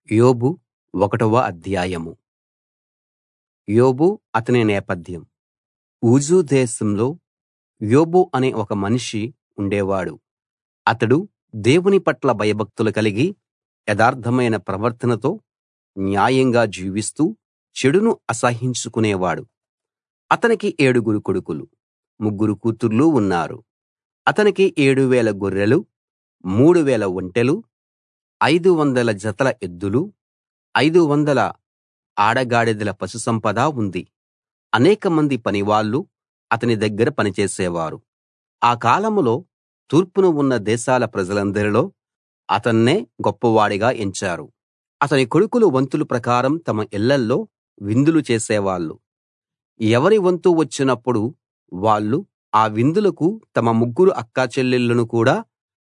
యోబు ఒకటవ అధ్యాయం యోబు అతని నేపథ్యం ఊజు దేశంలో యోబు అనే ఒక మనిషి ఉండేవాడు అతడు దేవుని పట్ల భయభక్తులు కలిగి యథార్థమైన ప్రవర్తనతో న్యాయంగా జీవిస్తూ చెడును అసహ్యించుకునేవాడు అతనికి ఏడుగురు కొడుకులు ముగ్గురు కూతుర్లు ఉన్నారు అతనికి ఏడు వేల గొర్రెలు మూడు వేల ఒంటెలు ఐదు వందల జతల ఎద్దులు ఐదు వందల ఆడగాడిదల పశుసంపద ఉంది అనేకమంది పనివాళ్ళు అతని దగ్గర పనిచేసేవారు ఆ కాలంలో తూర్పున ఉన్న దేశాల ప్రజలందరిలో అతన్నే గొప్పవాడిగా ఎంచారు అతని కొడుకులు వంతుల ప్రకారం తమ ఇళ్ళల్లో విందులు చేసేవాళ్ళు ఎవరి వంతు వచ్చినప్పుడు వాళ్ళు ఆ విందులకు తమ ముగ్గురు అక్కాచెల్లెళ్ళను కూడా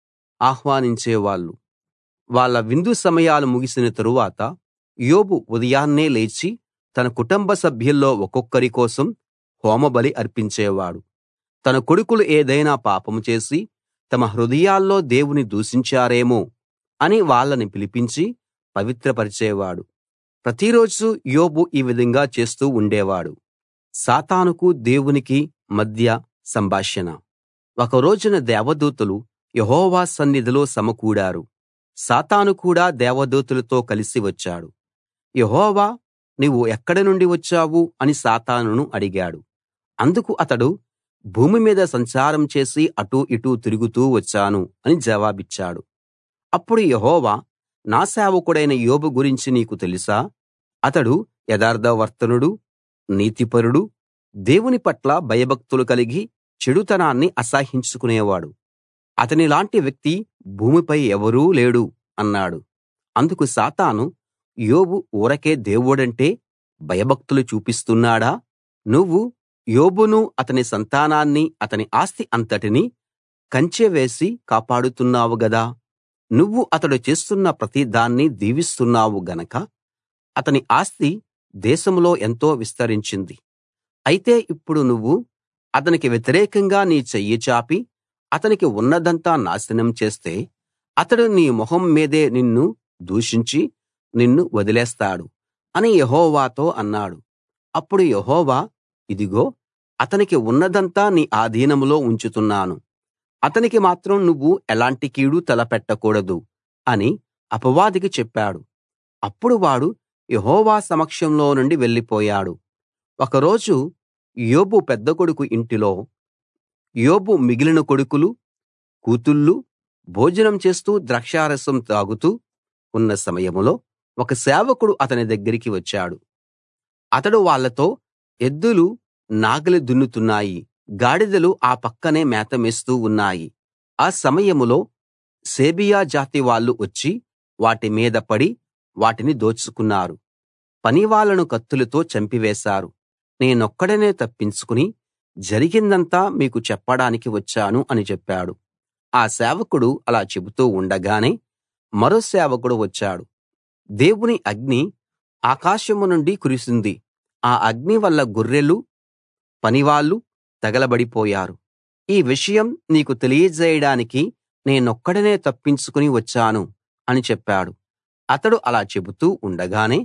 ఆహ్వానించేవాళ్ళు వాళ్ళ విందు సమయాలు ముగిసిన తరువాత యోబు ఉదయాన్నే లేచి తన కుటుంబ సభ్యుల్లో ఒక్కొక్కరి కోసం హోమబలి అర్పించేవాడు తన కొడుకులు ఏదైనా పాపం చేసి తమ హృదయాల్లో దేవుని దూషించారేమో అని వాళ్ళని పిలిపించి పవిత్రపరిచేవాడు ప్రతిరోజూ యోబు ఈ విధంగా చేస్తూ ఉండేవాడు సాతానుకు దేవునికి మధ్య సంభాషణ ఒక రోజున దేవదూతలు యెహోవా సన్నిధిలో సమకూడారు సాతాను కూడా దేవదూతలతో కలిసి వచ్చాడు యెహోవా నీవు ఎక్కడి నుండి వచ్చావు అని సాతానును అడిగాడు అందుకు అతడు భూమి మీద సంచారం చేసి అటూ ఇటూ తిరుగుతూ వచ్చాను అని జవాబిచ్చాడు అప్పుడు యెహోవా నా సేవకుడైన యోబు గురించి నీకు తెలుసా అతడు యథార్థవర్తనుడు నీతిపరుడు దేవుని పట్ల భయభక్తులు కలిగి చెడుతనాన్ని అసహ్యించుకునేవాడు అతనిలాంటి వ్యక్తి భూమిపై ఎవరూ లేడు అన్నాడు అందుకు సాతాను యోబు ఊరకే దేవుడంటే భయభక్తులు చూపిస్తున్నాడా నువ్వు యోబును అతని సంతానాన్ని అతని ఆస్తి అంతటినీ కంచె వేసి కాపాడుతున్నావు గదా నువ్వు అతడు చేస్తున్న ప్రతి దాన్ని దీవిస్తున్నావు గనక అతని ఆస్తి దేశంలో ఎంతో విస్తరించింది అయితే ఇప్పుడు నువ్వు అతనికి వ్యతిరేకంగా నీ చెయ్యి చాపి అతనికి ఉన్నదంతా నాశనం చేస్తే అతడు నీ మొహం మీదే నిన్ను దూషించి నిన్ను వదిలేస్తాడు అని యెహోవాతో అన్నాడు అప్పుడు యెహోవా ఇదిగో అతనికి ఉన్నదంతా నీ ఆధీనంలో ఉంచుతున్నాను అతనికి మాత్రం నువ్వు ఎలాంటి కీడు తలపెట్టకూడదు అని అపవాదికి చెప్పాడు అప్పుడు వాడు యెహోవా సమక్షంలో నుండి వెళ్ళిపోయాడు ఒకరోజు యోబు పెద్ద కొడుకు ఇంటిలో యోబు మిగిలిన కొడుకులు కూతుళ్ళు భోజనం చేస్తూ ద్రాక్షారసం తాగుతూ ఉన్న సమయంలో ఒక సేవకుడు అతని దగ్గరికి వచ్చాడు అతడు వాళ్ళతో ఎద్దులు నాగలి దున్నుతున్నాయి గాడిదలు ఆ పక్కనే మేత మేస్తూ ఉన్నాయి ఆ సమయంలో సేబియా జాతి వాళ్ళు వచ్చి వాటి మీద పడి వాటిని దోచుకున్నారు పనివాళ్ళను కత్తులతో చంపివేశారు నేనొక్కడినే తప్పించుకుని జరిగిందంతా మీకు చెప్పడానికి వచ్చాను అని చెప్పాడు ఆ సేవకుడు అలా చెబుతూ ఉండగానే మరో సేవకుడు వచ్చాడు దేవుని అగ్ని ఆకాశం నుండి కురిసింది ఆ అగ్ని వల్ల గొర్రెలు పనివాళ్ళు తగలబడిపోయారు ఈ విషయం నీకు తెలియజేయడానికి నేనొక్కడినే తప్పించుకుని వచ్చాను అని చెప్పాడు అతడు అలా చెబుతూ ఉండగానే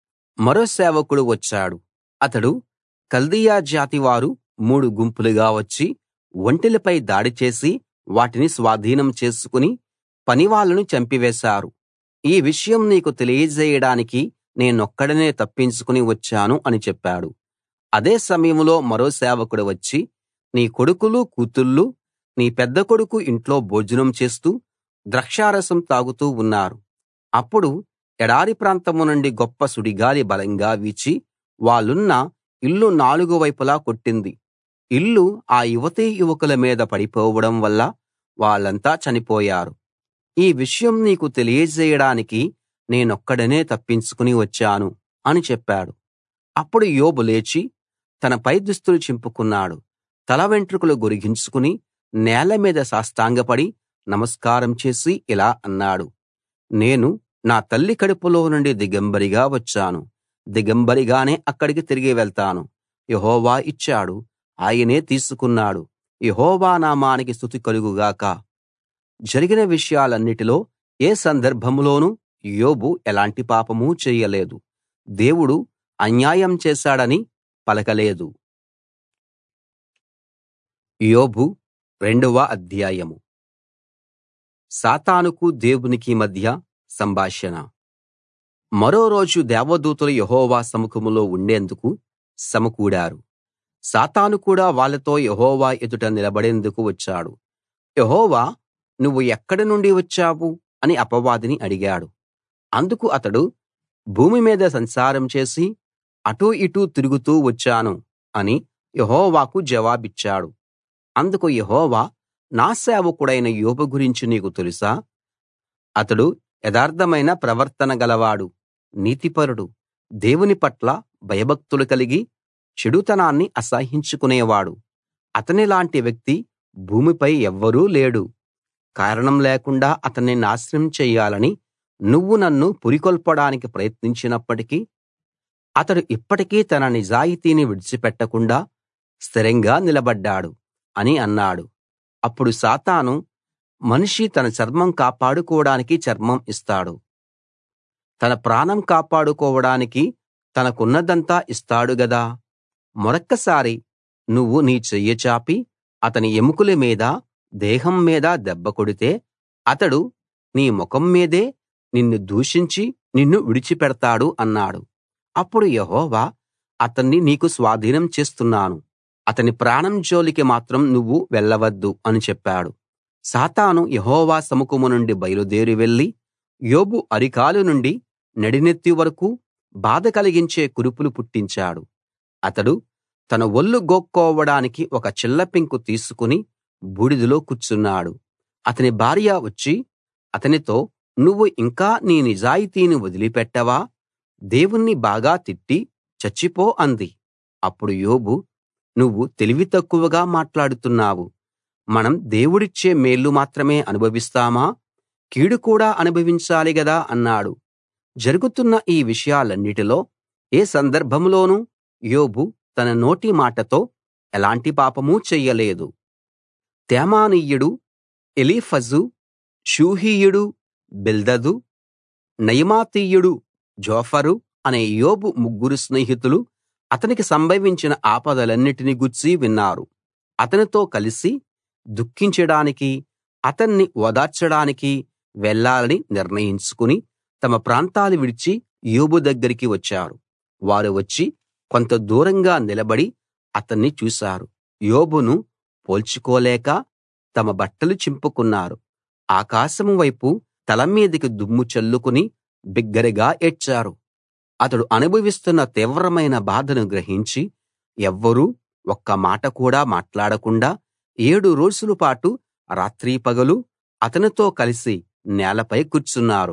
మరో సేవకుడు వచ్చాడు అతడు కల్దీయ జాతి వారు మూడు గుంపులుగా వచ్చి ఒంటెలపై దాడి చేసి వాటిని స్వాధీనం చేసుకుని పనివాళ్ళను చంపివేశారు ఈ విషయం నీకు తెలియజేయడానికి నేనొక్కడినే తప్పించుకుని వచ్చాను అని చెప్పాడు అదే సమయంలో మరో సేవకుడు వచ్చి నీ కొడుకులు కూతుళ్ళు నీ పెద్ద కొడుకు ఇంట్లో భోజనం చేస్తూ ద్రాక్షారసం తాగుతూ ఉన్నారు అప్పుడు ఎడారి ప్రాంతం నుండి గొప్ప సుడిగాలి బలంగా వీచి వాళ్ళున్న ఇల్లు నాలుగు వైపులా కొట్టింది ఇల్లు ఆ యువతీ యువకుల మీద పడిపోవడం వల్ల వాళ్ళంతా చనిపోయారు ఈ విషయం నీకు తెలియజేయడానికి నేనొక్కడినే తప్పించుకుని వచ్చాను అని చెప్పాడు అప్పుడు యోబు లేచి తన పై దుస్తులు చింపుకున్నాడు తల వెంట్రుకలు గొరిగించుకుని నేల మీద సాష్టాంగపడి నమస్కారం చేసి ఇలా అన్నాడు నేను నా తల్లి కడుపులో నుండి దిగంబరిగా వచ్చాను దిగంబరిగానే అక్కడికి తిరిగి వెళ్తాను యెహోవా ఇచ్చాడు ఆయనే తీసుకున్నాడు యెహోవా నామానికి స్తుతి కలుగు గాక జరిగిన విషయాలన్నిటిలో ఏ సందర్భంలోనూ యోబు ఎలాంటి పాపమూ చేయలేదు దేవుడు అన్యాయం చేశాడని పలకలేదు యోబు రెండవ అధ్యాయం సాతానుకు దేవునికి మధ్య సంభాషణ మరో రోజు దేవదూతలు యెహోవా సముఖంలో ఉండేందుకు సమకూడారు సాతాను కూడా వాళ్ళతో యెహోవా ఎదుట నిలబడేందుకు వచ్చాడు యెహోవా నువ్వు ఎక్కడి నుండి వచ్చావు అని అపవాదిని అడిగాడు అందుకు అతడు భూమి మీద సంచారం చేసి అటూ ఇటూ తిరుగుతూ వచ్చాను అని యెహోవాకు జవాబిచ్చాడు అందుకు యెహోవా నా సేవకుడైన యోబు గురించి నీకు తెలుసా అతడు యథార్థమైన ప్రవర్తన గలవాడు నీతిపరుడు దేవుని పట్ల భయభక్తులు కలిగి చెడుతనాన్ని అసహ్యించుకునేవాడు అతనిలాంటి వ్యక్తి భూమిపై ఎవ్వరూ లేడు కారణం లేకుండా అతన్ని నాశనం చెయ్యాలని నువ్వు నన్ను పురికొల్పడానికి ప్రయత్నించినప్పటికీ అతడు ఇప్పటికీ తన నిజాయితీని విడిచిపెట్టకుండా స్థిరంగా నిలబడ్డాడు అని అన్నాడు అప్పుడు సాతాను మనిషి తన చర్మం కాపాడుకోవడానికి చర్మం ఇస్తాడు తన ప్రాణం కాపాడుకోవడానికి తనకున్నదంతా ఇస్తాడు గదా మరొక్కసారి నువ్వు నీ చెయ్యి చాపి అతని ఎముకల మీద దేహం మీద దెబ్బ కొడితే అతడు నీ ముఖం మీదే నిన్ను దూషించి నిన్ను విడిచిపెడతాడు అన్నాడు అప్పుడు యెహోవా అతన్ని నీకు స్వాధీనం చేస్తున్నాను అతని ప్రాణం జోలికి మాత్రం నువ్వు వెళ్ళవద్దు అని చెప్పాడు సాతాను యెహోవా సముఖం నుండి బయలుదేరి వెళ్లి యోబు అరికాలు నుండి నడినెత్తి వరకూ బాధ కలిగించే కురుపులు పుట్టించాడు అతడు తన ఒళ్ళు గోక్కోవడానికి ఒక చిల్లపెంకు తీసుకుని బూడిదలో కూర్చున్నాడు అతని భార్య వచ్చి అతనితో నువ్వు ఇంకా నీ నిజాయితీని వదిలిపెట్టవా దేవుణ్ణి బాగా తిట్టి చచ్చిపో అంది అప్పుడు యోబు నువ్వు తెలివి తక్కువగా మాట్లాడుతున్నావు మనం దేవుడిచ్చే మేళ్ళు మాత్రమే అనుభవిస్తామా కీడు కూడా అనుభవించాలి గదా అన్నాడు జరుగుతున్న ఈ విషయాలన్నిటిలో ఏ సందర్భంలోనూ యోబు తన నోటి మాటతో ఎలాంటి పాపమూ చెయ్యలేదు తేమానీయుడు ఎలీఫజు షూహీయుడు బిల్దదు నయమాతీయుడు జోఫరు అనే యోబు ముగ్గురు స్నేహితులు అతనికి సంభవించిన ఆపదలన్నిటిని గూర్చి విన్నారు అతనితో కలిసి దుఃఖించడానికి అతన్ని ఓదార్చడానికి వెళ్ళాలని నిర్ణయించుకుని తమ ప్రాంతాలు విడిచి యోబు దగ్గరికి వచ్చారు వారు వచ్చి కొంత దూరంగా నిలబడి అతన్ని చూశారు యోబును పోల్చుకోలేక తమ బట్టలు చింపుకున్నారు ఆకాశం వైపు తల మీదికి దుమ్ము చల్లుకుని బిగ్గరగా ఏడ్చారు అతడు అనుభవిస్తున్న తీవ్రమైన బాధను గ్రహించి ఎవ్వరూ ఒక్క మాట కూడా మాట్లాడకుండా ఏడు రోజుల పాటు రాత్రీ పగలు అతనితో కలిసి నేలపై కూర్చున్నారు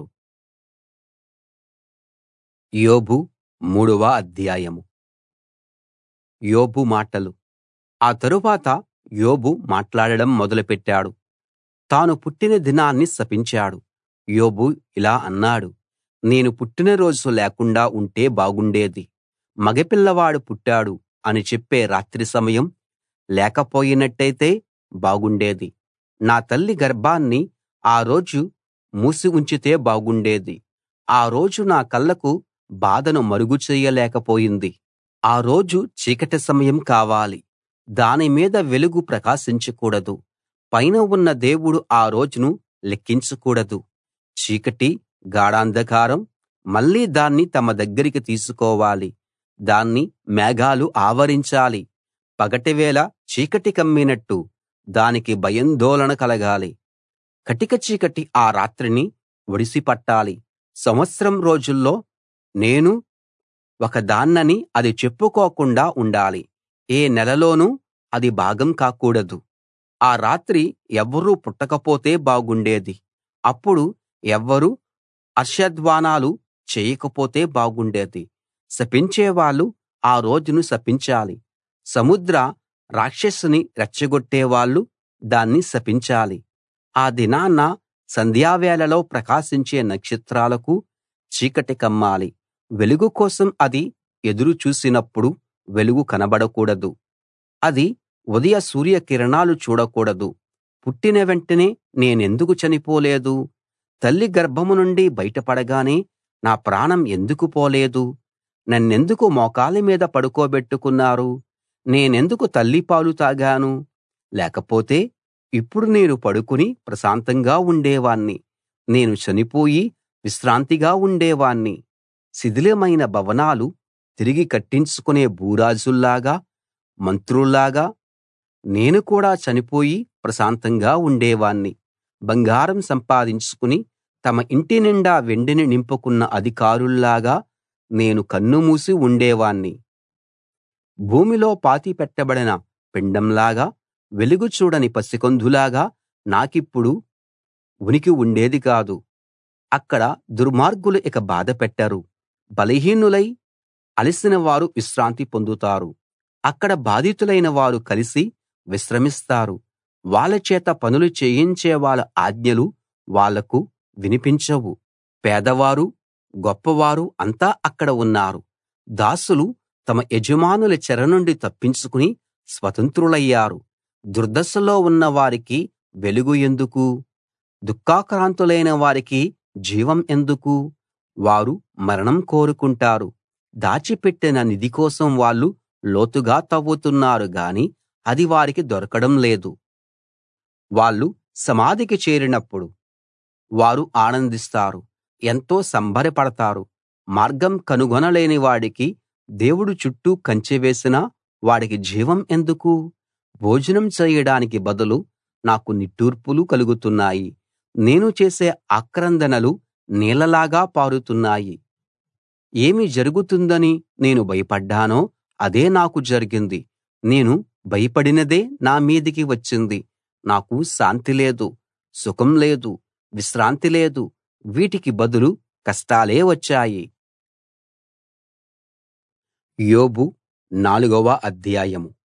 యోబు మూడవ అధ్యాయం యోబు మాటలు ఆ తరువాత యోబు మాట్లాడడం మొదలుపెట్టాడు తాను పుట్టిన దినాన్ని శపించాడు యోబు ఇలా అన్నాడు నేను పుట్టిన రోజు లేకుండా ఉంటే బాగుండేది మగపిల్లవాడు పుట్టాడు అని చెప్పే రాత్రి సమయం లేకపోయినట్టయితే బాగుండేది నా తల్లి గర్భాన్ని ఆ రోజు మూసి ఉంచితే బాగుండేది ఆ రోజు నా కళ్ళకు బాధను మరుగు చెయ్యలేకపోయింది ఆ రోజు చీకటి సమయం కావాలి దాని మీద వెలుగు ప్రకాశించకూడదు పైన ఉన్న దేవుడు ఆ రోజును లెక్కించకూడదు చీకటి గాఢాంధకారం మళ్ళీ దాన్ని తమ దగ్గరికి తీసుకోవాలి దాన్ని మేఘాలు ఆవరించాలి పగటివేళ చీకటి కమ్మినట్టు దానికి భయాందోళన కలగాలి కటిక చీకటి ఆ రాత్రిని ఒడిసి పట్టాలి సంవత్సరం రోజుల్లో నేను ఒకదాన్నని అది చెప్పుకోకుండా ఉండాలి ఏ నెలలోనూ అది భాగం కాకూడదు ఆ రాత్రి ఎవ్వరూ పుట్టకపోతే బాగుండేది అప్పుడు ఎవ్వరూ హర్షధ్వానాలు చేయకపోతే బాగుండేది శపించేవాళ్ళు ఆ రోజును శపించాలి సముద్ర రాక్షసిని రెచ్చగొట్టేవాళ్ళు దాన్ని శపించాలి ఆ దినాన సంధ్యావేళలో ప్రకాశించే నక్షత్రాలకు చీకటి కమ్మాలి వెలుగు కోసం అది ఎదురు చూసినప్పుడు వెలుగు కనబడకూడదు అది ఉదయ సూర్య కిరణాలు చూడకూడదు పుట్టిన వెంటనే నేనెందుకు చనిపోలేదు తల్లి గర్భం నుండి బయటపడగానే నా ప్రాణం ఎందుకు పోలేదు నన్నెందుకు మోకాళ్ళ మీద పడుకోబెట్టుకున్నారు నేనెందుకు తల్లిపాలు తాగాను లేకపోతే ఇప్పుడు నేను పడుకుని ప్రశాంతంగా ఉండేవాణ్ణి నేను చనిపోయి విశ్రాంతిగా ఉండేవాణ్ణి శిథిలమైన భవనాలు తిరిగి కట్టించుకునే భూరాజుల్లాగా మంత్రుల్లాగా నేను కూడా చనిపోయి ప్రశాంతంగా ఉండేవాణ్ణి బంగారం సంపాదించుకుని తమ ఇంటి నిండా వెండిని నింపుకున్న అధికారుల్లాగా నేను కన్నుమూసి ఉండేవాణ్ణి భూమిలో పాతిపెట్టబడిన పిండంలాగా వెలుగు చూడని పసికందులాగా నాకిప్పుడు ఉనికి ఉండేది కాదు అక్కడ దుర్మార్గులు ఇక బాధ పెట్టరు బలహీనులై అలసిన వారు విశ్రాంతి పొందుతారు అక్కడ బాధితులైన వారు కలిసి విశ్రమిస్తారు వాళ్ళ చేత పనులు చేయించే వాళ్ళ ఆజ్ఞలు వాళ్లకు వినిపించవు పేదవారు గొప్పవారు అంతా అక్కడ ఉన్నారు దాసులు తమ యజమానుల చెర నుండి తప్పించుకుని స్వతంత్రులయ్యారు దుర్దశలో ఉన్న వారికి వెలుగు ఎందుకు దుఃఖాక్రాంతులైన వారికి జీవం ఎందుకు వారు మరణం కోరుకుంటారు దాచిపెట్టిన నిధి కోసం వాళ్ళు లోతుగా తవ్వుతున్నారు గాని అది వారికి దొరకడం లేదు వాళ్ళు సమాధికి చేరినప్పుడు వారు ఆనందిస్తారు ఎంతో సంబరపడతారు మార్గం కనుగొనలేని వాడికి దేవుడు చుట్టూ కంచె వేసినా వాడికి జీవం ఎందుకు భోజనం చేయడానికి బదులు నాకు నిట్టూర్పులు కలుగుతున్నాయి నేను చేసే ఆక్రందనలు నీళ్లలాగా పారుతున్నాయి ఏమి జరుగుతుందని నేను భయపడ్డానో అదే నాకు జరిగింది నేను భయపడినదే నా మీదికి వచ్చింది నాకు శాంతి లేదు సుఖం లేదు విశ్రాంతి లేదు వీటికి బదులు కష్టాలే వచ్చాయి యోబు నాలుగవ అధ్యాయం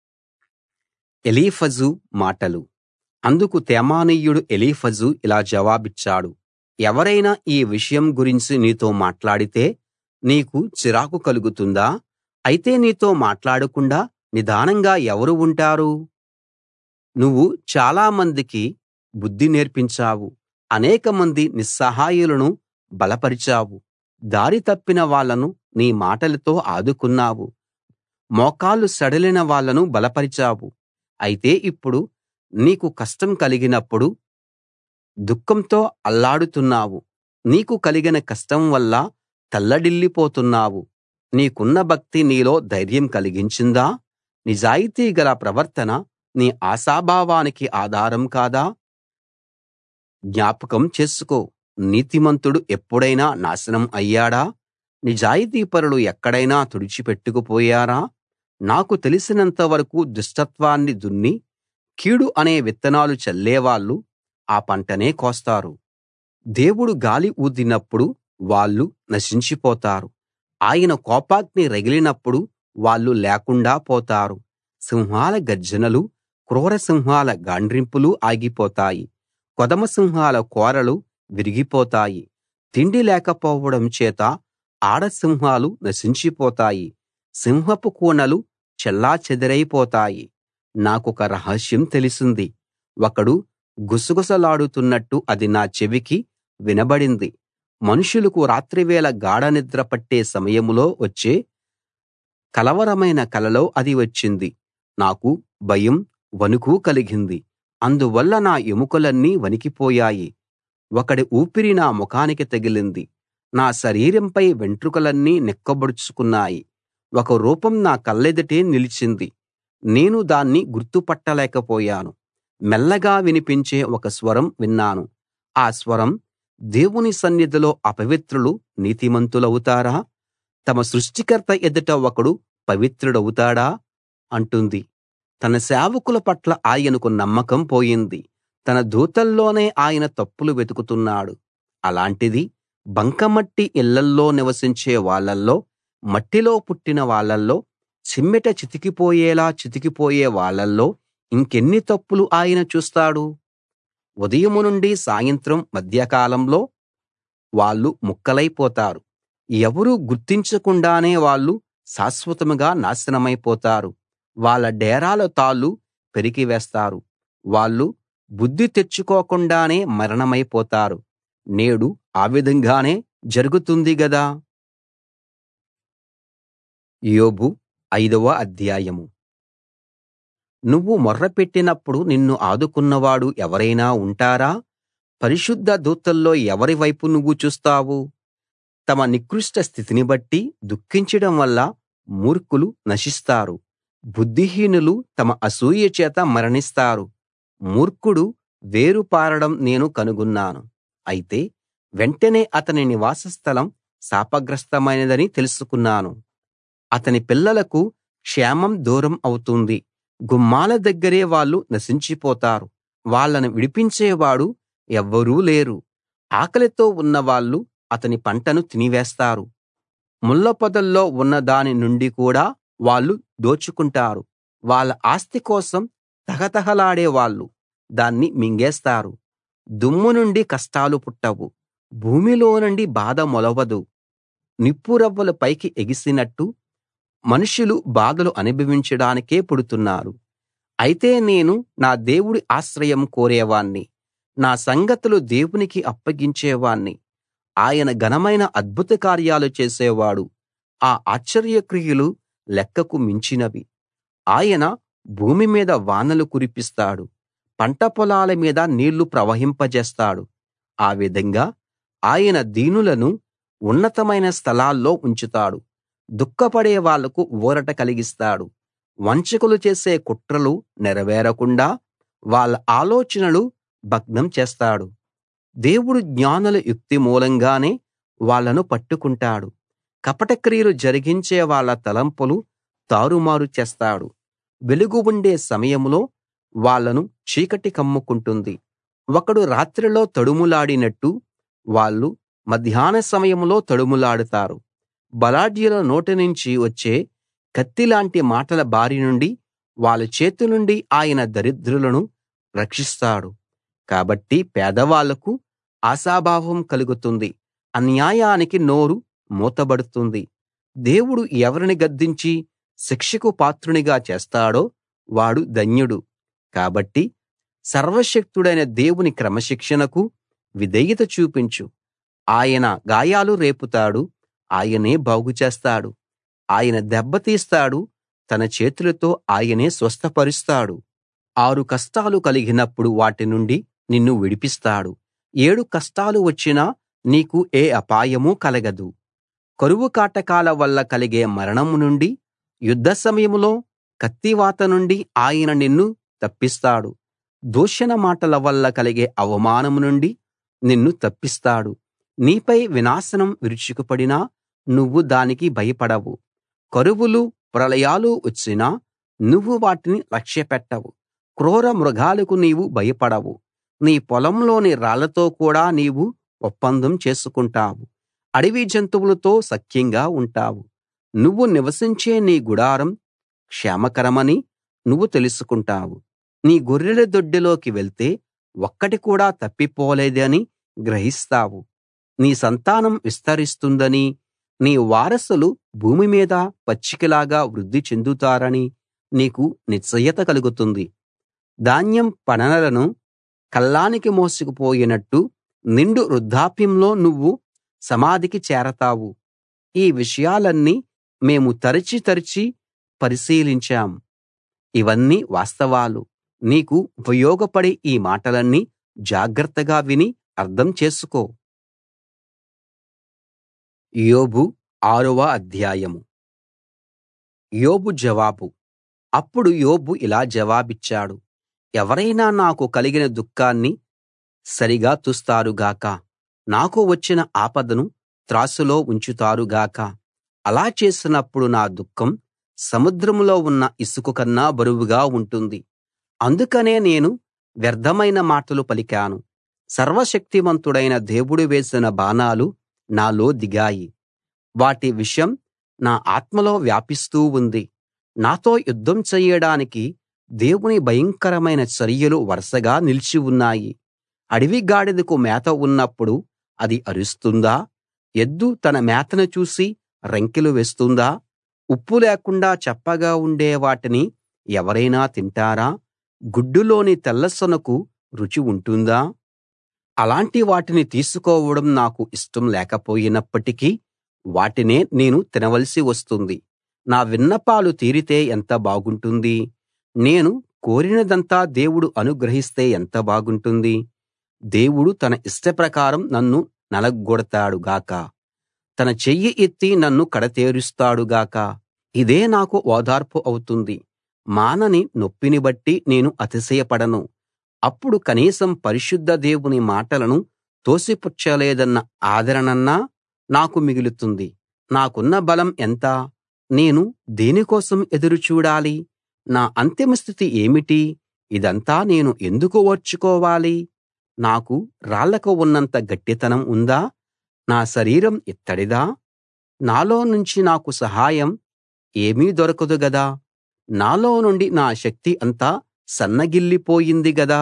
ఎలీఫజు మాటలు అందుకు తేమానీయుడు ఎలీఫజు ఇలా జవాబిచ్చాడు ఎవరైనా ఈ విషయం గురించి నీతో మాట్లాడితే నీకు చిరాకు కలుగుతుందా అయితే నీతో మాట్లాడకుండా నిదానంగా ఎవరు ఉంటారు నువ్వు చాలా మందికి బుద్ధి నేర్పించావు అనేకమంది నిస్సహాయులను బలపరిచావు దారి తప్పిన వాళ్ళను నీ మాటలతో ఆదుకున్నావు మోకాళ్ళు సడలిన వాళ్ళను బలపరిచావు అయితే ఇప్పుడు నీకు కష్టం కలిగినప్పుడు దుఃఖంతో అల్లాడుతున్నావు నీకు కలిగిన కష్టం వల్ల తల్లడిల్లిపోతున్నావు నీకున్న భక్తి నీలో ధైర్యం కలిగించిందా నిజాయితీ గల ప్రవర్తన నీ ఆశాభావానికి ఆధారం కాదా జ్ఞాపకం చేసుకో నీతిమంతుడు ఎప్పుడైనా నాశనం అయ్యాడా నిజాయితీపరులు ఎక్కడైనా తుడిచిపెట్టుకుపోయారా నాకు తెలిసినంత వరకు దుష్టత్వాన్ని దున్ని కీడు అనే విత్తనాలు చల్లేవాళ్ళు ఆ పంటనే కోస్తారు దేవుడు గాలి ఊదినప్పుడు వాళ్ళు నశించిపోతారు ఆయన కోపాగ్ని రగిలినప్పుడు వాళ్ళు లేకుండా పోతారు సింహాల గర్జనలు క్రూర సింహాల గాండ్రింపులు ఆగిపోతాయి కొదమ సింహాల కోరలు విరిగిపోతాయి తిండి లేకపోవడం చేత ఆడ సింహాలు నశించిపోతాయి సింహపు కూనలు చెల్లాచెదరైపోతాయి నాకొక రహస్యం తెలిసింది ఒకడు గుసగుసలాడుతున్నట్టు అది నా చెవికి వినబడింది మనుషులకు రాత్రివేళ గాఢనిద్ర పట్టే సమయంలో వచ్చే కలవరమైన కలలో అది వచ్చింది నాకు భయం వణుకు కలిగింది అందువల్ల నా ఎముకలన్నీ వణికిపోయాయి ఒకడి ఊపిరి నా ముఖానికి తగిలింది నా శరీరంపై వెంట్రుకలన్నీ నిక్కబొడుచుకున్నాయి ఒక రూపం నా కళ్ళెదుటే నిలిచింది నేను దాన్ని గుర్తుపట్టలేకపోయాను మెల్లగా వినిపించే ఒక స్వరం విన్నాను ఆ స్వరం దేవుని సన్నిధిలో అపవిత్రులు నీతిమంతులవుతారా తమ సృష్టికర్త ఎదుట ఒకడు పవిత్రుడవుతాడా అంటుంది తన సేవకుల పట్ల ఆయనకు నమ్మకం పోయింది తన దూతల్లోనే ఆయన తప్పులు వెతుకుతున్నాడు అలాంటిది బంకమట్టి ఇళ్ళల్లో నివసించే వాళ్ళల్లో మట్టిలో పుట్టిన వాళ్ళల్లో చిమ్మెట చితికిపోయేలా చితికిపోయే వాళ్ళల్లో ఇంకెన్ని తప్పులు ఆయన చూస్తాడు ఉదయం నుండి సాయంత్రం మధ్యకాలంలో వాళ్ళు ముక్కలైపోతారు ఎవరూ గుర్తించకుండానే వాళ్ళు శాశ్వతంగా నాశనమైపోతారు వాళ్ళ డేరాల తాళ్ళు పెరికివేస్తారు వాళ్ళు బుద్ధి తెచ్చుకోకుండానే మరణమైపోతారు నేడు ఆ విధంగానే జరుగుతుంది గదా యోబు ఐదవ అధ్యాయం నువ్వు మొర్రపెట్టినప్పుడు నిన్ను ఆదుకున్నవాడు ఎవరైనా ఉంటారా పరిశుద్ధ దూతల్లో ఎవరి వైపు నువ్వు చూస్తావు తమ నికృష్ట స్థితిని బట్టి దుఃఖించడం వల్ల మూర్ఖులు నశిస్తారు బుద్ధిహీనులు తమ అసూయ చేత మరణిస్తారు మూర్ఖుడు వేరు పారడం నేను కనుగొన్నాను అయితే వెంటనే అతని నివాస స్థలం శాపగ్రస్తమైనదని తెలుసుకున్నాను అతని పిల్లలకు క్షేమం దూరం అవుతుంది గుమ్మాల దగ్గరే వాళ్ళు నశించిపోతారు వాళ్ళను విడిపించేవాడు ఎవ్వరూ లేరు ఆకలితో ఉన్నవాళ్ళు అతని పంటను తినివేస్తారు ముళ్ళ పొదల్లో ఉన్న దాని నుండి కూడా వాళ్ళు దోచుకుంటారు వాళ్ళ ఆస్తి కోసం తహతహలాడే వాళ్ళు దాన్ని మింగేస్తారు దుమ్ము నుండి కష్టాలు పుట్టవు భూమిలో నుండి బాధ మొలవదు నిప్పురవ్వలు పైకి ఎగిసినట్టు మనుషులు బాధలు అనుభవించడానికే పుడుతున్నారు అయితే నేను నా దేవుడి ఆశ్రయం కోరేవాణ్ణి నా సంగతులు దేవునికి అప్పగించేవాణ్ణి ఆయన ఘనమైన అద్భుత కార్యాలు చేసేవాడు ఆ ఆశ్చర్యక్రియలు లెక్కకు మించినవి ఆయన భూమి మీద వానలు కురిపిస్తాడు పంట పొలాల మీద నీళ్లు ప్రవహింపజేస్తాడు ఆ విధంగా ఆయన దీనులను ఉన్నతమైన స్థలాల్లో ఉంచుతాడు దుఃఖపడే వాళ్లకు ఊరట కలిగిస్తాడు వంచకులు చేసే కుట్రలు నెరవేరకుండా వాళ్ళ ఆలోచనలు భగ్నం చేస్తాడు దేవుడు జ్ఞానుల యుక్తి మూలంగానే వాళ్ళను పట్టుకుంటాడు కపట క్రియలు జరిగించే వాళ్ళ తలంపులు తారుమారు చేస్తాడు వెలుగు ఉండే సమయంలో వాళ్ళను చీకటి కమ్ముకుంటుంది ఒకడు రాత్రిలో తడుములాడినట్టు వాళ్ళు మధ్యాహ్న సమయంలో తడుములాడుతారు బలాఢ్యుల నోటి నుంచి వచ్చే కత్తిలాంటి మాటల బారి నుండి వాళ్ళ చేతి నుండి ఆయన దరిద్రులను రక్షిస్తాడు కాబట్టి పేదవాళ్లకు ఆశాభావం కలుగుతుంది అన్యాయానికి నోరు మూతబడుతుంది దేవుడు ఎవరిని గద్దించి శిక్షకు పాత్రునిగా చేస్తాడో వాడు ధన్యుడు కాబట్టి సర్వశక్తుడైన దేవుని క్రమశిక్షణకు విధేయత చూపించు ఆయన గాయాలు రేపుతాడు ఆయనే బాగు చేస్తాడు ఆయన దెబ్బతీస్తాడు తన చేతులతో ఆయనే స్వస్థపరుస్తాడు ఆరు కష్టాలు కలిగినప్పుడు వాటి నుండి నిన్ను విడిపిస్తాడు ఏడు కష్టాలు వచ్చినా నీకు ఏ అపాయమూ కలగదు కరువు కాటకాల వల్ల కలిగే మరణం నుండి యుద్ధ సమయంలో కత్తివాత నుండి ఆయన నిన్ను తప్పిస్తాడు దూషణ మాటల వల్ల కలిగే అవమానం నుండి నిన్ను తప్పిస్తాడు నీపై వినాశనం విరుచుకుపడినా నువ్వు దానికి భయపడవు కరువులు ప్రళయాలు వచ్చినా నువ్వు వాటిని లక్ష్యపెట్టవు క్రూర మృగాలకు నీవు భయపడవు నీ పొలంలోని రాళ్లతో కూడా నీవు ఒప్పందం చేసుకుంటావు అడవి జంతువులతో సఖ్యంగా ఉంటావు నువ్వు నివసించే నీ గుడారం క్షేమకరమని నువ్వు తెలుసుకుంటావు నీ గొర్రెల దొడ్డిలోకి వెళ్తే ఒక్కటి కూడా తప్పిపోలేదని గ్రహిస్తావు నీ సంతానం విస్తరిస్తుందని నీ వారసులు భూమి మీద పచ్చికలాగా వృద్ధి చెందుతారని నీకు నిశ్చయత కలుగుతుంది ధాన్యం పనలను కల్లానికి మోసుకుపోయినట్టు నిండు వృద్ధాప్యంలో నువ్వు సమాధికి చేరతావు ఈ విషయాలన్నీ మేము తరచి తరచి పరిశీలించాం ఇవన్నీ వాస్తవాలు నీకు ఉపయోగపడే ఈ మాటలన్నీ జాగ్రత్తగా విని అర్థం చేసుకో యోబు ఆరవ అధ్యాయం యోబు జవాబు అప్పుడు యోబు ఇలా జవాబిచ్చాడు ఎవరైనా నాకు కలిగిన దుఃఖాన్ని సరిగా తూస్తారు గాక నాకు వచ్చిన ఆపదను త్రాసులో ఉంచుతారు గాక అలా చేసినప్పుడు నా దుఃఖం సముద్రంలో ఉన్న ఇసుక కన్నా బరువుగా ఉంటుంది అందుకనే నేను వ్యర్థమైన మాటలు పలికాను సర్వశక్తిమంతుడైన దేవుడు వేసిన బాణాలు నాలో దిగాయి వాటి విషం నా ఆత్మలో వ్యాపిస్తూ ఉంది నాతో యుద్ధం చెయ్యడానికి దేవుని భయంకరమైన చర్యలు వరుసగా నిలిచి ఉన్నాయి అడవి గాడిదకు మేత ఉన్నప్పుడు అది అరుస్తుందా ఎద్దు తన మేతను చూసి రంకెలు వేస్తుందా ఉప్పు లేకుండా చప్పగా ఉండే వాటిని ఎవరైనా తింటారా గుడ్డులోని తెల్లసొనకు రుచి ఉంటుందా అలాంటి వాటిని తీసుకోవడం నాకు ఇష్టం లేకపోయినప్పటికీ వాటినే నేను తినవలసి వస్తుంది నా విన్నపాలు తీరితే ఎంత బాగుంటుంది నేను కోరినదంతా దేవుడు అనుగ్రహిస్తే ఎంత బాగుంటుంది దేవుడు తన ఇష్టప్రకారం నన్ను నలగ్గొడతాడు గాక తన చెయ్యి ఎత్తి నన్ను కడతేరుస్తాడు గాక ఇదే నాకు ఓదార్పు అవుతుంది మానని నొప్పిని బట్టి నేను అతిశయపడను అప్పుడు కనీసం పరిశుద్ధ దేవుని మాటలను తోసిపుచ్చలేదన్న ఆదరణన్నా నాకు మిగులుతుంది నాకున్న బలం ఎంత నేను దేనికోసం ఎదురు చూడాలి నా అంతిమ స్థితి ఏమిటి ఇదంతా నేను ఎందుకు ఓర్చుకోవాలి నాకు రాళ్లకు ఉన్నంత గట్టితనం ఉందా నా శరీరం ఇత్తడిదా నాలో నుంచి నాకు సహాయం ఏమీ దొరకదు గదా నాలో నుండి నా శక్తి అంతా సన్నగిల్లిపోయింది గదా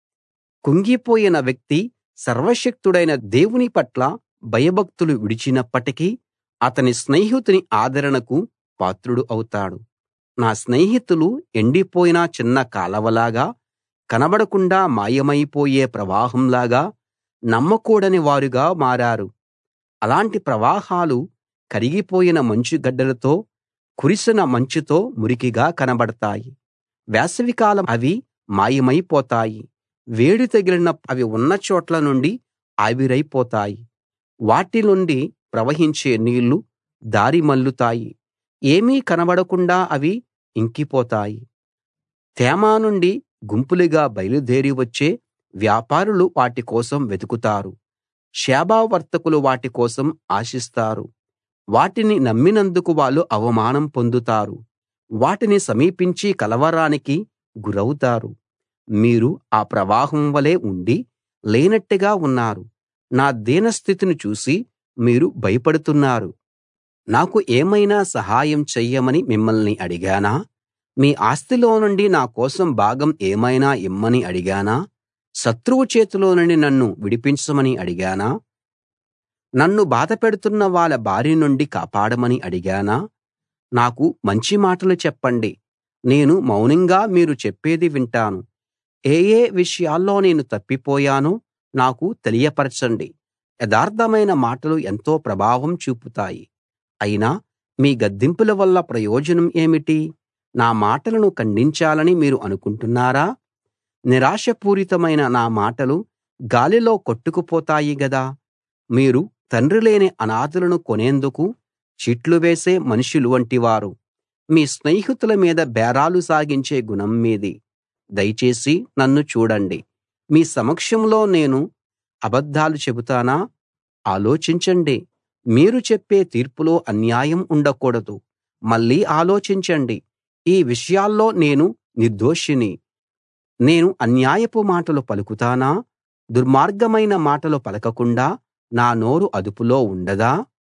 కుంగిపోయిన వ్యక్తి సర్వశక్తుడైన దేవుని పట్ల భయభక్తులు విడిచినప్పటికీ అతని స్నేహితుని ఆదరణకు పాత్రుడు అవుతాడు నా స్నేహితులు ఎండిపోయిన చిన్న కాలవలాగా కనబడకుండా మాయమైపోయే ప్రవాహంలాగా నమ్మకూడని వారుగా మారారు అలాంటి ప్రవాహాలు కరిగిపోయిన మంచుగడ్డలతో కురిసిన మంచుతో మురికిగా కనబడతాయి వేసవికాలం అవి మాయమైపోతాయి వేడి తగిలిన అవి ఉన్న చోట్ల నుండి ఆవిరైపోతాయి వాటి నుండి ప్రవహించే నీళ్లు దారి మల్లుతాయి ఏమీ కనబడకుండా అవి ఇంకిపోతాయి తేమా నుండి గుంపులుగా బయలుదేరి వచ్చే వ్యాపారులు వాటి కోసం వెతుకుతారు షేబ వర్తకులు వాటి కోసం ఆశిస్తారు వాటిని నమ్మినందుకు వాళ్ళు అవమానం పొందుతారు వాటిని సమీపించి కలవరానికి గురౌతారు మీరు ఆ ప్రవాహం వలె ఉండి లేనట్టుగా ఉన్నారు నా దీనస్థితిని చూసి మీరు భయపడుతున్నారు నాకు ఏమైనా సహాయం చెయ్యమని మిమ్మల్ని అడిగానా మీ ఆస్తిలో నుండి నా కోసం భాగం ఏమైనా ఇమ్మని అడిగానా శత్రువు చేతిలో నుండి నన్ను విడిపించమని అడిగానా నన్ను బాధపెడుతున్న వాళ్ళ బారి నుండి కాపాడమని అడిగానా నాకు మంచి మాటలు చెప్పండి నేను మౌనంగా మీరు చెప్పేది వింటాను ఏ ఏ విషయాల్లో నేను తప్పిపోయానో నాకు తెలియపరచండి యథార్థమైన మాటలు ఎంతో ప్రభావం చూపుతాయి అయినా మీ గద్దింపుల వల్ల ప్రయోజనం ఏమిటి నా మాటలను ఖండించాలని మీరు అనుకుంటున్నారా నిరాశపూరితమైన నా మాటలు గాలిలో కొట్టుకుపోతాయి గదా మీరు తండ్రి లేని అనాథలను కొనేందుకు చీట్లు వేసే మనుషులు వంటివారు మీ స్నేహితుల మీద బేరాలు సాగించే గుణం మీది దయచేసి నన్ను చూడండి మీ సమక్షంలో నేను అబద్ధాలు చెబుతానా ఆలోచించండి మీరు చెప్పే తీర్పులో అన్యాయం ఉండకూడదు మళ్ళీ ఆలోచించండి ఈ విషయాల్లో నేను నిర్దోషిని నేను అన్యాయపు మాటలు పలుకుతానా దుర్మార్గమైన మాటలు పలకకుండా నా నోరు అదుపులో ఉండదా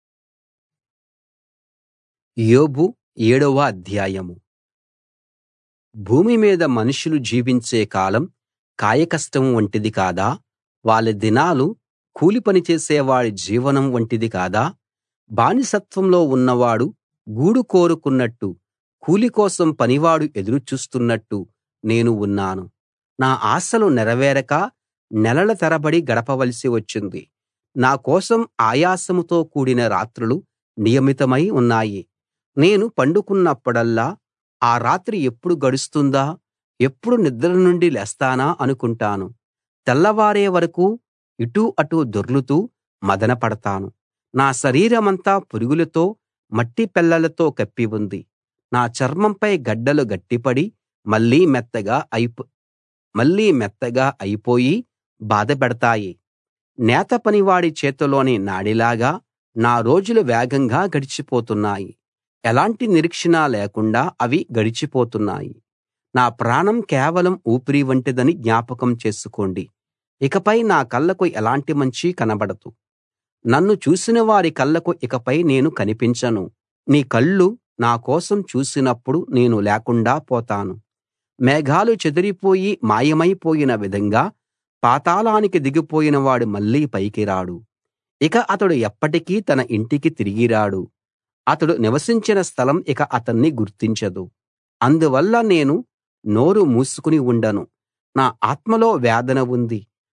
యోబు ఏడవ అధ్యాయం భూమి మీద మనుషులు జీవించే కాలం కాయకష్టం వంటిది కాదా వాళ్ళ దినాలు కూలి పని చేసేవాడి జీవనం వంటిది కాదా బానిసత్వంలో ఉన్నవాడు గూడు కోరుకున్నట్టు కూలి కోసం పనివాడు ఎదురు చూస్తున్నట్టు నేను ఉన్నాను నా ఆశలు నెరవేరక నెలల తరబడి గడపవలసి వచ్చింది నా కోసం ఆయాసంతో కూడిన రాత్రులు నియమితమై ఉన్నాయి నేను పండుకున్నప్పుడల్లా ఆ రాత్రి ఎప్పుడు గడుస్తుందా ఎప్పుడు నిద్ర నుండి లేస్తానా అనుకుంటాను తెల్లవారే వరకు ఇటూ అటూ దొర్లుతూ మదనపడతాను నా శరీరమంతా పురుగులతో మట్టి పెళ్లలతో కప్పి ఉంది నా చర్మంపై గడ్డలు గట్టిపడి మళ్ళీ మెత్తగా అయిపో మళ్ళీ మెత్తగా అయిపోయి బాధపెడతాయి నేత పనివాడి చేతిలోని నాడిలాగా నా రోజులు వేగంగా గడిచిపోతున్నాయి ఎలాంటి నిరీక్షణ లేకుండా అవి గడిచిపోతున్నాయి నా ప్రాణం కేవలం ఊపిరి వంటిదని జ్ఞాపకం చేసుకోండి ఇకపై నా కళ్ళకు ఎలాంటి మంచీ కనబడదు నన్ను చూసిన వారి కళ్ళకు ఇకపై నేను కనిపించను నీ కళ్ళు నా కోసం చూసినప్పుడు నేను లేకుండా పోతాను మేఘాలు చెదిరిపోయి మాయమైపోయిన విధంగా పాతాళానికి దిగిపోయిన వాడు మళ్ళీ పైకి రాడు ఇక అతడు ఎప్పటికీ తన ఇంటికి తిరిగి రాడు అతడు నివసించిన స్థలం ఇక అతన్ని గుర్తించదు అందువల్ల నేను నోరు మూసుకుని ఉండను నా ఆత్మలో వేదన ఉంది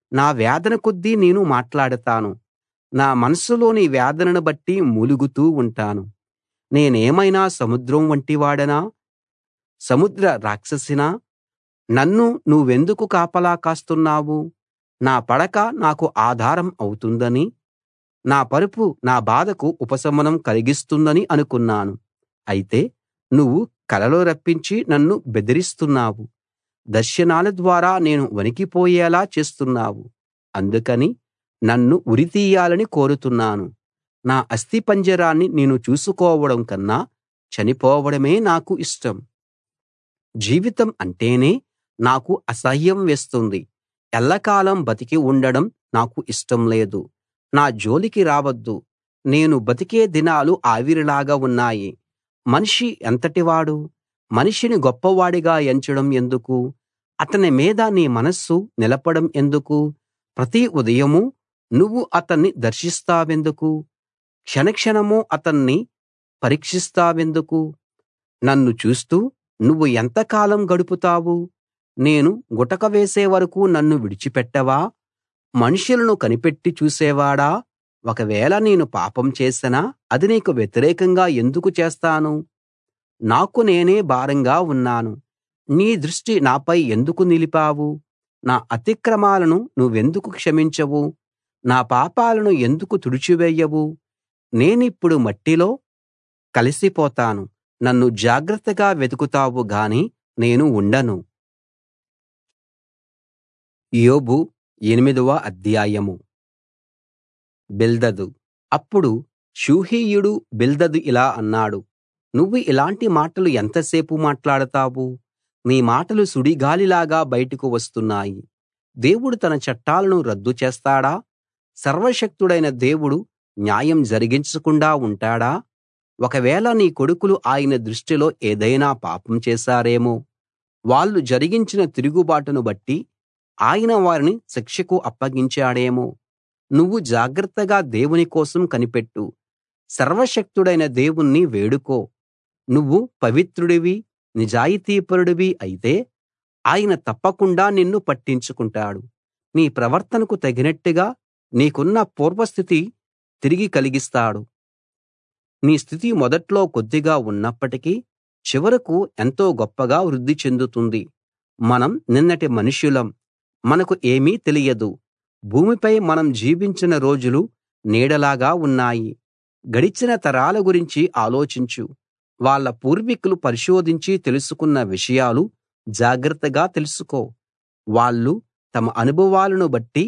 నా వేదన కొద్దీ నేను మాట్లాడతాను నా మనస్సులోని వేదనను బట్టి మూలుగుతూ ఉంటాను నేనేమైనా సముద్రం వంటివాడనా సముద్ర రాక్షసినా నన్ను నువ్వెందుకు కాపలా కాస్తున్నావు నా పడక నాకు ఆధారం అవుతుందని నా పరుపు నా బాధకు ఉపశమనం కలిగిస్తుందని అనుకున్నాను అయితే నువ్వు కలలో రప్పించి నన్ను బెదిరిస్తున్నావు దర్శనాల ద్వారా నేను వణికిపోయేలా చేస్తున్నావు అందుకని నన్ను ఉరితీయాలని కోరుతున్నాను నా అస్థిపంజరాన్ని నేను చూసుకోవడం కన్నా చనిపోవడమే నాకు ఇష్టం జీవితం అంటేనే నాకు అసహ్యం వేస్తుంది ఎల్లకాలం బతికి ఉండడం నాకు ఇష్టం లేదు నా జోలికి రావద్దు నేను బతికే దినాలు ఆవిరిలాగా ఉన్నాయి మనిషి ఎంతటివాడు మనిషిని గొప్పవాడిగా ఎంచడం ఎందుకు అతని మీద నీ మనస్సు నిలపడం ఎందుకు ప్రతి ఉదయమూ నువ్వు అతన్ని దర్శిస్తావెందుకు క్షణక్షణమూ అతన్ని పరీక్షిస్తావెందుకు నన్ను చూస్తూ నువ్వు ఎంతకాలం గడుపుతావు నేను గుటక వేసే వరకు నన్ను విడిచిపెట్టవా మనుషులను కనిపెట్టి చూసేవాడా ఒకవేళ నేను పాపం చేసినా అది నీకు వ్యతిరేకంగా ఎందుకు చేస్తాను నాకు నేనే భారంగా ఉన్నాను నీ దృష్టి నాపై ఎందుకు నిలిపావు నా అతిక్రమాలను నువ్వెందుకు క్షమించవు నా పాపాలను ఎందుకు తుడిచివేయవు నేనిప్పుడు మట్టిలో కలిసిపోతాను నన్ను జాగ్రత్తగా వెతుకుతావు గాని నేను ఉండను యోబు ఎనిమిదవ అధ్యాయం బిల్దదు అప్పుడు షూహీయుడు బిల్దదు ఇలా అన్నాడు నువ్వు ఇలాంటి మాటలు ఎంతసేపు మాట్లాడతావు నీ మాటలు సుడిగాలిలాగా బయటకు వస్తున్నాయి దేవుడు తన చట్టాలను రద్దు చేస్తాడా సర్వశక్తుడైన దేవుడు న్యాయం జరిగించకుండా ఉంటాడా ఒకవేళ నీ కొడుకులు ఆయన దృష్టిలో ఏదైనా పాపం చేశారేమో వాళ్ళు జరిగించిన తిరుగుబాటును బట్టి ఆయన వారిని శిక్షకు అప్పగించాడేమో నువ్వు జాగ్రత్తగా దేవుని కోసం కనిపెట్టు సర్వశక్తుడైన దేవుణ్ణి వేడుకో నువ్వు పవిత్రుడివి నిజాయితీపరుడివి అయితే ఆయన తప్పకుండా నిన్ను పట్టించుకుంటాడు నీ ప్రవర్తనకు తగినట్టుగా నీకున్న పూర్వస్థితి తిరిగి కలిగిస్తాడు నీ స్థితి మొదట్లో కొద్దిగా ఉన్నప్పటికీ చివరకు ఎంతో గొప్పగా వృద్ధి చెందుతుంది మనం నిన్నటి మనుషులం మనకు ఏమీ తెలియదు భూమిపై మనం జీవించిన రోజులు నీడలాగా ఉన్నాయి గడిచిన తరాల గురించి ఆలోచించు వాళ్ళ పూర్వీకులు పరిశోధించి తెలుసుకున్న విషయాలు జాగ్రత్తగా తెలుసుకో వాళ్ళు తమ అనుభవాలను బట్టి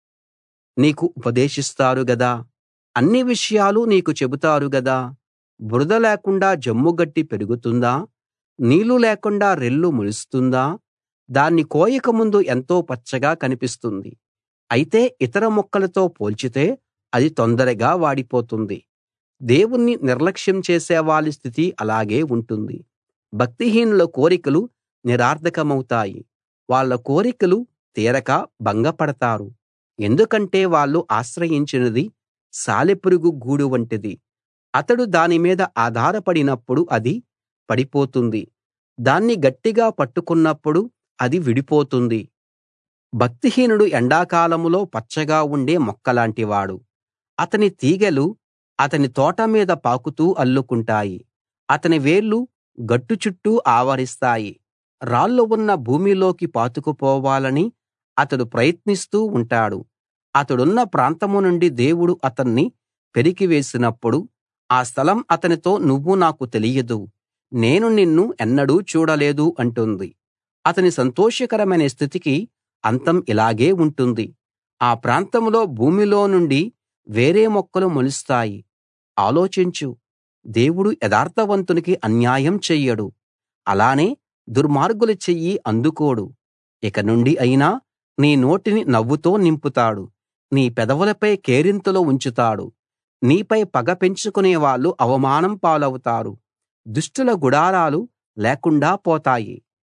నీకు ఉపదేశిస్తారు గదా అన్ని విషయాలు నీకు చెబుతారు గదా బురద లేకుండా జమ్ముగడ్డి పెరుగుతుందా నీళ్లు లేకుండా రెల్లు మొలుస్తుందా దాన్ని కోయక ముందు ఎంతో పచ్చగా కనిపిస్తుంది అయితే ఇతర మొక్కలతో పోల్చితే అది తొందరగా వాడిపోతుంది దేవుణ్ణి నిర్లక్ష్యం చేసేవాళ్ళ స్థితి అలాగే ఉంటుంది భక్తిహీనుల కోరికలు నిరర్థకమవుతాయి వాళ్ళ కోరికలు తీరక భంగపడతారు ఎందుకంటే వాళ్ళు ఆశ్రయించినది సాలెపురుగు గూడు వంటిది అతడు దాని మీద ఆధారపడినప్పుడు అది పడిపోతుంది దాన్ని గట్టిగా పట్టుకున్నప్పుడు అది విడిపోతుంది భక్తిహీనుడు ఎండాకాలంలో పచ్చగా ఉండే మొక్కలాంటివాడు అతని తీగెలు అతని తోట మీద పాకుతూ అల్లుకుంటాయి అతని వేర్లు గట్టు చుట్టూ ఆవరిస్తాయి రాళ్ళు ఉన్న భూమిలోకి పాతుకుపోవాలని అతడు ప్రయత్నిస్తూ ఉంటాడు అతడున్న ప్రాంతం నుండి దేవుడు అతన్ని పెరికివేసినప్పుడు ఆ స్థలం అతనితో నువ్వు నాకు తెలియదు నేను నిన్ను ఎన్నడూ చూడలేదు అంటుంది అతని సంతోషకరమైన స్థితికి అంతం ఇలాగే ఉంటుంది ఆ ప్రాంతంలో భూమిలో నుండి వేరే మొక్కలు మొలుస్తాయి ఆలోచించు దేవుడు యథార్థవంతునికి అన్యాయం చెయ్యడు అలానే దుర్మార్గుల చెయ్యి అందుకోడు ఇక నుండి అయినా నీ నోటిని నవ్వుతో నింపుతాడు నీ పెదవులపై కేరింతలు ఉంచుతాడు నీపై పగ పెంచుకునే వాళ్ళు అవమానం పాలవుతారు దుష్టుల గుడారాలు లేకుండా పోతాయి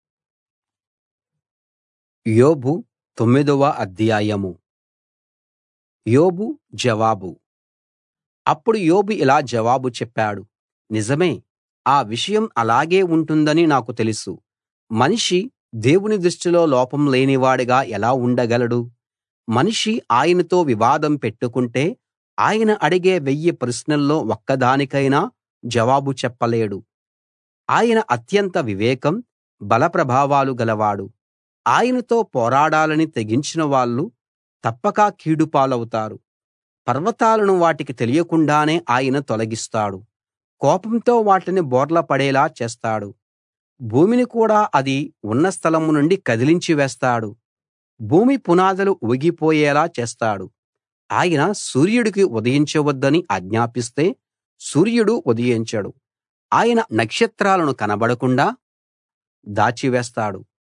యోబు తొమ్మిదవ అధ్యాయము యోబు జవాబు అప్పుడు యోబు ఇలా జవాబు చెప్పాడు నిజమే ఆ విషయం అలాగే ఉంటుందని నాకు తెలుసు మనిషి దేవుని దృష్టిలో లోపం లేనివాడుగా ఎలా ఉండగలడు మనిషి ఆయనతో వివాదం పెట్టుకుంటే ఆయన అడిగే వెయ్యి ప్రశ్నల్లో ఒక్కదానికైనా జవాబు చెప్పలేడు ఆయన అత్యంత వివేకం బల ప్రభావాలు గలవాడు ఆయనతో పోరాడాలని తెగించిన వాళ్ళు తప్పక కీడు పాలవుతారు పర్వతాలను వాటికి తెలియకుండానే ఆయన తొలగిస్తాడు కోపంతో వాటిని బోర్లపడేలా చేస్తాడు భూమిని కూడా అది ఉన్న స్థలం నుండి కదిలించి వేస్తాడు భూమి పునాదులు ఊగిపోయేలా చేస్తాడు ఆయన సూర్యుడికి ఉదయించవద్దని ఆజ్ఞాపిస్తే సూర్యుడు ఉదయించడు ఆయన నక్షత్రాలను కనబడకుండా దాచివేస్తాడు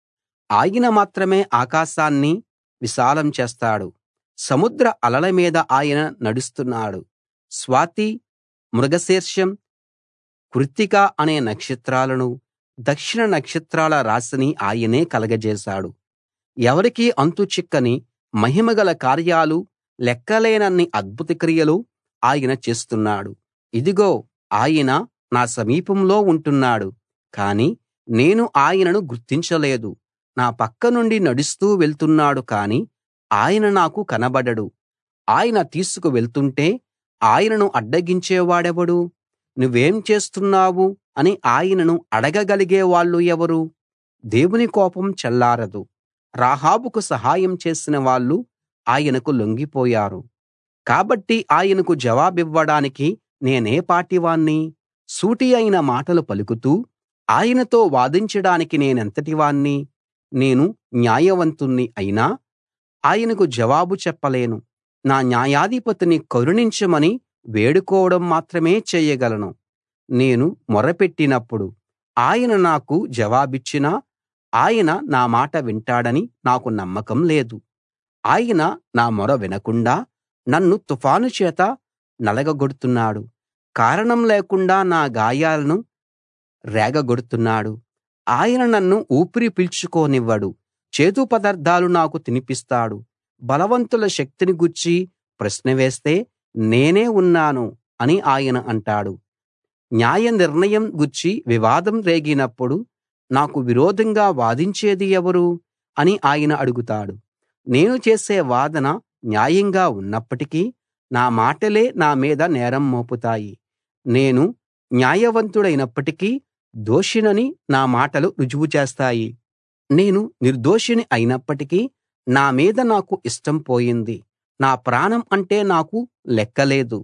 ఆయన మాత్రమే ఆకాశాన్ని విశాలం చేస్తాడు సముద్ర అలల మీద ఆయన నడుస్తున్నాడు స్వాతి మృగశీర్షం కృత్తిక అనే నక్షత్రాలను దక్షిణ నక్షత్రాల రాశిని ఆయనే కలగజేశాడు ఎవరికీ అంతు చిక్కని మహిమగల కార్యాలు లెక్కలేనన్ని అద్భుత క్రియలు ఆయన చేస్తున్నాడు ఇదిగో ఆయన నా సమీపంలో ఉంటున్నాడు కానీ నేను ఆయనను గుర్తించలేదు నా పక్క నుండి నడుస్తూ వెళ్తున్నాడు కానీ ఆయన నాకు కనబడడు ఆయన తీసుకు వెళ్తుంటే ఆయనను అడ్డగించేవాడెవడు నువ్వేం చేస్తున్నావు అని ఆయనను అడగగలిగే వాళ్ళు ఎవరు దేవుని కోపం చల్లారదు రాహాబుకు సహాయం చేసిన వాళ్ళు ఆయనకు లొంగిపోయారు కాబట్టి ఆయనకు జవాబివ్వడానికి నేనే పాటివాణ్ణి సూటి అయిన మాటలు పలుకుతూ ఆయనతో వాదించడానికి నేనెంతటివాణ్ణి నేను న్యాయవంతుణ్ణి అయినా ఆయనకు జవాబు చెప్పలేను నా న్యాయాధిపతిని కరుణించమని వేడుకోవడం మాత్రమే చేయగలను నేను మొరపెట్టినప్పుడు ఆయన నాకు జవాబిచ్చినా ఆయన నా మాట వింటాడని నాకు నమ్మకం లేదు ఆయన నా మొర వినకుండా నన్ను తుఫాను చేత నలగగొడుతున్నాడు కారణం లేకుండా నా గాయాలను రేగగొడుతున్నాడు ఆయన నన్ను ఊపిరి పీల్చుకోనివ్వడు చేదు పదార్థాలు నాకు తినిపిస్తాడు బలవంతుల శక్తిని గూర్చి ప్రశ్న వేస్తే నేనే ఉన్నాను అని ఆయన అంటాడు న్యాయ నిర్ణయం గూర్చి వివాదం రేగినప్పుడు నాకు విరోధంగా వాదించేది ఎవరు అని ఆయన అడుగుతాడు నేను చేసే వాదన న్యాయంగా ఉన్నప్పటికీ నా మాటలే నా మీద నేరం మోపుతాయి నేను న్యాయవంతుడైనప్పటికీ దోషినని నా మాటలు రుజువు చేస్తాయి నేను నిర్దోషిని అయినప్పటికీ నా మీద నాకు ఇష్టం పోయింది నా ప్రాణం అంటే నాకు లెక్కలేదు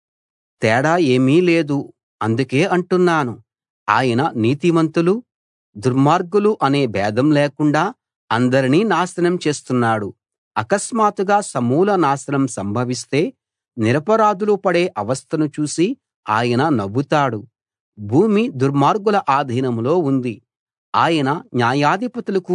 తేడా ఏమీ లేదు అందుకే అంటున్నాను ఆయన నీతిమంతులు దుర్మార్గులు అనే భేదం లేకుండా అందరినీ నాశనం చేస్తున్నాడు అకస్మాత్తుగా సమూల నాశనం సంభవిస్తే నిరపరాధులు పడే అవస్థను చూసి ఆయన నవ్వుతాడు భూమి దుర్మార్గుల ఆధీనంలో ఉంది ఆయన న్యాయాధిపతులకు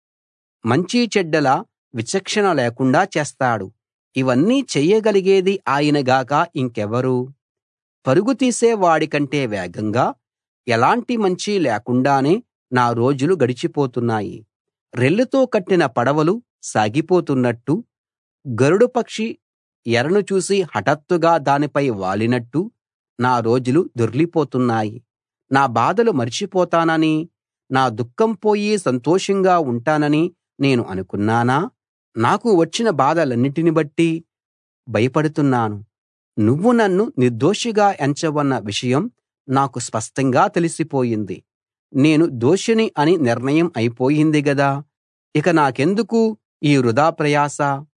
మంచి చెడ్డల విచక్షణ లేకుండా చేస్తాడు ఇవన్నీ చెయ్యగలిగేది ఆయన గాక ఇంకెవరు పరుగు తీసే వాడికంటే వేగంగా ఎలాంటి మంచీ లేకుండానే నా రోజులు గడిచిపోతున్నాయి రెల్లుతో కట్టిన పడవలు సాగిపోతున్నట్టు గరుడ పక్షి ఎరను చూసి హఠాత్తుగా దానిపై వాలినట్టు నా రోజులు దొర్లిపోతున్నాయి నా బాధలు మర్చిపోతానని నా దుఃఖం పోయి సంతోషంగా ఉంటానని నేను అనుకున్నానా నాకు వచ్చిన బాధలన్నిటిని బట్టి భయపడుతున్నాను నువ్వు నన్ను నిర్దోషిగా ఎంచవన్న విషయం నాకు స్పష్టంగా తెలిసిపోయింది నేను దోషిని అని నిర్ణయం అయిపోయింది గదా ఇక నాకెందుకు ఈ వృథా ప్రయాస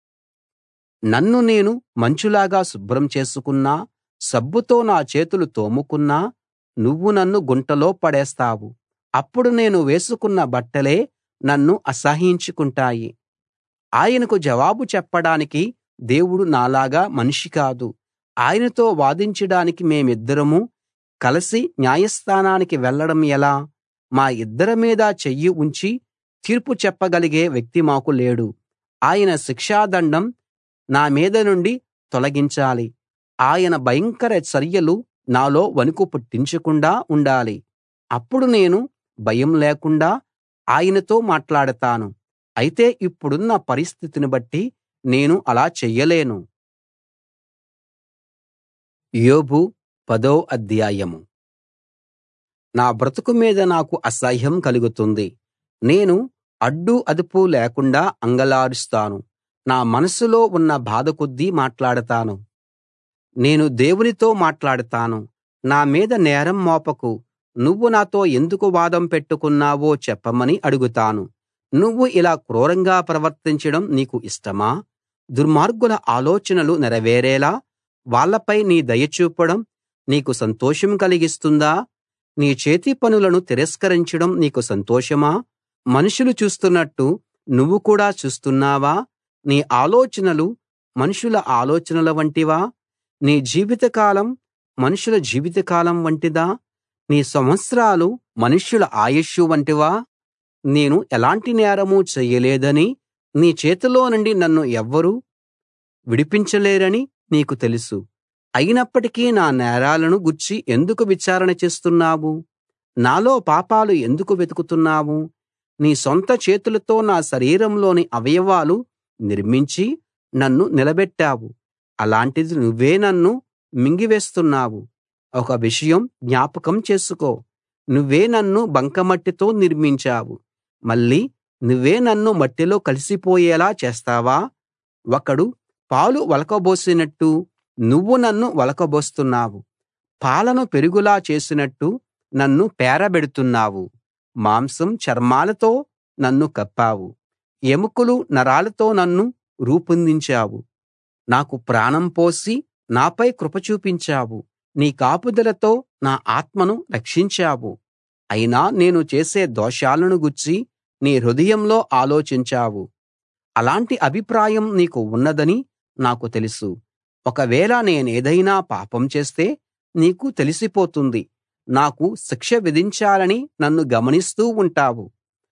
నన్ను నేను మంచులాగా శుభ్రం చేసుకున్నా సబ్బుతో నా చేతులు తోముకున్నా నువ్వు నన్ను గుంటలో పడేస్తావు అప్పుడు నేను వేసుకున్న బట్టలే నన్ను అసహ్యించుకుంటాయి ఆయనకు జవాబు చెప్పడానికి దేవుడు నాలాగా మనిషి కాదు ఆయనతో వాదించడానికి మేమిద్దరము కలిసి న్యాయస్థానానికి వెళ్ళడం ఎలా మా ఇద్దరి మీద చెయ్యి ఉంచి తీర్పు చెప్పగలిగే వ్యక్తి మాకు లేడు ఆయన శిక్షాదండం నా మీద నుండి తొలగించాలి ఆయన భయంకర చర్యలు నాలో వణుకు పుట్టించకుండా ఉండాలి అప్పుడు నేను భయం లేకుండా ఆయనతో మాట్లాడతాను అయితే ఇప్పుడున్న పరిస్థితిని బట్టి నేను అలా చెయ్యలేను యోబు పదో అధ్యాయం నా బ్రతుకు మీద నాకు అసహ్యం కలుగుతుంది నేను అడ్డు అదుపు లేకుండా అంగలారుస్తాను నా మనసులో ఉన్న బాధ కొద్దీ మాట్లాడతాను నేను దేవునితో మాట్లాడతాను నా మీద నేరం మోపకు నువ్వు నాతో ఎందుకు వాదం పెట్టుకున్నావో చెప్పమని అడుగుతాను నువ్వు ఇలా క్రూరంగా ప్రవర్తించడం నీకు ఇష్టమా దుర్మార్గుల ఆలోచనలు నెరవేరేలా వాళ్ళపై నీ దయ చూపడం నీకు సంతోషం కలిగిస్తుందా నీ చేతి పనులను తిరస్కరించడం నీకు సంతోషమా మనుషులు చూస్తున్నట్టు నువ్వు కూడా చూస్తున్నావా నీ ఆలోచనలు మనుషుల ఆలోచనల వంటివా నీ జీవితకాలం మనుషుల జీవితకాలం వంటిదా నీ సంవత్సరాలు మనుష్యుల ఆయుష్షు వంటివా నేను ఎలాంటి నేరమూ చెయ్యలేదని నీ చేతిలో నుండి నన్ను ఎవ్వరూ విడిపించలేరని నీకు తెలుసు అయినప్పటికీ నా నేరాలను గూర్చి ఎందుకు విచారణ చేస్తున్నావు నాలో పాపాలు ఎందుకు వెతుకుతున్నావు నీ సొంత చేతులతో నా శరీరంలోని అవయవాలు నిర్మించి నన్ను నిలబెట్టావు అలాంటిది నువ్వే నన్ను మింగివేస్తున్నావు ఒక విషయం జ్ఞాపకం చేసుకో నువ్వే నన్ను బంకమట్టితో నిర్మించావు మళ్ళీ నువ్వే నన్ను మట్టిలో కలిసిపోయేలా చేస్తావా ఒకడు పాలు ఒలకబోసినట్టు నువ్వు నన్ను ఒలకబోస్తున్నావు పాలను పెరుగులా చేసినట్టు నన్ను పేరబెడుతున్నావు మాంసం చర్మాలతో నన్ను కప్పావు ఎముకలు నరాలతో నన్ను రూపొందించావు నాకు ప్రాణం పోసి నాపై కృప చూపించావు నీ కాపుదలతో నా ఆత్మను రక్షించావు అయినా నేను చేసే దోషాలను గూర్చి నీ హృదయంలో ఆలోచించావు అలాంటి అభిప్రాయం నీకు ఉన్నదని నాకు తెలుసు ఒకవేళ నేనేదైనా పాపం చేస్తే నీకు తెలిసిపోతుంది నాకు శిక్ష విధించాలని నన్ను గమనిస్తూ ఉంటావు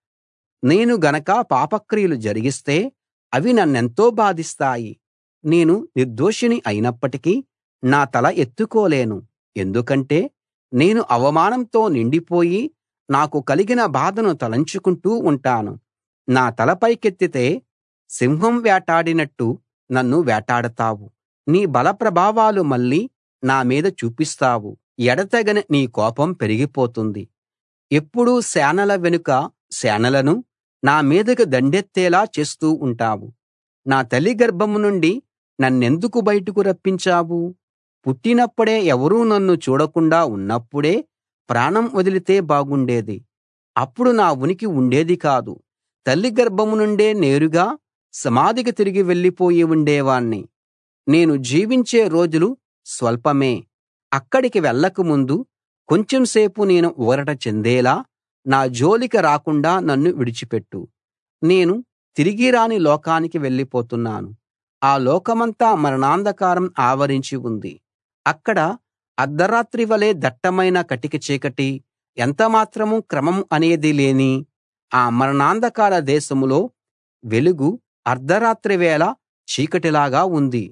నేను గనక పాపక్రియలు జరిగిస్తే అవి నన్నెంతో బాధిస్తాయి నేను నిర్దోషిని అయినప్పటికీ నా తల ఎత్తుకోలేను ఎందుకంటే నేను అవమానంతో నిండిపోయి నాకు కలిగిన బాధను తలంచుకుంటూ ఉంటాను నా తల పైకెత్తితే సింహం వేటాడినట్టు నన్ను వేటాడతావు నీ బల ప్రభావాలు మళ్ళీ నా మీద చూపిస్తావు ఎడతెగని నీ కోపం పెరిగిపోతుంది ఎప్పుడూ సేనల వెనుక సేనలను నా మీదకు దండెత్తేలా చేస్తూ ఉంటావు నా తల్లి గర్భం నుండి నన్నెందుకు బయటకు రప్పించావు పుట్టినప్పుడే ఎవరూ నన్ను చూడకుండా ఉన్నప్పుడే ప్రాణం వదిలితే బాగుండేది అప్పుడు నా ఉనికి ఉండేది కాదు తల్లి గర్భం నుండే నేరుగా సమాధికి తిరిగి వెళ్ళిపోయి ఉండేవాణ్ణి నేను జీవించే రోజులు స్వల్పమే అక్కడికి వెళ్ళక ముందు కొంచెం సేపు నేను ఊరట చెందేలా నా జోలికి రాకుండా నన్ను విడిచిపెట్టు నేను తిరిగి రాని లోకానికి వెళ్ళిపోతున్నాను ఆ లోకమంతా మరణాంధకారం ఆవరించి ఉంది అక్కడ అర్థరాత్రి వలె దట్టమైన కటిక చీకటి ఎంతమాత్రం క్రమం అనేది లేని ఆ మరణాంధకార దేశంలో వెలుగు అర్థరాత్రి వేళ చీకటిలాగా ఉంది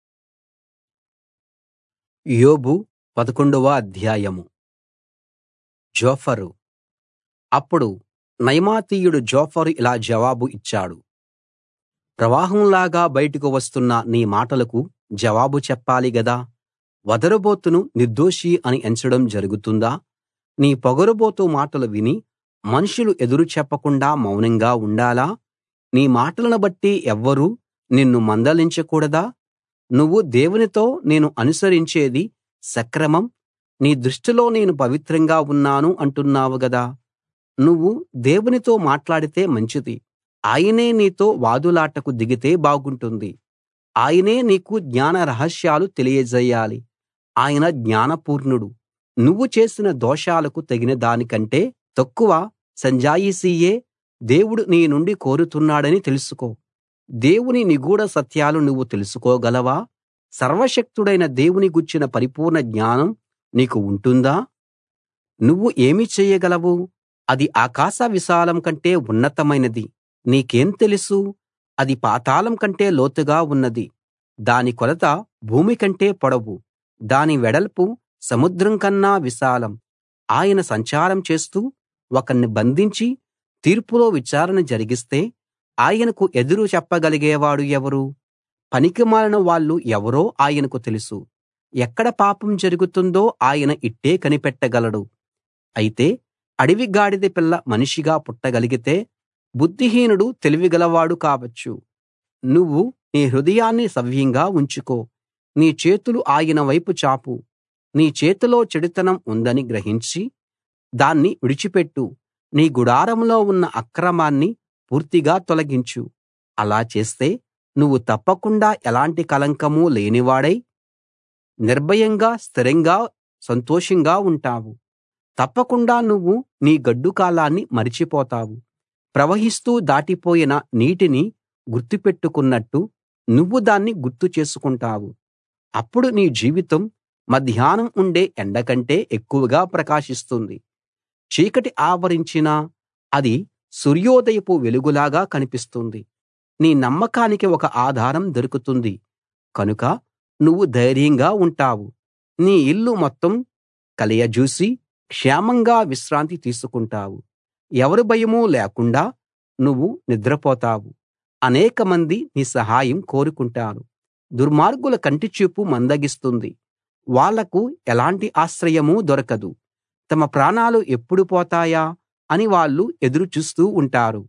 యోబు పదకొండవ అధ్యాయము జోఫరు అప్పుడు నయమాతీయుడు జోఫరు ఇలా జవాబు ఇచ్చాడు ప్రవాహంలాగా బయటకు వస్తున్న నీ మాటలకు జవాబు చెప్పాలి గదా వదరుబోతును నిర్దోషి అని ఎంచడం జరుగుతుందా నీ పొగరుబోతు మాటలు విని మనుషులు ఎదురు చెప్పకుండా మౌనంగా ఉండాలా నీ మాటలను బట్టి ఎవ్వరూ నిన్ను మందలించకూడదా నువ్వు దేవునితో నేను అనుసరించేది సక్రమం నీ దృష్టిలో నేను పవిత్రంగా ఉన్నాను అంటున్నావు గదా నువ్వు దేవునితో మాట్లాడితే మంచిది ఆయనే నీతో వాదులాటకు దిగితే బాగుంటుంది ఆయనే నీకు జ్ఞాన రహస్యాలు తెలియజేయాలి ఆయన జ్ఞానపూర్ణుడు నువ్వు చేసిన దోషాలకు తగిన దానికంటే తక్కువ సంజాయిషీయే దేవుడు నీ నుండి కోరుతున్నాడని తెలుసుకో దేవుని నిగూఢ సత్యాలు నువ్వు తెలుసుకోగలవా సర్వశక్తుడైన దేవుని గూర్చిన పరిపూర్ణ జ్ఞానం నీకు ఉంటుందా నువ్వు ఏమి చెయ్యగలవు అది ఆకాశ విశాలం కంటే ఉన్నతమైనది నీకేం తెలుసు అది పాతాళం కంటే లోతుగా ఉన్నది దాని కొలత భూమి కంటే పొడవు దాని వెడల్పు సముద్రం కన్నా విశాలం ఆయన సంచారం చేస్తూ ఒకణ్ణి బంధించి తీర్పులో విచారణ జరిగిస్తే ఆయనకు ఎదురు చెప్పగలిగేవాడు ఎవరు పనికిమాలిన వాళ్ళు ఎవరో ఆయనకు తెలుసు ఎక్కడ పాపం జరుగుతుందో ఆయన ఇట్టే కనిపెట్టగలడు అయితే అడవి గాడిద పిల్ల మనిషిగా పుట్టగలిగితే బుద్ధిహీనుడు తెలివిగలవాడు కావచ్చు నువ్వు నీ హృదయాన్ని సవ్యంగా ఉంచుకో నీ చేతులు ఆయన వైపు చాపు నీ చేతిలో చెడుతనం ఉందని గ్రహించి దాన్ని విడిచిపెట్టు నీ గుడారంలో ఉన్న అక్రమాన్ని పూర్తిగా తొలగించు అలా చేస్తే నువ్వు తప్పకుండా ఎలాంటి కళంకమూ లేనివాడై నిర్భయంగా స్థిరంగా సంతోషంగా ఉంటావు తప్పకుండా నువ్వు నీ గడ్డు కాలాన్ని మరిచిపోతావు ప్రవహిస్తూ దాటిపోయిన నీటిని గుర్తుపెట్టుకున్నట్టు నువ్వు దాన్ని గుర్తు చేసుకుంటావు అప్పుడు నీ జీవితం మధ్యాహ్నం ఉండే ఎండ కంటే ఎక్కువగా ప్రకాశిస్తుంది చీకటి ఆవరించినా అది సూర్యోదయపు వెలుగులాగా కనిపిస్తుంది నీ నమ్మకానికి ఒక ఆధారం దొరుకుతుంది కనుక నువ్వు ధైర్యంగా ఉంటావు నీ ఇల్లు మొత్తం కలయజూసి క్షేమంగా విశ్రాంతి తీసుకుంటావు ఎవరి భయమూ లేకుండా నువ్వు నిద్రపోతావు అనేకమంది నీ సహాయం కోరుకుంటారు దుర్మార్గుల కంటిచూపు మందగిస్తుంది వాళ్లకు ఎలాంటి ఆశ్రయమూ దొరకదు తమ ప్రాణాలు ఎప్పుడు పోతాయా అని వాళ్ళు ఎదురు చూస్తూ ఉంటారు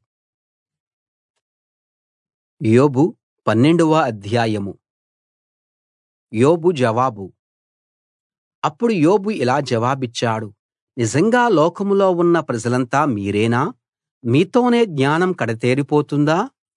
యోబు పన్నెండవ అధ్యాయము యోబు జవాబు అప్పుడు యోబు ఇలా జవాబిచ్చాడు నిజంగా లోకంలో ఉన్న ప్రజలంతా మీరేనా మీతోనే జ్ఞానం కడతేరిపోతుందా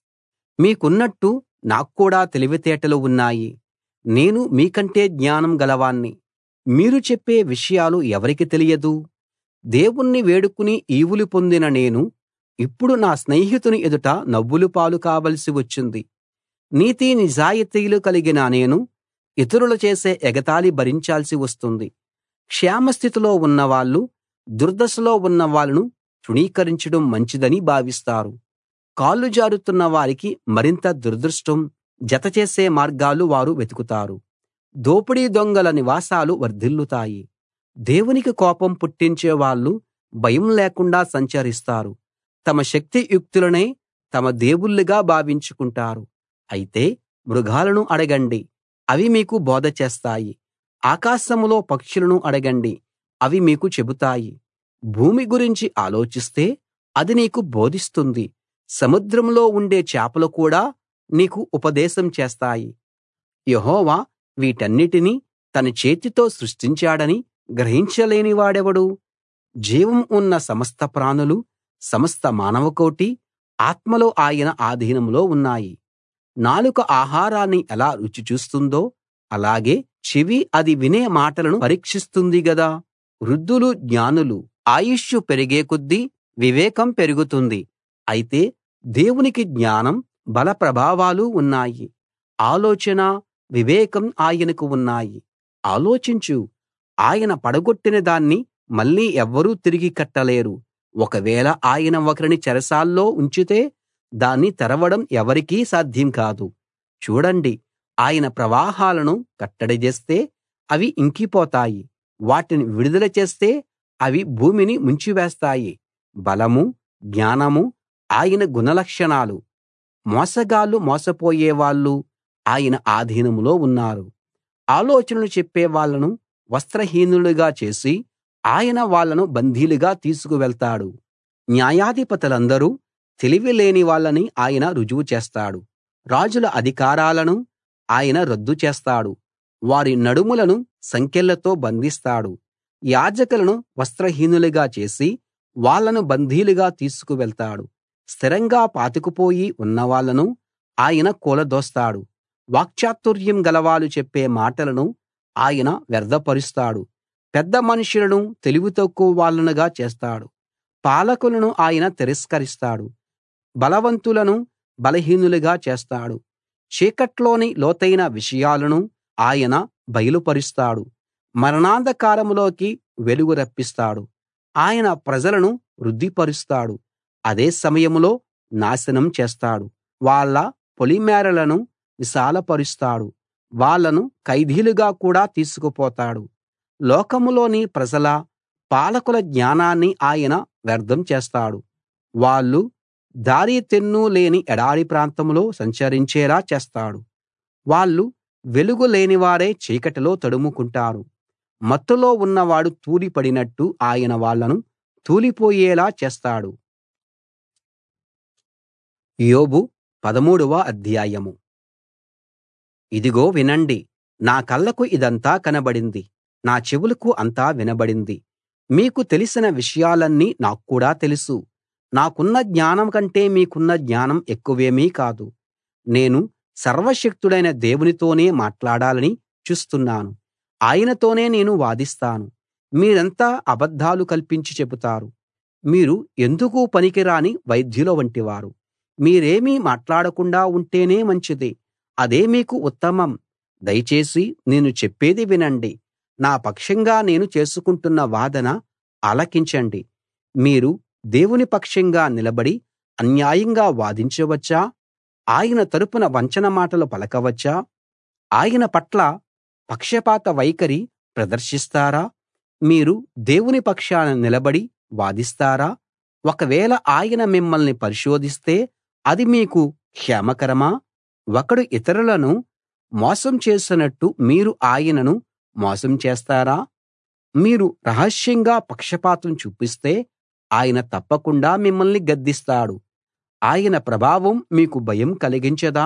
మీకున్నట్టు నాక్కూడా తెలివితేటలు ఉన్నాయి నేను మీకంటే జ్ఞానం గలవాణ్ణి మీరు చెప్పే విషయాలు ఎవరికి తెలియదు దేవుణ్ణి వేడుకుని ఈవులు పొందిన నేను ఇప్పుడు నా స్నేహితుని ఎదుట నవ్వుల పాలు కావలసి వచ్చింది నీతి నిజాయితీలు కలిగిన నేను ఇతరులు చేసే ఎగతాళి భరించాల్సి వస్తుంది క్షేమస్థితిలో ఉన్నవాళ్ళు దుర్దశలో ఉన్న వాళ్ళను తృణీకరించడం మంచిదని భావిస్తారు కాళ్ళు జారుతున్న వారికి మరింత దురదృష్టం జతచేసే మార్గాలు వారు వెతుకుతారు దోపిడీ దొంగల నివాసాలు వర్ధిల్లుతాయి దేవునికి కోపం పుట్టించే వాళ్ళు భయం లేకుండా సంచరిస్తారు తమ శక్తియుక్తులనే తమ దేవుళ్ళుగా భావించుకుంటారు అయితే మృగాలను అడగండి అవి మీకు బోధ చేస్తాయి ఆకాశంలో పక్షులను అడగండి అవి మీకు చెబుతాయి భూమి గురించి ఆలోచిస్తే అది నీకు బోధిస్తుంది సముద్రంలో ఉండే చేపలు కూడా నీకు ఉపదేశం చేస్తాయి యెహోవా వీటన్నిటినీ తన చేతితో సృష్టించాడని గ్రహించలేని వాడెవడు జీవం ఉన్న సమస్త ప్రాణులు సమస్త మానవకోటి ఆత్మలు ఆయన ఆధీనంలో ఉన్నాయి నాలుక ఆహారాన్ని ఎలా రుచి చూస్తుందో అలాగే చెవి అది వినే మాటలను పరీక్షిస్తుంది గదా వృద్ధులు జ్ఞానులు ఆయుష్షు పెరిగే కొద్దీ వివేకం పెరుగుతుంది అయితే దేవునికి జ్ఞానం బల ప్రభావాలు ఉన్నాయి ఆలోచన వివేకం ఆయనకు ఉన్నాయి ఆలోచించు ఆయన పడగొట్టిన దాన్ని మళ్ళీ ఎవ్వరూ తిరిగి కట్టలేరు ఒకవేళ ఆయన ఒకరిని చెరసాల్లో ఉంచితే దాన్ని తెరవడం ఎవరికీ సాధ్యం కాదు చూడండి ఆయన ప్రవాహాలను కట్టడి చేస్తే అవి ఇంకిపోతాయి వాటిని విడుదల చేస్తే అవి భూమిని ముంచివేస్తాయి బలము జ్ఞానము ఆయన గుణలక్షణాలు మోసగాళ్ళు మోసపోయేవాళ్ళు ఆయన ఆధీనంలో ఉన్నారు ఆలోచనలు చెప్పే వాళ్ళను వస్త్రహీనులుగా చేసి ఆయన వాళ్ళను బందీలుగా తీసుకువెళ్తాడు న్యాయాధిపతులందరూ తెలివి లేని వాళ్ళని ఆయన రుజువు చేస్తాడు రాజుల అధికారాలను ఆయన రద్దు చేస్తాడు వారి నడుములను సంకెళ్లతో బంధిస్తాడు యాజకులను వస్త్రహీనులుగా చేసి వాళ్ళను బందీలుగా తీసుకువెళ్తాడు స్థిరంగా పాతుకుపోయి ఉన్నవాళ్ళను ఆయన కూలదోస్తాడు వాక్చాతుర్యం గలవాళ్ళు చెప్పే మాటలను ఆయన వ్యర్థపరుస్తాడు పెద్ద మనుషులను తెలివి తక్కువ వాళ్ళనుగా చేస్తాడు పాలకులను ఆయన తిరస్కరిస్తాడు బలవంతులను బలహీనులుగా చేస్తాడు చీకట్లోని లోతైన విషయాలను ఆయన బయలుపరుస్తాడు మరణాంధకారంలోకి వెలుగు రప్పిస్తాడు ఆయన ప్రజలను వృద్ధిపరుస్తాడు అదే సమయంలో నాశనం చేస్తాడు వాళ్ళ పొలిమేరలను విశాలపరుస్తాడు వాళ్ళను ఖైదీలుగా కూడా తీసుకుపోతాడు లోకంలోని ప్రజల పాలకుల జ్ఞానాన్ని ఆయన వ్యర్థం చేస్తాడు వాళ్ళు దారి తెన్ను లేని ఎడారి ప్రాంతంలో సంచరించేలా చేస్తాడు వాళ్ళు వెలుగు లేనివారై చీకటిలో తడుముకుంటారు మత్తులో ఉన్నవాడు తూలి పడినట్టు ఆయన వాళ్ళను తూలిపోయేలా చేస్తాడు యోబు పదమూడవ అధ్యాయం ఇదిగో వినండి నా కళ్ళకు ఇదంతా కనబడింది నా చెవులకు అంతా వినబడింది మీకు తెలిసిన విషయాలన్నీ నాక్కూడా తెలుసు నాకున్న జ్ఞానం కంటే మీకున్న జ్ఞానం ఎక్కువేమీ కాదు నేను సర్వశక్తుడైన దేవునితోనే మాట్లాడాలని చూస్తున్నాను ఆయనతోనే నేను వాదిస్తాను మీరంతా అబద్ధాలు కల్పించి చెబుతారు మీరు ఎందుకూ పనికిరాని వైద్యుల వంటివారు మీరేమీ మాట్లాడకుండా ఉంటేనే మంచిది అదే మీకు ఉత్తమం దయచేసి నేను చెప్పేది వినండి నా పక్షంగా నేను చేసుకుంటున్న వాదన ఆలకించండి మీరు దేవుని పక్షంగా నిలబడి అన్యాయంగా వాదించవచ్చా ఆయన తరపున వంచన మాటలు పలకవచ్చా ఆయన పట్ల పక్షపాత వైఖరి ప్రదర్శిస్తారా మీరు దేవుని పక్షాన నిలబడి వాదిస్తారా ఒకవేళ ఆయన మిమ్మల్ని పరిశోధిస్తే అది మీకు క్షేమకరమా ఒకడు ఇతరులను మోసం చేసినట్టు మీరు ఆయనను మోసం చేస్తారా మీరు రహస్యంగా పక్షపాతం చూపిస్తే ఆయన తప్పకుండా మిమ్మల్ని గద్దిస్తాడు ఆయన ప్రభావం మీకు భయం కలిగించదా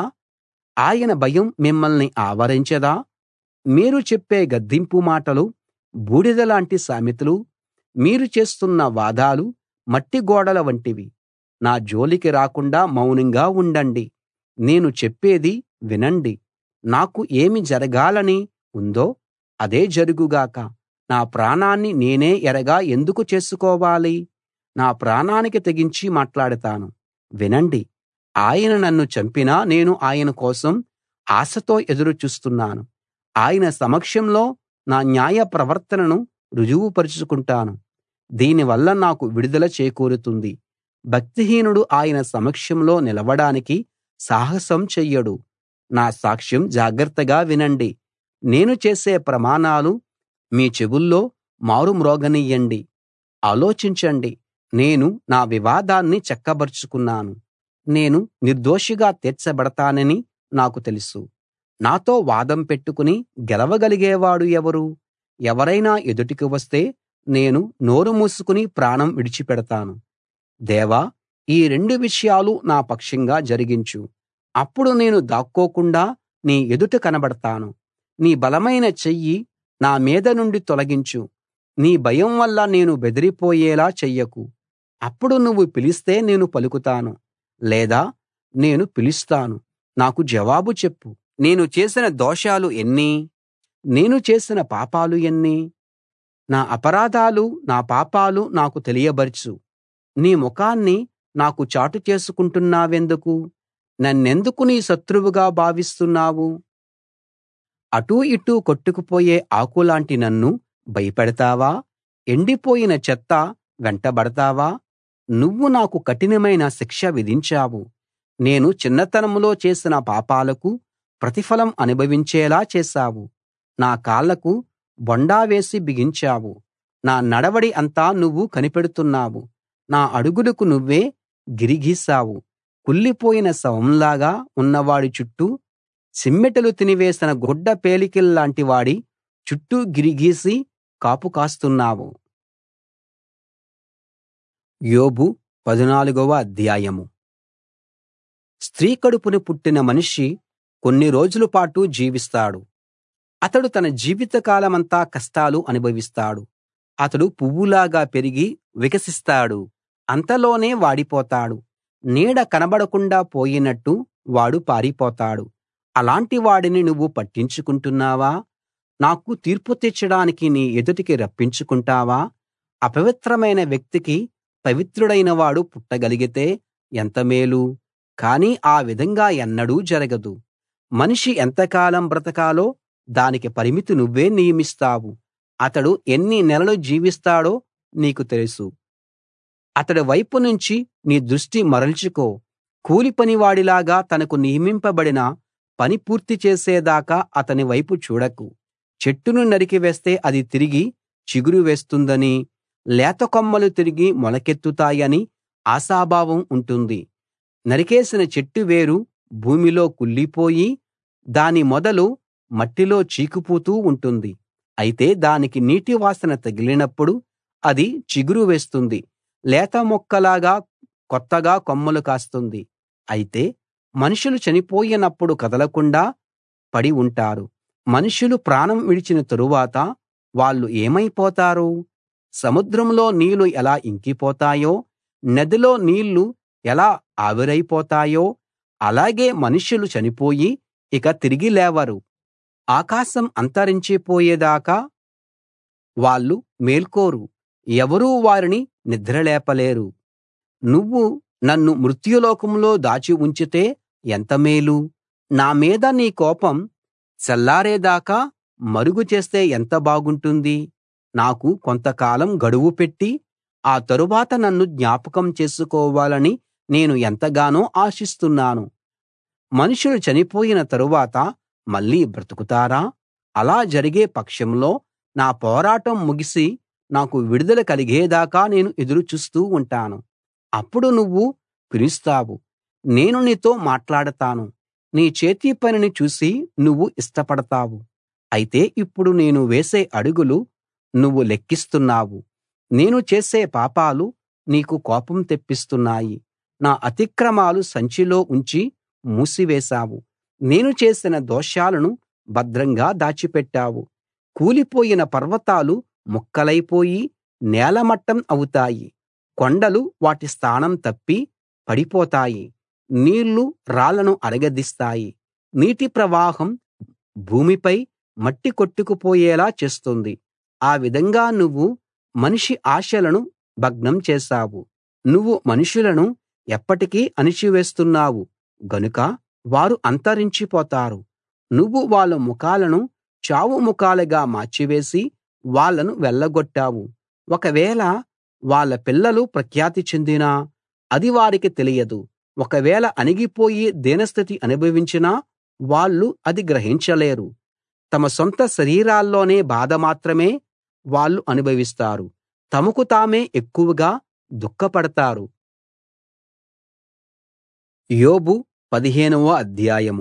ఆయన భయం మిమ్మల్ని ఆవరించదా మీరు చెప్పే గద్దింపు మాటలు బూడిదలాంటి సామెతలు మీరు చేస్తున్న వాదాలు మట్టి గోడల వంటివి నా జోలికి రాకుండా మౌనంగా ఉండండి నేను చెప్పేది వినండి నాకు ఏమి జరగాలని ఉందో అదే జరుగుగాక నా ప్రాణాన్ని నేనే ఎరగా ఎందుకు చేసుకోవాలి నా ప్రాణానికి తెగించి మాట్లాడతాను వినండి ఆయన నన్ను చంపినా నేను ఆయన కోసం ఆశతో ఎదురు చూస్తున్నాను ఆయన సమక్షంలో నా న్యాయ ప్రవర్తనను రుజువు పరుచుకుంటాను దీనివల్ల నాకు విడుదల చేకూరుతుంది భక్తిహీనుడు ఆయన సమక్షంలో నిలవడానికి సాహసం చెయ్యడు నా సాక్ష్యం జాగ్రత్తగా వినండి నేను చేసే ప్రమాణాలు మీ చెవుల్లో మారుమ్రోగనియ్యండి ఆలోచించండి నేను నా వివాదాన్ని చక్కబరుచుకున్నాను నేను నిర్దోషిగా తీర్చబడతానని నాకు తెలుసు నాతో వాదం పెట్టుకుని గెలవగలిగేవాడు ఎవరు ఎవరైనా ఎదుటికి వస్తే నేను నోరు మూసుకుని ప్రాణం విడిచిపెడతాను దేవా ఈ రెండు విషయాలు నా పక్షంగా జరిగించు అప్పుడు నేను దాక్కోకుండా నీ ఎదుట కనబడతాను నీ బలమైన చెయ్యి నా మీద నుండి తొలగించు నీ భయం వల్ల నేను బెదిరిపోయేలా చెయ్యకు అప్పుడు నువ్వు పిలిస్తే నేను పలుకుతాను లేదా నేను పిలుస్తాను నాకు జవాబు చెప్పు నేను చేసిన దోషాలు ఎన్ని నేను చేసిన పాపాలు ఎన్ని నా అపరాధాలు నా పాపాలు నాకు తెలియబరచు నీ ముఖాన్ని నాకు చాటు చేసుకుంటున్నావెందుకు నన్నెందుకు నీ శత్రువుగా భావిస్తున్నావు అటూ ఇటూ కొట్టుకుపోయే ఆకులాంటి నన్ను భయపెడతావా ఎండిపోయిన చెత్త వెంటబడతావా నువ్వు నాకు కఠినమైన శిక్ష విధించావు నేను చిన్నతనంలో చేసిన పాపాలకు ప్రతిఫలం అనుభవించేలా చేశావు నా కాళ్లకు బొండా వేసి బిగించావు నా నడవడి అంతా నువ్వు కనిపెడుతున్నావు నా అడుగులకు నువ్వే గిరి గీశావు కుళ్ళిపోయిన శవంలాగా ఉన్నవాడి చుట్టూ చిమ్మెటలు తినివేసిన గుడ్డ పేలికల్లాంటి వాడి చుట్టూ గిరిగీసి కాపు కాస్తున్నావు యోబు పదునాలుగవ అధ్యాయం స్త్రీ కడుపున పుట్టిన మనిషి కొన్ని రోజుల పాటు జీవిస్తాడు అతడు తన జీవితకాలమంతా కష్టాలు అనుభవిస్తాడు అతడు పువ్వులాగా పెరిగి వికసిస్తాడు అంతలోనే వాడిపోతాడు నీడ కనబడకుండా పోయినట్టు వాడు పారిపోతాడు అలాంటి వాడిని నువ్వు పట్టించుకుంటున్నావా నాకు తీర్పు తీర్చడానికి నీ ఎదుటికి రప్పించుకుంటావా అపవిత్రమైన వ్యక్తికి పవిత్రుడైన వాడు పుట్టగలిగితే ఎంత మేలు కానీ ఆ విధంగా ఎన్నడూ జరగదు మనిషి ఎంతకాలం బ్రతకాలో దానికి పరిమితి నువ్వే నియమిస్తావు అతడు ఎన్ని నెలలు జీవిస్తాడో నీకు తెలుసు అతడి వైపు నుంచి నీ దృష్టి మరల్చుకో కూలి పనివాడిలాగా తనకు నియమింపబడిన పని పూర్తి చేసేదాకా అతని వైపు చూడకు చెట్టును నరికివేస్తే అది తిరిగి చిగురు వేస్తుందని లేత కొమ్మలు తిరిగి మొలకెత్తుతాయని ఆశాభావం ఉంటుంది నరికేసిన చెట్టు వేరు భూమిలో కుళ్ళిపోయి దాని మొదలు మట్టిలో చీకిపోతూ ఉంటుంది అయితే దానికి నీటి వాసన తగిలినప్పుడు అది చిగురు వేస్తుంది లేత మొక్కలాగా కొత్తగా కొమ్మలు కాస్తుంది అయితే మనుషులు చనిపోయినప్పుడు కదలకుండా పడి ఉంటారు మనుషులు ప్రాణం విడిచిన తరువాత వాళ్ళు ఏమైపోతారు సముద్రంలో నీళ్లు ఎలా ఇంకిపోతాయో నదిలో నీళ్లు ఎలా ఆవిరైపోతాయో అలాగే మనుషులు చనిపోయి ఇక తిరిగి లేవరు ఆకాశం అంతరించిపోయేదాకా వాళ్ళు మేల్కోరు ఎవరూ వారిని నిద్రలేపలేరు నువ్వు నన్ను మృత్యులోకంలో దాచి ఉంచితే ఎంత మేలు నా మీద నీ కోపం చల్లారేదాకా మరుగు చేస్తే ఎంత బాగుంటుంది నాకు కొంతకాలం గడువు పెట్టి ఆ తరువాత నన్ను జ్ఞాపకం చేసుకోవాలని నేను ఎంతగానో ఆశిస్తున్నాను మనుషులు చనిపోయిన తరువాత మళ్ళీ బ్రతుకుతారా అలా జరిగే పక్షంలో నా పోరాటం ముగిసి నాకు విడుదల కలిగేదాకా నేను ఎదురు చూస్తూ ఉంటాను అప్పుడు నువ్వు పిలుస్తావు నేను నీతో మాట్లాడతాను నీ చేతి పనిని చూసి నువ్వు ఇష్టపడతావు అయితే ఇప్పుడు నేను వేసే అడుగులు నువ్వు లెక్కిస్తున్నావు నేను చేసే పాపాలు నీకు కోపం తెప్పిస్తున్నాయి నా అతిక్రమాలు సంచిలో ఉంచి మూసివేశావు నేను చేసిన దోషాలను భద్రంగా దాచిపెట్టావు కూలిపోయిన పర్వతాలు ముక్కలైపోయి నేలమట్టం అవుతాయి కొండలు వాటి స్థానం తప్పి పడిపోతాయి నీళ్లు రాళ్లను అరగదీస్తాయి నీటి ప్రవాహం భూమిపై మట్టి కొట్టుకుపోయేలా చేస్తుంది ఆ విధంగా నువ్వు మనిషి ఆశలను భగ్నం చేశావు నువ్వు మనుషులను ఎప్పటికీ అణిచివేస్తున్నావు గనుక వారు అంతరించిపోతారు నువ్వు వాళ్ళ ముఖాలను చావు ముఖాలుగా మార్చివేసి వాళ్ళను వెళ్ళగొట్టావు ఒకవేళ వాళ్ళ పిల్లలు ప్రఖ్యాతి చెందినా అది వారికి తెలియదు ఒకవేళ అణిగిపోయి దీనస్థితి అనుభవించినా వాళ్ళు అది గ్రహించలేరు తమ సొంత శరీరాల్లోనే బాధ మాత్రమే వాళ్ళు అనుభవిస్తారు తమకు తామే ఎక్కువగా దుఃఖపడతారు యోబు పదిహేనవ అధ్యాయం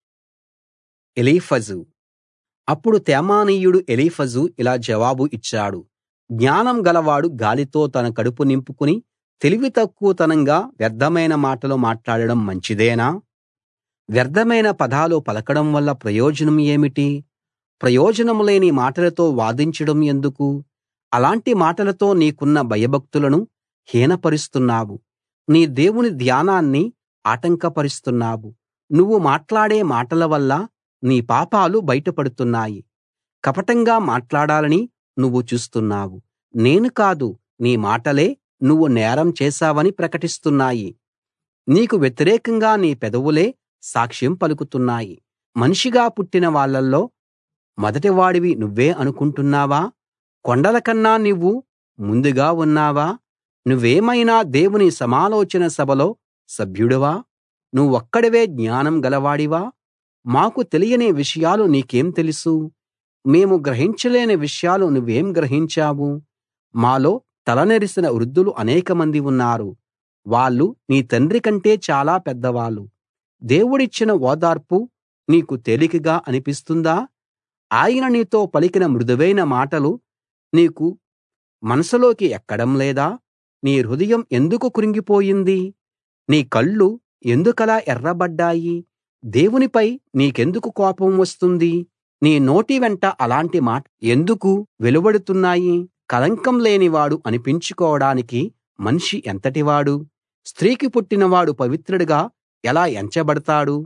ఎలీఫజు అప్పుడు తేమానీయుడు ఎలీఫజు ఇలా జవాబు ఇచ్చాడు జ్ఞానం గలవాడు గాలితో తన కడుపు నింపుకుని తెలివి తక్కువతనంగా వ్యర్థమైన మాటలు మాట్లాడడం మంచిదేనా వ్యర్థమైన పదాలు పలకడం వల్ల ప్రయోజనం ఏమిటి ప్రయోజనం లేని మాటలతో వాదించడం ఎందుకు అలాంటి మాటలతో నీకున్న భయభక్తులను హీనపరుస్తున్నావు నీ దేవుని ధ్యానాన్ని ఆటంకపరుస్తున్నావు నువ్వు మాట్లాడే మాటల వల్ల నీ పాపాలు బయటపడుతున్నాయి కపటంగా మాట్లాడాలని నువ్వు చూస్తున్నావు నేను కాదు నీ మాటలే నువ్వు నేరం చేశావని ప్రకటిస్తున్నాయి నీకు వ్యతిరేకంగా నీ పెదవులే సాక్ష్యం పలుకుతున్నాయి మనిషిగా పుట్టిన వాళ్ళల్లో మొదటివాడివి నువ్వే అనుకుంటున్నావా కొండల కన్నా నువ్వు ముందుగా ఉన్నావా నువ్వేమైనా దేవుని సమాలోచన సభలో సభ్యుడివా నువ్వొక్కడివే జ్ఞానం గలవాడివా మాకు తెలియని విషయాలు నీకేం తెలుసు మేము గ్రహించలేని విషయాలు నువ్వేం గ్రహించావు మాలో తలనెరిసిన వృద్ధులు అనేకమంది ఉన్నారు వాళ్ళు నీ తండ్రి కంటే చాలా పెద్దవాళ్ళు దేవుడిచ్చిన ఓదార్పు నీకు తేలికగా అనిపిస్తుందా ఆయన నీతో పలికిన మృదువైన మాటలు నీకు మనసులోకి ఎక్కడం లేదా నీ హృదయం ఎందుకు కృంగిపోయింది నీ కళ్ళు ఎందుకలా ఎర్రబడ్డాయి దేవునిపై నీకెందుకు కోపం వస్తుంది నీ నోటి వెంట అలాంటి మాట ఎందుకు వెలువడుతున్నాయి కళంకం లేనివాడు అనిపించుకోవడానికి మనిషి ఎంతటివాడు స్త్రీకి పుట్టినవాడు పవిత్రుడిగా ఎలా ఎంచబడతాడు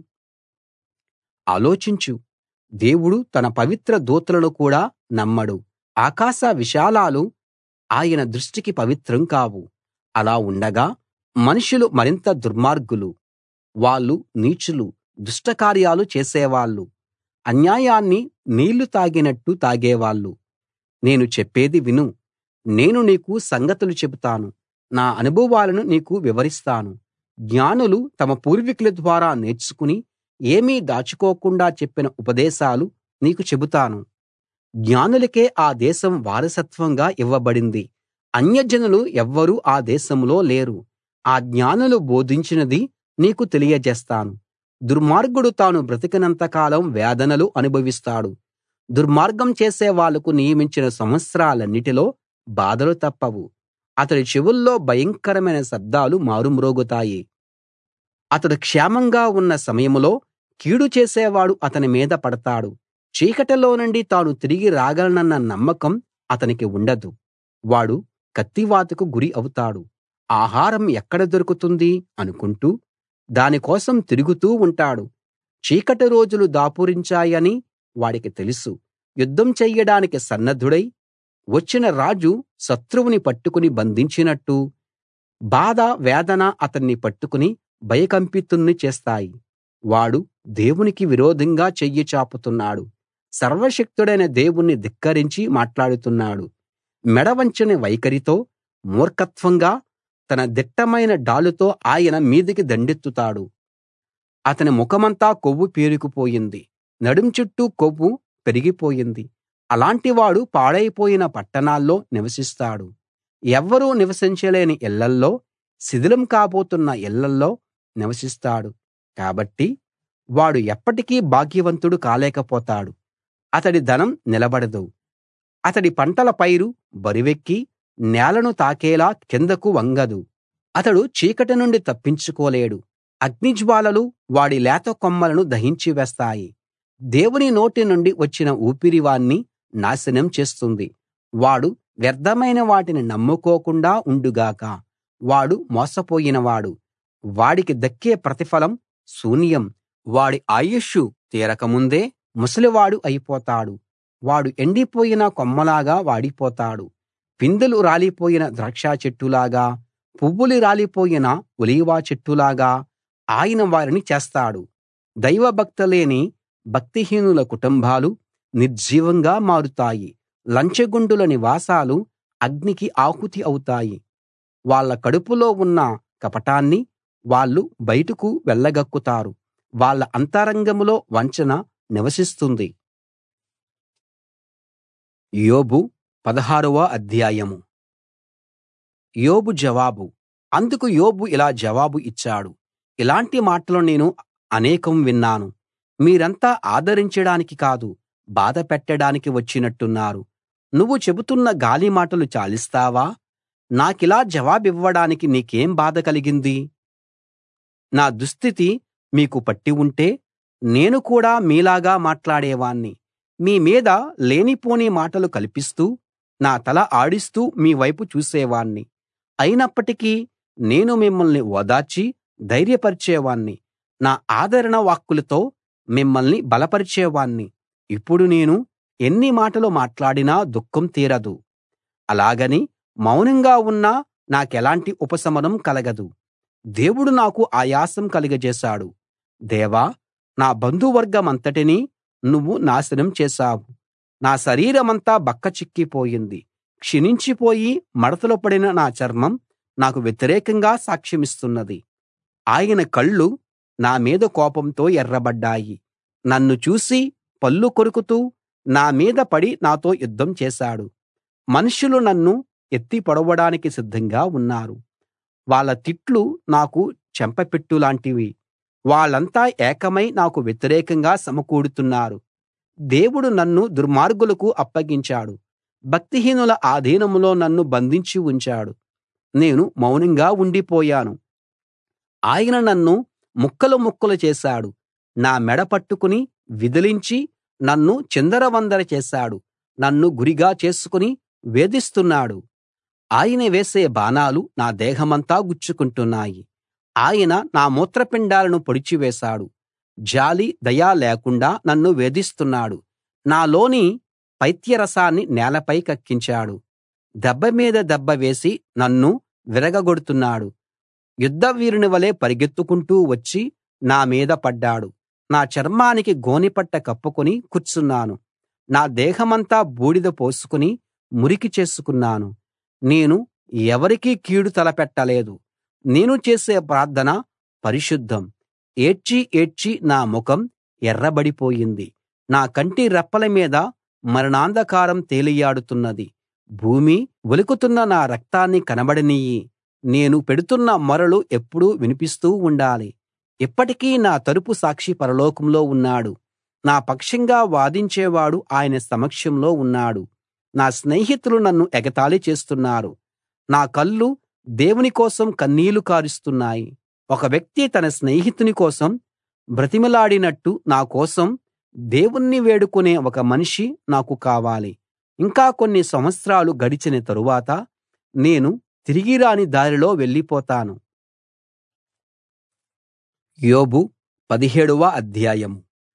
ఆలోచించు దేవుడు తన పవిత్ర దూతలను కూడా నమ్మడు ఆకాశ విశాలాలు ఆయన దృష్టికి పవిత్రం కావు అలా ఉండగా మనుషులు మరింత దుర్మార్గులు వాళ్ళు నీచులు దుష్టకార్యాలు చేసేవాళ్ళు అన్యాయాన్ని నీళ్లు తాగినట్టు తాగేవాళ్ళు నేను చెప్పేది విను నేను నీకు సంగతులు చెబుతాను నా అనుభవాలను నీకు వివరిస్తాను జ్ఞానులు తమ పూర్వీకుల ద్వారా నేర్చుకుని ఏమీ దాచుకోకుండా చెప్పిన ఉపదేశాలు నీకు చెబుతాను జ్ఞానులకే ఆ దేశం వారసత్వంగా ఇవ్వబడింది అన్యజనులు ఎవ్వరూ ఆ దేశంలో లేరు ఆ జ్ఞానులు బోధించినది నీకు తెలియజేస్తాను దుర్మార్గుడు తాను బ్రతికినంత కాలం వేదనలు అనుభవిస్తాడు దుర్మార్గం చేసే వాళ్లకు నియమించిన సంవత్సరాలన్నిటిలో బాధలు తప్పవు అతడి చెవుల్లో భయంకరమైన శబ్దాలు మారుమ్రోగుతాయి అతడు క్షేమంగా ఉన్న సమయంలో కీడు చేసేవాడు అతని మీద పడతాడు చీకటిలో నుండి తాను తిరిగి రాగలనన్న నమ్మకం అతనికి ఉండదు వాడు కత్తివాతకు గురి అవుతాడు ఆహారం ఎక్కడ దొరుకుతుంది అనుకుంటూ దాని కోసం తిరుగుతూ ఉంటాడు చీకటి రోజులు దాపురించాయని వాడికి తెలుసు యుద్ధం చెయ్యడానికి సన్నద్ధుడై వచ్చిన రాజు శత్రువుని పట్టుకుని బంధించినట్టు బాధ వేదన అతన్ని పట్టుకుని భయకంపితుణ్ణి చేస్తాయి వాడు దేవునికి విరోధంగా చెయ్యి చాపుతున్నాడు సర్వశక్తుడైన దేవుణ్ణి ధిక్కరించి మాట్లాడుతున్నాడు మెడవంచని వైఖరితో మూర్ఖత్వంగా తన దిట్టమైన డాలుతో ఆయన మీదికి దండెత్తుతాడు అతని ముఖమంతా కొవ్వు పేరుకుపోయింది నడుం చుట్టూ కొవ్వు పెరిగిపోయింది అలాంటివాడు పాడైపోయిన పట్టణాల్లో నివసిస్తాడు ఎవ్వరూ నివసించలేని ఇళ్ళల్లో శిథిలం కాబోతున్న ఇళ్ళల్లో నివసిస్తాడు కాబట్టి వాడు ఎప్పటికీ భాగ్యవంతుడు కాలేకపోతాడు అతడి ధనం నిలబడదు అతడి పంటల పైరు బరువెక్కి నేలను తాకేలా కిందకు వంగదు అతడు చీకటి నుండి తప్పించుకోలేడు అగ్నిజ్వాలలు వాడి లేత కొమ్మలను దహించి వేస్తాయి దేవుని నోటి నుండి వచ్చిన ఊపిరి వాణ్ణి నాశనం చేస్తుంది వాడు వ్యర్థమైన వాటిని నమ్ముకోకుండా ఉండుగాక వాడు మోసపోయినవాడు వాడికి దక్కే ప్రతిఫలం శూన్యం వాడి ఆయుష్షు తీరకముందే ముసలివాడు అయిపోతాడు వాడు ఎండిపోయిన కొమ్మలాగా వాడిపోతాడు పిందెలు రాలిపోయిన ద్రాక్ష చెట్టులాగా పువ్వులు రాలిపోయిన ఒలీవ చెట్టులాగా ఆయన వారిని చేస్తాడు దైవభక్తిలేని భక్తిహీనుల కుటుంబాలు నిర్జీవంగా మారుతాయి లంచగొండుల నివాసాలు అగ్నికి ఆహుతి అవుతాయి వాళ్ళ కడుపులో ఉన్న కపటాన్ని వాళ్ళు బయటకు వెళ్ళగక్కుతారు వాళ్ళ అంతరంగంలో వంచన నివసిస్తుంది యోబు పదహారవ అధ్యాయం యోబు జవాబు అందుకు యోబు ఇలా జవాబు ఇచ్చాడు ఇలాంటి మాటలు నేను అనేకం విన్నాను మీరంతా ఆదరించడానికి కాదు బాధ పెట్టడానికి వచ్చినట్టున్నారు నువ్వు చెబుతున్న గాలి మాటలు చాలిస్తావా నాకిలా జవాబివ్వడానికి నీకేం బాధ కలిగింది నా దుస్థితి మీకు పట్టి ఉంటే నేను కూడా మీలాగా మాట్లాడేవాణ్ణి మీ మీద లేనిపోని మాటలు కల్పిస్తూ నా తల ఆడిస్తూ మీ వైపు చూసేవాణ్ణి అయినప్పటికీ నేను మిమ్మల్ని ఓదార్చి ధైర్యపరిచేవాణ్ణి నా ఆదరణ వాక్కులతో మిమ్మల్ని బలపరిచేవాణ్ణి ఇప్పుడు నేను ఎన్ని మాటలు మాట్లాడినా దుఃఖం తీరదు అలాగని మౌనంగా ఉన్నా నాకెలాంటి ఉపశమనం కలగదు దేవుడు నాకు ఆయాసం కలుగజేశాడు దేవా నా బంధువర్గమంతటినీ నువ్వు నాశనం చేశావు నా శరీరమంతా బక్కచిక్కిపోయింది క్షీణించిపోయి మడతలు పడిన నా చర్మం నాకు వ్యతిరేకంగా సాక్ష్యమిస్తున్నది ఆయన కళ్ళు నా మీద కోపంతో ఎర్రబడ్డాయి నన్ను చూసి పళ్ళు కొరుకుతూ నా మీద పడి నాతో యుద్ధం చేశాడు మనుషులు నన్ను ఎత్తి పొడవడానికి సిద్ధంగా ఉన్నారు వాళ్ళ తిట్లు నాకు చెంపపెట్టులాంటివి వాళ్ళంతా ఏకమై నాకు వ్యతిరేకంగా సమకూడుతున్నారు దేవుడు నన్ను దుర్మార్గులకు అప్పగించాడు భక్తిహీనుల ఆధీనంలో నన్ను బంధించి ఉంచాడు నేను మౌనంగా ఉండిపోయాను ఆయన నన్ను ముక్కలు ముక్కలు చేశాడు నా మెడ పట్టుకుని విదిలించి నన్ను చిందరవందర చేశాడు నన్ను గురిగా చేసుకుని వేధిస్తున్నాడు ఆయన వేసే బాణాలు నా దేహమంతా గుచ్చుకుంటున్నాయి ఆయన నా మూత్రపిండాలను పొడిచివేశాడు జాలి దయ లేకుండా నన్ను వేధిస్తున్నాడు నాలోని పైత్యరసాన్ని నేలపై కక్కించాడు దెబ్బ మీద దెబ్బ వేసి నన్ను విరగగొడుతున్నాడు యుద్ధవీరుని వలె పరిగెత్తుకుంటూ వచ్చి నా మీద పడ్డాడు నా చర్మానికి గోనెపట్ట కప్పుకుని కూర్చున్నాను నా దేహమంతా బూడిద పోసుకుని మురికి చేసుకున్నాను నేను ఎవరికీ కీడు తలపెట్టలేదు నేను చేసే ప్రార్థన పరిశుద్ధం ఏడ్చి ఏడ్చి నా ముఖం ఎర్రబడిపోయింది నా కంటి రెప్పల మీద మరణాంధకారం తేలియాడుతున్నది భూమి ఒలుకుతున్న నా రక్తాన్ని కనబడనియ్యి నేను పెడుతున్న మొరలు ఎప్పుడూ వినిపిస్తూ ఉండాలి ఇప్పటికీ నా తరపు సాక్షి పరలోకంలో ఉన్నాడు నా పక్షంగా వాదించేవాడు ఆయన సమక్షంలో ఉన్నాడు నా స్నేహితులు నన్ను ఎగతాళి చేస్తున్నారు నా కళ్ళు దేవుని కోసం కన్నీళ్లు కారుస్తున్నాయి ఒక వ్యక్తి తన స్నేహితుని కోసం బ్రతిమిలాడినట్టు నా కోసం దేవుణ్ణి వేడుకునే ఒక మనిషి నాకు కావాలి ఇంకా కొన్ని సంవత్సరాలు గడిచిన తరువాత నేను తిరిగి రాని దారిలో వెళ్ళిపోతాను యోబు పదిహేడవ అధ్యాయం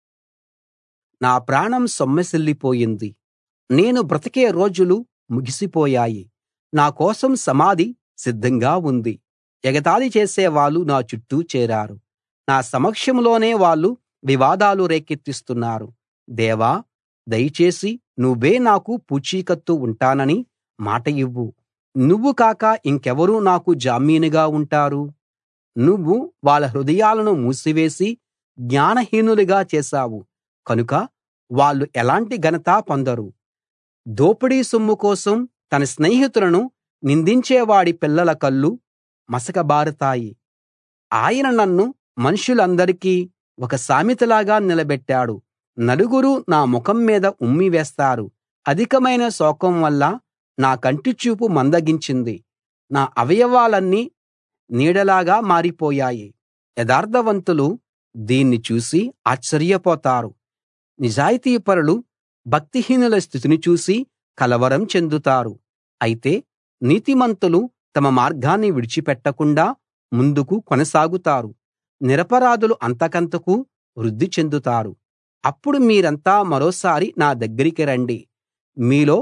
నా ప్రాణం సొమ్మసిల్లిపోయింది నేను బ్రతికే రోజులు ముగిసిపోయాయి నా కోసం సమాధి సిద్ధంగా ఉంది ఎగతాళి చేసేవాళ్ళు నా చుట్టూ చేరారు నా సమక్షంలోనే వాళ్ళు వివాదాలు రేకెత్తిస్తున్నారు దేవా దయచేసి నువ్వే నాకు పూచీకత్తు ఉంటానని మాట ఇవ్వు నువ్వు కాక ఇంకెవరు నాకు జామీనుగా ఉంటారు నువ్వు వాళ్ళ హృదయాలను మూసివేసి జ్ఞానహీనులుగా చేశావు కనుక వాళ్ళు ఎలాంటి ఘనత పొందరు దోపిడీ సొమ్ము కోసం తన స్నేహితులను నిందించేవాడి పిల్లల కళ్ళు మసకబారుతాయి ఆయన నన్ను మనుషులందరికీ ఒక సామెతలాగా నిలబెట్టాడు నలుగురు నా ముఖం మీద ఉమ్మి వేస్తారు అధికమైన శోకం వల్ల నా కంటి చూపు మందగించింది నా అవయవాలన్నీ నీడలాగా మారిపోయాయి యథార్థవంతులు దీన్ని చూసి ఆశ్చర్యపోతారు నిజాయితీపరులు భక్తిహీనుల స్థితిని చూసి కలవరం చెందుతారు అయితే నీతిమంతులు తమ మార్గాన్ని విడిచిపెట్టకుండా ముందుకు కొనసాగుతారు నిరపరాధులు అంతకంతకు వృద్ధి చెందుతారు అప్పుడు మీరంతా మరోసారి నా దగ్గరికి రండి మీలో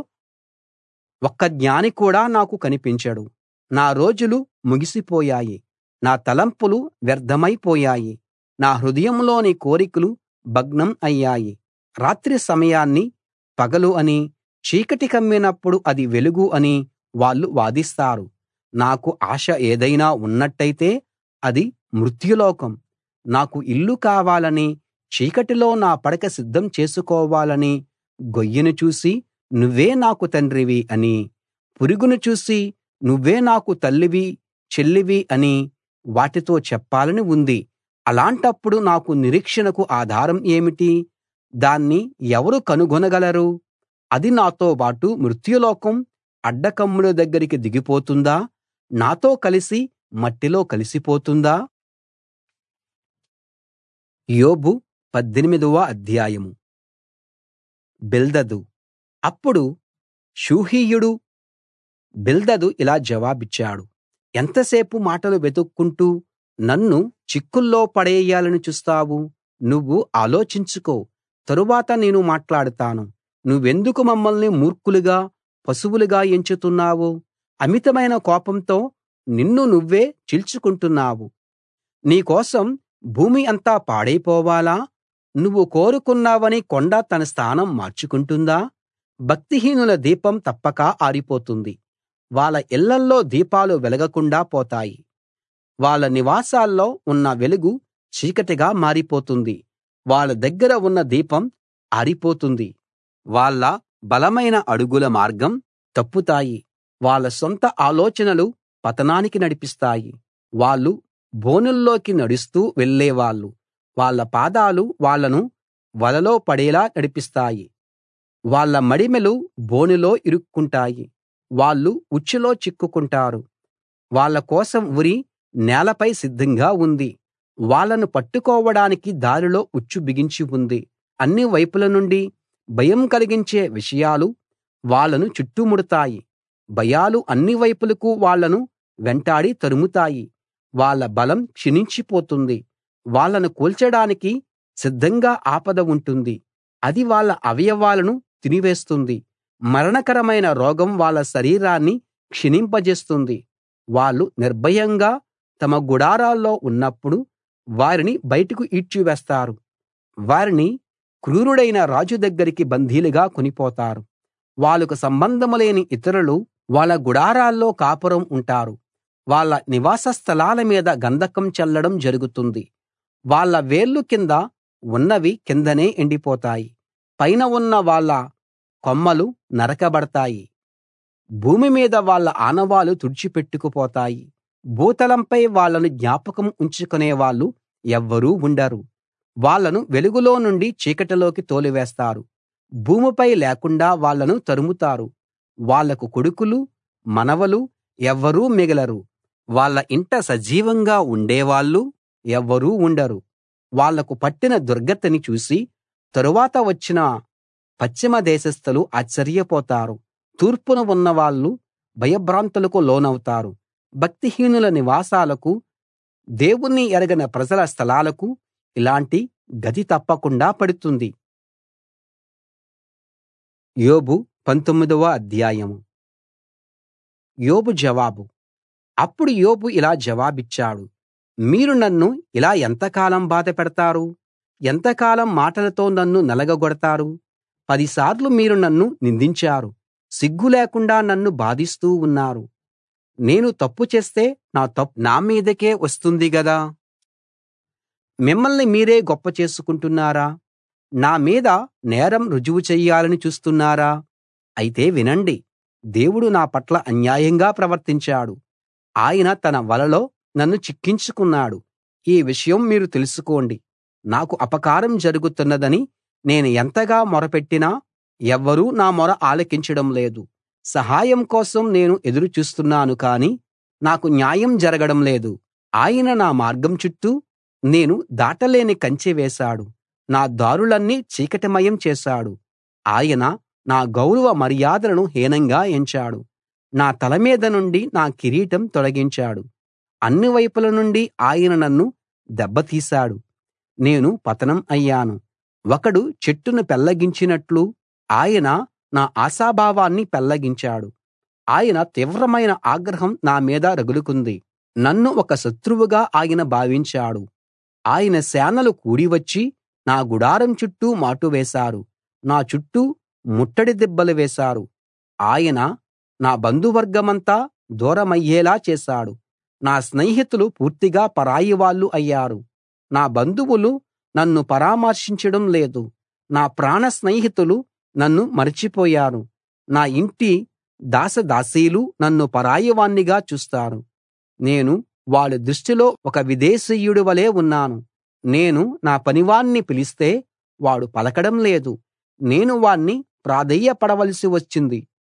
ఒక్క జ్ఞాని కూడా నాకు కనిపించడు నా రోజులు ముగిసిపోయాయి నా తలంపులు వ్యర్థమైపోయాయి నా హృదయంలోని కోరికలు భగ్నం అయ్యాయి రాత్రి సమయాన్ని పగలు అని చీకటి కమ్మినప్పుడు అది వెలుగు అని వాళ్ళు వాదిస్తారు నాకు ఆశ ఏదైనా ఉన్నట్టయితే అది మృత్యులోకం నాకు ఇల్లు కావాలని చీకటిలో నా పడక సిద్ధం చేసుకోవాలని గొయ్యిని చూసి నువ్వే నాకు తండ్రివి అని పురుగును చూసి నువ్వే నాకు తల్లివి చెల్లివి అని వాటితో చెప్పాలని ఉంది అలాంటప్పుడు నాకు నిరీక్షణకు ఆధారం ఏమిటి దాన్ని ఎవరు కనుగొనగలరు అది నాతో బాటు మృత్యులోకం అడ్డకమ్ముల దగ్గరికి దిగిపోతుందా నాతో కలిసి మట్టిలో కలిసిపోతుందా యోబు పద్దెనిమిదవ అధ్యాయం బిల్దదు అప్పుడు షూహీయుడు బిల్దదు ఇలా జవాబిచ్చాడు ఎంతసేపు మాటలు వెతుక్కుంటూ నన్ను చిక్కుల్లో పడేయాలని చూస్తావు నువ్వు ఆలోచించుకో తరువాత నేను మాట్లాడతాను నువ్వెందుకు మమ్మల్ని మూర్ఖులుగా పశువులుగా ఎంచుతున్నావు అమితమైన కోపంతో నిన్ను నువ్వే చీల్చుకుంటున్నావు నీ కోసం భూమి అంతా పాడైపోవాలా నువ్వు కోరుకున్నావని కొండ తన స్థానం మార్చుకుంటుందా భక్తిహీనుల దీపం తప్పక ఆరిపోతుంది వాళ్ళ ఇళ్ళల్లో దీపాలు వెలగకుండా పోతాయి వాళ్ళ నివాసాల్లో ఉన్న వెలుగు చీకటిగా మారిపోతుంది వాళ్ళ దగ్గర ఉన్న దీపం ఆరిపోతుంది వాళ్ళ బలమైన అడుగుల మార్గం తప్పుతాయి వాళ్ళ సొంత ఆలోచనలు పతనానికి నడిపిస్తాయి వాళ్ళు బోనుల్లోకి నడుస్తూ వెళ్ళేవాళ్ళు వాళ్ళ పాదాలు వాళ్ళను వలలో పడేలా నడిపిస్తాయి వాళ్ళ మడిమెలు బోనులో ఇరుక్కుంటాయి వాళ్ళు ఉచ్చులో చిక్కుకుంటారు వాళ్ళ కోసం ఉరి నేలపై సిద్ధంగా ఉంది వాళ్ళను పట్టుకోవడానికి దారిలో ఉచ్చు బిగించి ఉంది అన్ని వైపుల నుండి భయం కలిగించే విషయాలు వాళ్ళను చుట్టుముడతాయి భయాలు అన్ని వైపులకు వాళ్ళను వెంటాడి తరుముతాయి వాళ్ళ బలం క్షీణించిపోతుంది వాళ్ళను కూల్చడానికి సిద్ధంగా ఆపద ఉంటుంది అది వాళ్ళ అవయవాలను తినివేస్తుంది మరణకరమైన రోగం వాళ్ళ శరీరాన్ని క్షీణింపజేస్తుంది వాళ్ళు నిర్భయంగా తమ గుడారాల్లో ఉన్నప్పుడు వారిని బయటకు ఈడ్చివేస్తారు వారిని క్రూరుడైన రాజు దగ్గరికి బందీలుగా కొనిపోతారు వాళ్ళకు సంబంధం లేని ఇతరులు వాళ్ళ గుడారాల్లో కాపురం ఉంటారు వాళ్ళ నివాస స్థలాల మీద గంధకం చల్లడం జరుగుతుంది వాళ్ళ వేళ్ళు కింద ఉన్నవి కిందనే ఎండిపోతాయి పైన ఉన్న వాళ్ళ కొమ్మలు నరకబడతాయి భూమి మీద వాళ్ళ ఆనవాలు తుడిచిపెట్టుకుపోతాయి భూతలంపై వాళ్ళను జ్ఞాపకం ఉంచుకునే వాళ్ళు ఎవ్వరూ ఉండరు వాళ్ళను వెలుగులో నుండి చీకటిలోకి తోలివేస్తారు భూమిపై లేకుండా వాళ్ళను తరుముతారు వాళ్లకు కొడుకులు మనవలు ఎవ్వరూ మిగలరు వాళ్ళ ఇంట సజీవంగా ఉండేవాళ్ళు ఎవ్వరూ ఉండరు వాళ్లకు పట్టిన దుర్గతిని చూసి తరువాత వచ్చిన పశ్చిమ దేశస్థులు ఆశ్చర్యపోతారు తూర్పున ఉన్నవాళ్ళు భయభ్రాంతులకు లోనవుతారు భక్తిహీనుల నివాసాలకు దేవుణ్ణి ఎరగని ప్రజల స్థలాలకు ఇలాంటి గతి తప్పకుండా పడుతుంది యోబు పంతొమ్మిదవ అధ్యాయం యోబు జవాబు అప్పుడు యోబు ఇలా జవాబిచ్చాడు మీరు నన్ను ఇలా ఎంతకాలం బాధపెడతారు ఎంతకాలం మాటలతో నన్ను నలగగొడతారు పదిసార్లు మీరు నన్ను నిందించారు సిగ్గు లేకుండా నన్ను బాధిస్తూ ఉన్నారు నేను తప్పు చేస్తే నా తప్పు నా మీదకే వస్తుంది గదా మిమ్మల్ని మీరే గొప్ప చేసుకుంటున్నారా నా మీద నేరం రుజువు చెయ్యాలని చూస్తున్నారా అయితే వినండి దేవుడు నా పట్ల అన్యాయంగా ప్రవర్తించాడు ఆయన తన వలలో నన్ను చిక్కించుకున్నాడు ఈ విషయం మీరు తెలుసుకోండి నాకు అపకారం జరుగుతున్నదని నేను ఎంతగా మొరపెట్టినా ఎవ్వరూ నా మొర ఆలకించడం లేదు సహాయం కోసం నేను ఎదురు చూస్తున్నాను కానీ నాకు న్యాయం జరగడం లేదు ఆయన నా మార్గం చుట్టూ నేను దాటలేని కంచె వేశాడు నా దారులన్నీ చీకటిమయం చేశాడు ఆయన నా గౌరవ మర్యాదలను హీనంగా ఎంచాడు నా తల మీద నుండి నా కిరీటం తొలగించాడు అన్ని వైపుల నుండి ఆయన నన్ను దెబ్బతీశాడు నేను పతనం అయ్యాను ఒకడు చెట్టును పెళ్లగించినట్లు ఆయన నా ఆశాభావాన్ని పెళ్లగించాడు ఆయన తీవ్రమైన ఆగ్రహం నా మీద రగులుకుంది నన్ను ఒక శత్రువుగా ఆయన భావించాడు ఆయన సేనలు కూడివచ్చి నా గుడారం చుట్టూ మాటు వేశారు నా చుట్టూ ముట్టడి దిబ్బలు వేశారు ఆయన నా బంధువర్గమంతా దూరమయ్యేలా చేశాడు నా స్నేహితులు పూర్తిగా పరాయి వాళ్ళు అయ్యారు నా బంధువులు నన్ను పరామర్శించడం లేదు నా ప్రాణ స్నేహితులు నన్ను మరచిపోయారు నా ఇంటి దాసదాసీలు నన్ను పరాయివాణ్ణిగా చూస్తారు నేను వాళ్ళ దృష్టిలో ఒక విదేశీయుడి వలే ఉన్నాను నేను నా పనివాణ్ణి పిలిస్తే వాడు పలకడం లేదు నేను వాణ్ణి ప్రాధేయపడవలసి వచ్చింది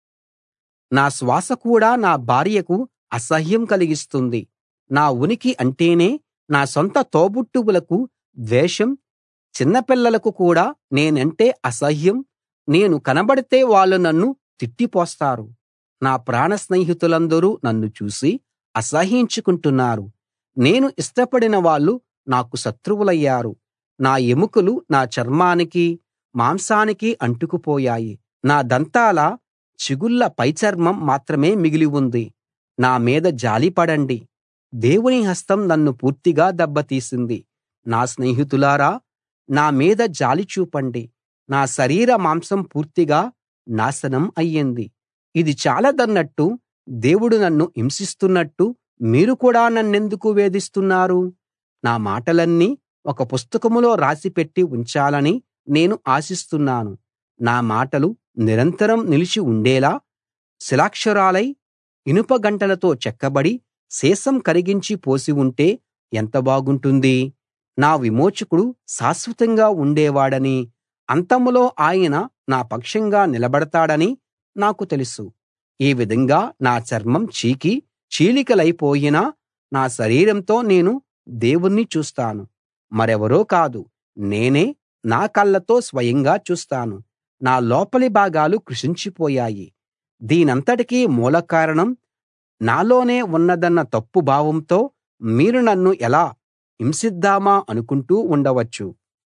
నా శ్వాస కూడా నా భార్యకు అసహ్యం కలిగిస్తుంది నా ఉనికి అంటేనే నా సొంత తోబుట్టువులకు ద్వేషం చిన్నపిల్లలకు కూడా నేనంటే అసహ్యం నేను కనబడితే వాళ్ళు నన్ను తిట్టిపోస్తారు నా ప్రాణ స్నేహితులందరూ నన్ను చూసి అసహ్యించుకుంటున్నారు నేను ఇష్టపడిన వాళ్ళు నాకు శత్రువులయ్యారు నా ఎముకలు నా చర్మానికి మాంసానికి అంటుకుపోయాయి నా దంతాల చిగుళ్ళ పైచర్మం మాత్రమే మిగిలి ఉంది నా మీద జాలిపడండి దేవుని హస్తం నన్ను పూర్తిగా దెబ్బతీసింది నా స్నేహితులారా నా మీద జాలి చూపండి నా శరీర మాంసం పూర్తిగా నాశనం అయ్యింది ఇది చాలదన్నట్టు దేవుడు నన్ను హింసిస్తున్నట్టు మీరు కూడా నన్నెందుకు వేధిస్తున్నారు నా మాటలన్నీ ఒక పుస్తకంలో రాసిపెట్టి ఉంచాలని నేను ఆశిస్తున్నాను నా మాటలు నిరంతరం నిలిచి ఉండేలా శిలాక్షరాలై ఇనుప గంటలతో చెక్కబడి సీసం కరిగించి పోసి ఉంటే ఎంత బాగుంటుంది నా విమోచకుడు శాశ్వతంగా ఉండేవాడని అంతంలో ఆయన నా పక్షంగా నిలబడతాడని నాకు తెలుసు ఈ విధంగా నా చర్మం చీకి చీలికలైపోయినా నా శరీరంతో నేను దేవుణ్ణి చూస్తాను మరెవరో కాదు నేనే నా కళ్ళతో స్వయంగా చూస్తాను నా లోపలి భాగాలు కృశించిపోయాయి దీనంతటికీ మూల కారణం నాలోనే ఉన్నదన్న తప్పు భావంతో మీరు నన్ను ఎలా హింసిద్దామా అనుకుంటూ ఉండవచ్చు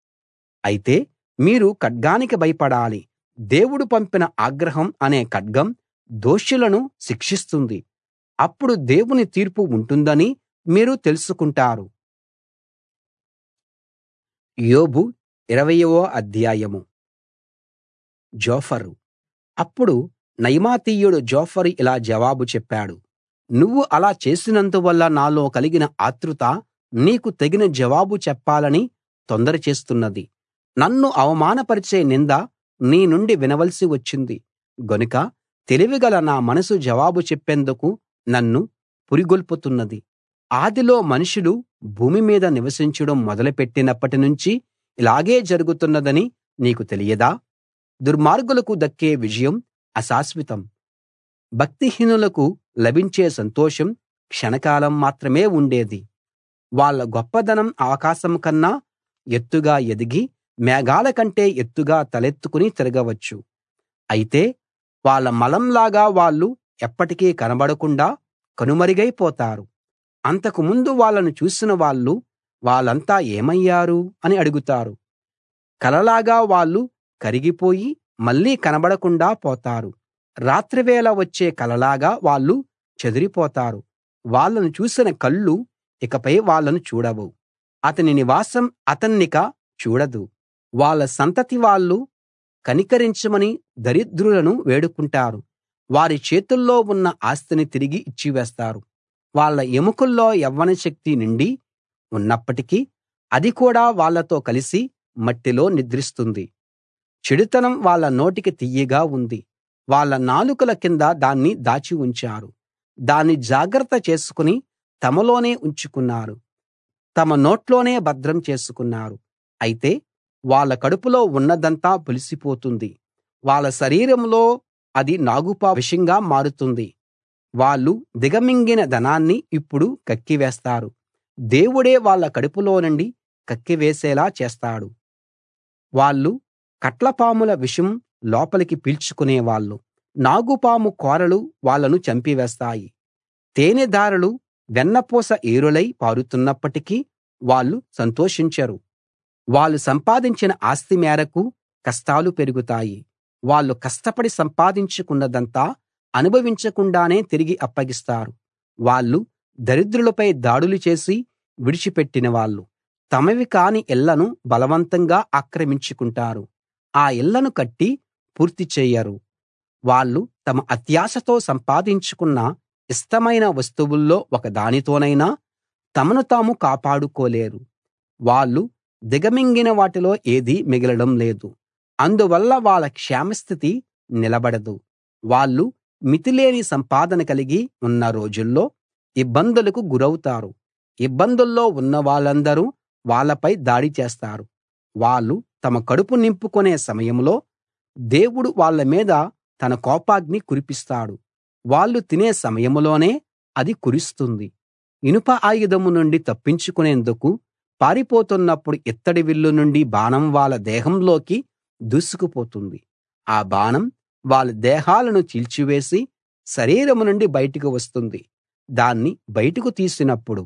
అయితే మీరు ఖడ్గానికి భయపడాలి దేవుడు పంపిన ఆగ్రహం అనే ఖడ్గం దోషులను శిక్షిస్తుంది అప్పుడు దేవుని తీర్పు ఉంటుందని మీరు తెలుసుకుంటారు యోబు ఇరవయవ అధ్యాయం జోఫరు అప్పుడు నయమాతీయుడు జోఫరు ఇలా జవాబు చెప్పాడు నువ్వు అలా చేసినందువల్ల నాలో కలిగిన ఆత్రుత నీకు తగిన జవాబు చెప్పాలని తొందర చేస్తున్నది నన్ను అవమానపరిచే నింద నీ నుండి వినవలసి వచ్చింది గనుక తెలివిగల నా మనసు జవాబు చెప్పేందుకు నన్ను పురిగొల్పుతున్నది ఆదిలో మనుషులు భూమి మీద నివసించడం మొదలుపెట్టినప్పటి నుంచి ఇలాగే జరుగుతున్నదని నీకు తెలియదా దుర్మార్గులకు దక్కే విజయం అశాశ్వితం భక్తిహీనులకు లభించే సంతోషం క్షణకాలం మాత్రమే ఉండేది వాళ్ళ గొప్పదనం ఆకాశం కన్నా ఎత్తుగా ఎదిగి మేఘాల కంటే ఎత్తుగా తలెత్తుకుని తిరగవచ్చు అయితే వాళ్ళ మలంలాగా వాళ్ళు ఎప్పటికీ కనబడకుండా కనుమరుగైపోతారు అంతకు ముందు వాళ్ళను చూసిన వాళ్ళు వాళ్ళంతా ఏమయ్యారు అని అడుగుతారు కలలాగా వాళ్ళు కరిగిపోయి మళ్ళీ కనబడకుండా పోతారు రాత్రివేళ వచ్చే కలలాగా వాళ్ళు చెదిరిపోతారు వాళ్ళను చూసిన కళ్ళు ఇకపై వాళ్ళను చూడవు అతని నివాసం అతన్నిక చూడదు వాళ్ళ సంతతి వాళ్ళు కనికరించమని దరిద్రులను వేడుకుంటారు వారి చేతుల్లో ఉన్న ఆస్తిని తిరిగి ఇచ్చివేస్తారు వాళ్ళ ఎముకల్లో యవ్వన శక్తి నిండి ఉన్నప్పటికీ అది కూడా వాళ్ళతో కలిసి మట్టిలో నిద్రిస్తుంది చెడుతనం వాళ్ళ నోటికి తియ్యగా ఉంది వాళ్ళ నాలుకల కింద దాన్ని దాచి ఉంచారు దాన్ని జాగ్రత్త చేసుకుని తమలోనే ఉంచుకున్నారు తమ నోట్లోనే భద్రం చేసుకున్నారు అయితే వాళ్ళ కడుపులో ఉన్నదంతా పులిసిపోతుంది వాళ్ళ శరీరంలో అది నాగుపాము విషంగా మారుతుంది వాళ్ళు దిగమింగిన ధనాన్ని ఇప్పుడు కక్కివేస్తారు దేవుడే వాళ్ళ కడుపులో నుండి కక్కివేసేలా చేస్తాడు వాళ్ళు కట్లపాముల విషం లోపలికి పీల్చుకునేవాళ్ళు నాగుపాము కోరలు వాళ్ళను చంపివేస్తాయి తేనెదారులు వెన్నపూస ఏరులై పారుతున్నప్పటికీ వాళ్ళు సంతోషించరు వాళ్ళు సంపాదించిన ఆస్తి మేరకు కష్టాలు పెరుగుతాయి వాళ్ళు కష్టపడి సంపాదించుకున్నదంతా అనుభవించకుండానే తిరిగి అప్పగిస్తారు వాళ్ళు దరిద్రులపై దాడులు చేసి విడిచిపెట్టిన వాళ్ళు తమవి కాని ఇళ్ళను బలవంతంగా ఆక్రమించుకుంటారు ఆ ఇళ్ళను కట్టి పూర్తి చెయ్యరు వాళ్ళు తమ అత్యాశతో సంపాదించుకున్న ఇష్టమైన వస్తువుల్లో ఒకదానితోనైనా తమను తాము కాపాడుకోలేరు వాళ్ళు దిగమింగిన వాటిలో ఏదీ మిగలడం లేదు అందువల్ల వాళ్ళ క్షేమస్థితి నిలబడదు వాళ్ళు మితిలేని సంపాదన కలిగి ఉన్న రోజుల్లో ఇబ్బందులకు గురౌతారు ఇబ్బందుల్లో ఉన్న వాళ్ళందరూ వాళ్ళపై దాడి చేస్తారు వాళ్ళు తమ కడుపు నింపుకునే సమయంలో దేవుడు వాళ్ళ మీద తన కోపాగ్ని కురిపిస్తాడు వాళ్ళు తినే సమయంలోనే అది కురుస్తుంది ఇనుప ఆయుధం నుండి తప్పించుకునేందుకు పారిపోతున్నప్పుడు ఇత్తడి విల్లు నుండి బాణం వాళ్ళ దేహంలోకి దూసుకుపోతుంది ఆ బాణం వాళ్ళ దేహాలను చీల్చివేసి శరీరం నుండి బయటికి వస్తుంది దాన్ని బయటకు తీసినప్పుడు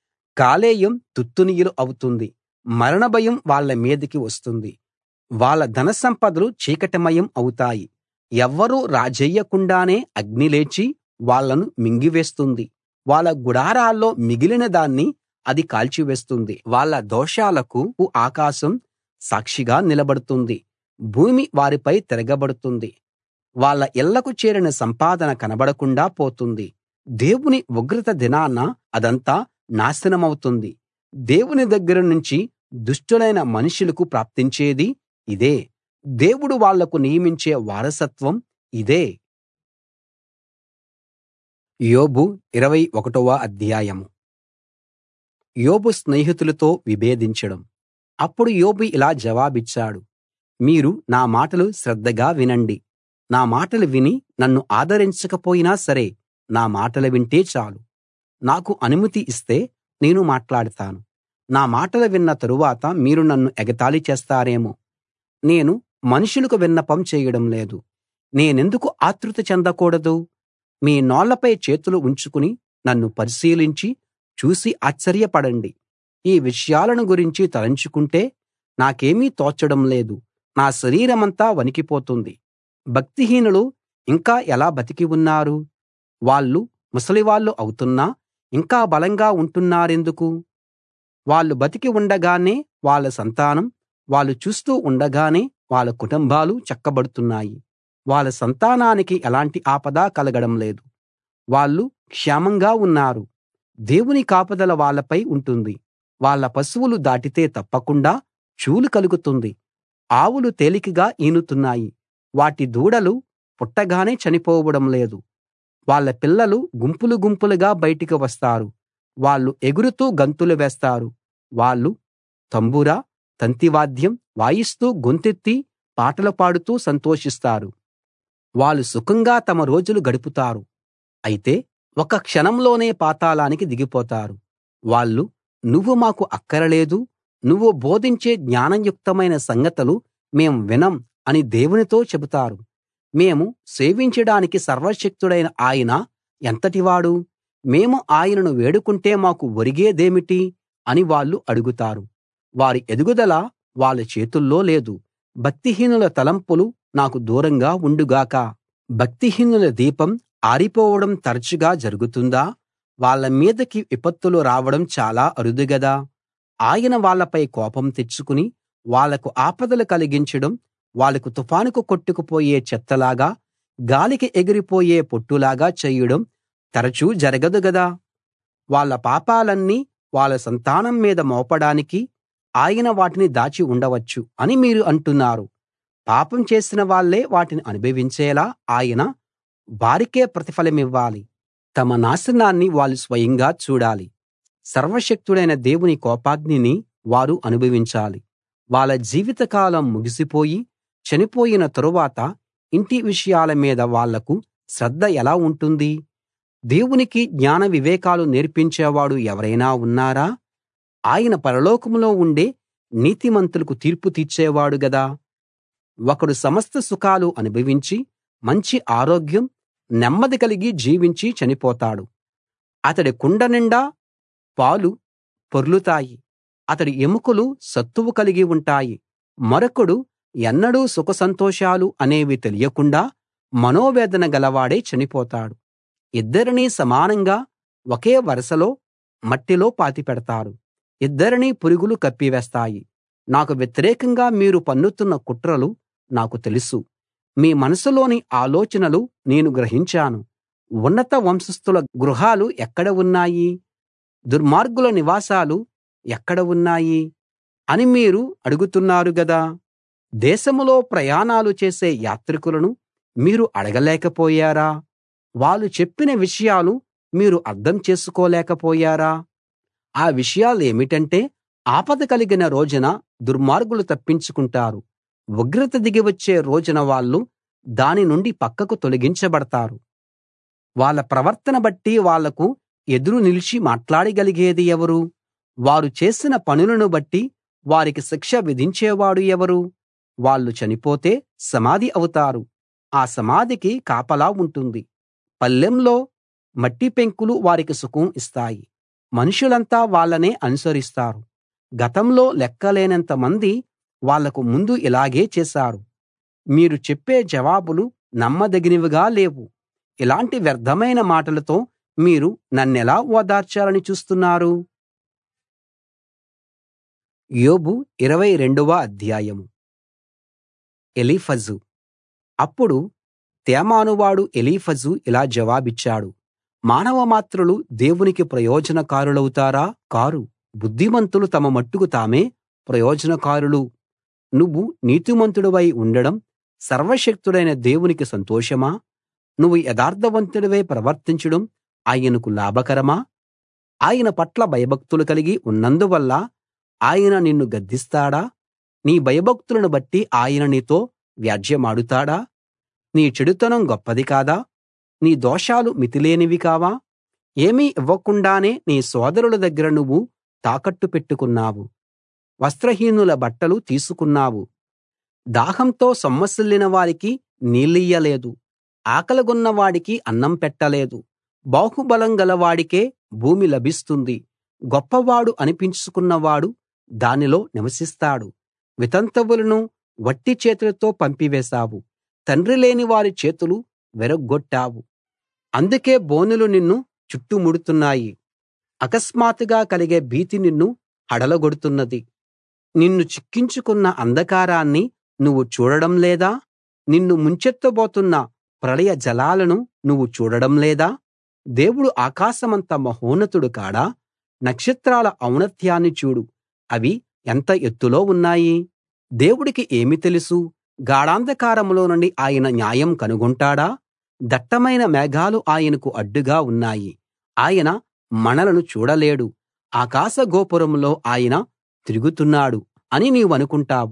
కాలేయం తుత్తునియలు అవుతుంది మరణ భయం వాళ్ళ మీదికి వస్తుంది వాళ్ళ ధనసంపదలు చీకటిమయం అవుతాయి ఎవ్వరూ రాజేయకుండానే అగ్ని లేచి వాళ్ళను మింగివేస్తుంది వాళ్ళ గుడారాల్లో మిగిలిన దాన్ని అది కాల్చివేస్తుంది వాళ్ళ దోషాలకు ఆకాశం సాక్షిగా నిలబడుతుంది భూమి వారిపై తిరగబడుతుంది వాళ్ళ ఇళ్ళకు చేరిన సంపాదన కనబడకుండా పోతుంది దేవుని ఉగ్రత దినాన అదంతా నాశనమవుతుంది దేవుని దగ్గర నుంచి దుష్టులైన మనుషులకు ప్రాప్తించేది ఇదే దేవుడు వాళ్లకు నియమించే వారసత్వం ఇదే యోబు ఇరవై ఒకటవ అధ్యాయం యోబు స్నేహితులతో విభేదించడం అప్పుడు యోబు ఇలా జవాబిచ్చాడు మీరు నా మాటలు శ్రద్ధగా వినండి నా మాటలు విని నన్ను ఆదరించకపోయినా సరే నా మాటలు వింటే చాలు నాకు అనుమతి ఇస్తే నేను మాట్లాడతాను నా మాటలు విన్న తరువాత మీరు నన్ను ఎగతాళి చేస్తారేమో నేను మనుషులకు విన్నపం చేయడం లేదు నేనెందుకు ఆతృత చెందకూడదు మీ నోళ్లపై చేతులు ఉంచుకుని నన్ను పరిశీలించి చూసి ఆశ్చర్యపడండి ఈ విషయాలను గురించి తలంచుకుంటే నాకేమీ తోచడం లేదు నా శరీరమంతా వణికిపోతుంది భక్తిహీనులు ఇంకా ఎలా బతికి ఉన్నారు వాళ్ళు ముసలివాళ్ళు అవుతున్నా ఇంకా బలంగా ఉంటున్నారెందుకు వాళ్ళు బతికి ఉండగానే వాళ్ళ సంతానం వాళ్ళు చూస్తూ ఉండగానే వాళ్ళ కుటుంబాలు చక్కబడుతున్నాయి వాళ్ళ సంతానానికి ఎలాంటి ఆపద కలగడం లేదు వాళ్ళు క్షేమంగా ఉన్నారు దేవుని కాపుదల వాళ్ళపై ఉంటుంది వాళ్ళ పశువులు దాటితే తప్పకుండా చూలు కలుగుతుంది ఆవులు తేలికగా ఈనుతున్నాయి వాటి దూడలు పుట్టగానే చనిపోవడం లేదు వాళ్ళ పిల్లలు గుంపులు గుంపులుగా బయటికి వస్తారు వాళ్ళు ఎగురుతూ గంతులు వేస్తారు వాళ్ళు తంబుర తంతివాద్యం వాయిస్తూ గొంతెత్తి పాటలు పాడుతూ సంతోషిస్తారు వాళ్ళు సుఖంగా తమ రోజులు గడుపుతారు అయితే ఒక క్షణంలోనే పాతాళానికి దిగిపోతారు వాళ్ళు నువ్వు మాకు అక్కరలేదు నువ్వు బోధించే జ్ఞానయుక్తమైన సంగతులు మేం వినం అని దేవునితో చెబుతారు మేము సేవించడానికి సర్వశక్తుడైన ఆయన ఎంతటివాడు మేము ఆయనను వేడుకుంటే మాకు ఒరిగేదేమిటి అని వాళ్ళు అడుగుతారు వారి ఎదుగుదల వాళ్ళ చేతుల్లో లేదు భక్తిహీనుల తలంపులు నాకు దూరంగా ఉండుగాక భక్తిహీనుల దీపం ఆరిపోవడం తరచుగా జరుగుతుందా వాళ్ళ మీదకి విపత్తులు రావడం చాలా అరుదు గదా ఆయన వాళ్ళపై కోపం తెచ్చుకుని వాళ్లకు ఆపదలు కలిగించడం వాళ్లకు తుఫానుకు కొట్టుకుపోయే చెత్తలాగా గాలికి ఎగిరిపోయే పొట్టులాగా చేయడం తరచూ జరగదు గదా వాళ్ళ పాపాలన్నీ వాళ్ళ సంతానం మీద మోపడానికి ఆయన వాటిని దాచి ఉండవచ్చు అని మీరు అంటున్నారు పాపం చేసిన వాళ్ళే వాటిని అనుభవించేలా ఆయన వారికే ప్రతిఫలమివ్వాలి తమ నాశనాన్ని వాళ్ళు స్వయంగా చూడాలి సర్వశక్తుడైన దేవుని కోపాగ్నిని వారు అనుభవించాలి వాళ్ళ జీవితకాలం ముగిసిపోయి చనిపోయిన తరువాత ఇంటి విషయాల మీద వాళ్లకు శ్రద్ధ ఎలా ఉంటుంది దేవునికి జ్ఞాన వివేకాలు నేర్పించేవాడు ఎవరైనా ఉన్నారా ఆయన పరలోకంలో ఉండే నీతిమంతులకు తీర్పు తీర్చేవాడు గదా ఒకడు సమస్త సుఖాలు అనుభవించి మంచి ఆరోగ్యం నెమ్మది కలిగి జీవించి చనిపోతాడు అతడి కుండ నిండా పాలు పొర్లుతాయి అతడి ఎముకలు సత్తువ కలిగి ఉంటాయి మరొకడు ఎన్నడూ సుఖ సంతోషాలు అనేవి తెలియకుండా మనోవేదన గలవాడై చనిపోతాడు ఇద్దరినీ సమానంగా ఒకే వరసలో మట్టిలో పాతిపెడతారు ఇద్దరినీ పురుగులు కప్పివేస్తాయి నాకు వ్యతిరేకంగా మీరు పన్నుతున్న కుట్రలు నాకు తెలుసు మీ మనసులోని ఆలోచనలు నేను గ్రహించాను ఉన్నత వంశస్థుల గృహాలు ఎక్కడ ఉన్నాయి దుర్మార్గుల నివాసాలు ఎక్కడ ఉన్నాయి అని మీరు అడుగుతున్నారు గదా దేశంలో ప్రయాణాలు చేసే యాత్రికులను మీరు అడగలేకపోయారా వాళ్ళు చెప్పిన విషయాలు మీరు అర్థం చేసుకోలేకపోయారా ఆ విషయాలేమిటంటే ఆపద కలిగిన రోజున దుర్మార్గులు తప్పించుకుంటారు ఉగ్రత దిగి వచ్చే రోజున వాళ్ళు దాని నుండి పక్కకు తొలగించబడతారు వాళ్ళ ప్రవర్తన బట్టి వాళ్లకు ఎదురు నిలిచి మాట్లాడగలిగేది ఎవరు వారు చేసిన పనులను బట్టి వారికి శిక్ష విధించేవాడు ఎవరు వాళ్ళు చనిపోతే సమాధి అవుతారు ఆ సమాధికి కాపలా ఉంటుంది పల్లెంలో మట్టి పెంకులు వారికి సుఖం ఇస్తాయి మనుషులంతా వాళ్ళనే అనుసరిస్తారు గతంలో లెక్కలేనంత మంది వాళ్లకు ముందు ఇలాగే చేశారు మీరు చెప్పే జవాబులు నమ్మదగినవిగా లేవు ఇలాంటి వ్యర్థమైన మాటలతో మీరు నన్నెలా ఓదార్చాలని చూస్తున్నారు యోబు ఇరవై రెండవ అధ్యాయం ఎలీఫజు అప్పుడు తేమానువాడు ఎలీఫజు ఇలా జవాబిచ్చాడు మానవమాత్రులు దేవునికి ప్రయోజనకారులవుతారా కారు బుద్ధిమంతులు తమ మట్టుకు తామే ప్రయోజనకారులు నువ్వు నీతిమంతుడివై ఉండడం సర్వశక్తుడైన దేవునికి సంతోషమా నువ్వు యథార్థవంతుడివై ప్రవర్తించడం ఆయనకు లాభకరమా ఆయన పట్ల భయభక్తులు కలిగి ఉన్నందువల్ల ఆయన నిన్ను గద్దిస్తాడా నీ భయభక్తులను బట్టి ఆయన నీతో వ్యాజ్యెమాడుతాడా నీ చెడుతనం గొప్పది కాదా నీ దోషాలు మితిలేనివి కావా ఏమీ ఇవ్వకుండానే నీ సోదరుల దగ్గర నువ్వు తాకట్టు పెట్టుకున్నావు వస్త్రహీనుల బట్టలు తీసుకున్నావు దాహంతో సొమ్మసిల్లిన వారికి నీళ్ళియ్యలేదు ఆకలిగొన్న వాడికి అన్నం పెట్టలేదు బాహుబలం గలవాడికే భూమి లభిస్తుంది గొప్పవాడు అనిపించుకున్నవాడు దానిలో నివసిస్తాడు వితంతువులను వట్టి చేతులతో పంపివేశావు తండ్రి లేని వారి చేతులు విరగ్గొట్టావు అందుకే బోనులు నిన్ను చుట్టుముడుతున్నాయి అకస్మాత్తుగా కలిగే భీతి నిన్ను హడలగొడుతున్నది నిన్ను చిక్కించుకున్న అంధకారాన్ని నువ్వు చూడడం లేదా నిన్ను ముంచెత్తబోతున్న ప్రళయ జలాలను నువ్వు చూడడం లేదా దేవుడు ఆకాశమంత మహోన్నతుడు కాడా నక్షత్రాల ఔన్నత్యాన్ని చూడు అవి ఎంత ఎత్తులో ఉన్నాయి దేవుడికి ఏమి తెలుసు గాఢాంధకారంలో నుండి ఆయన న్యాయం కనుగొంటాడా దట్టమైన మేఘాలు ఆయనకు అడ్డుగా ఉన్నాయి ఆయన మనలను చూడలేడు ఆకాశ గోపురంలో ఆయన తిరుగుతున్నాడు అని నీవనుకుంటావు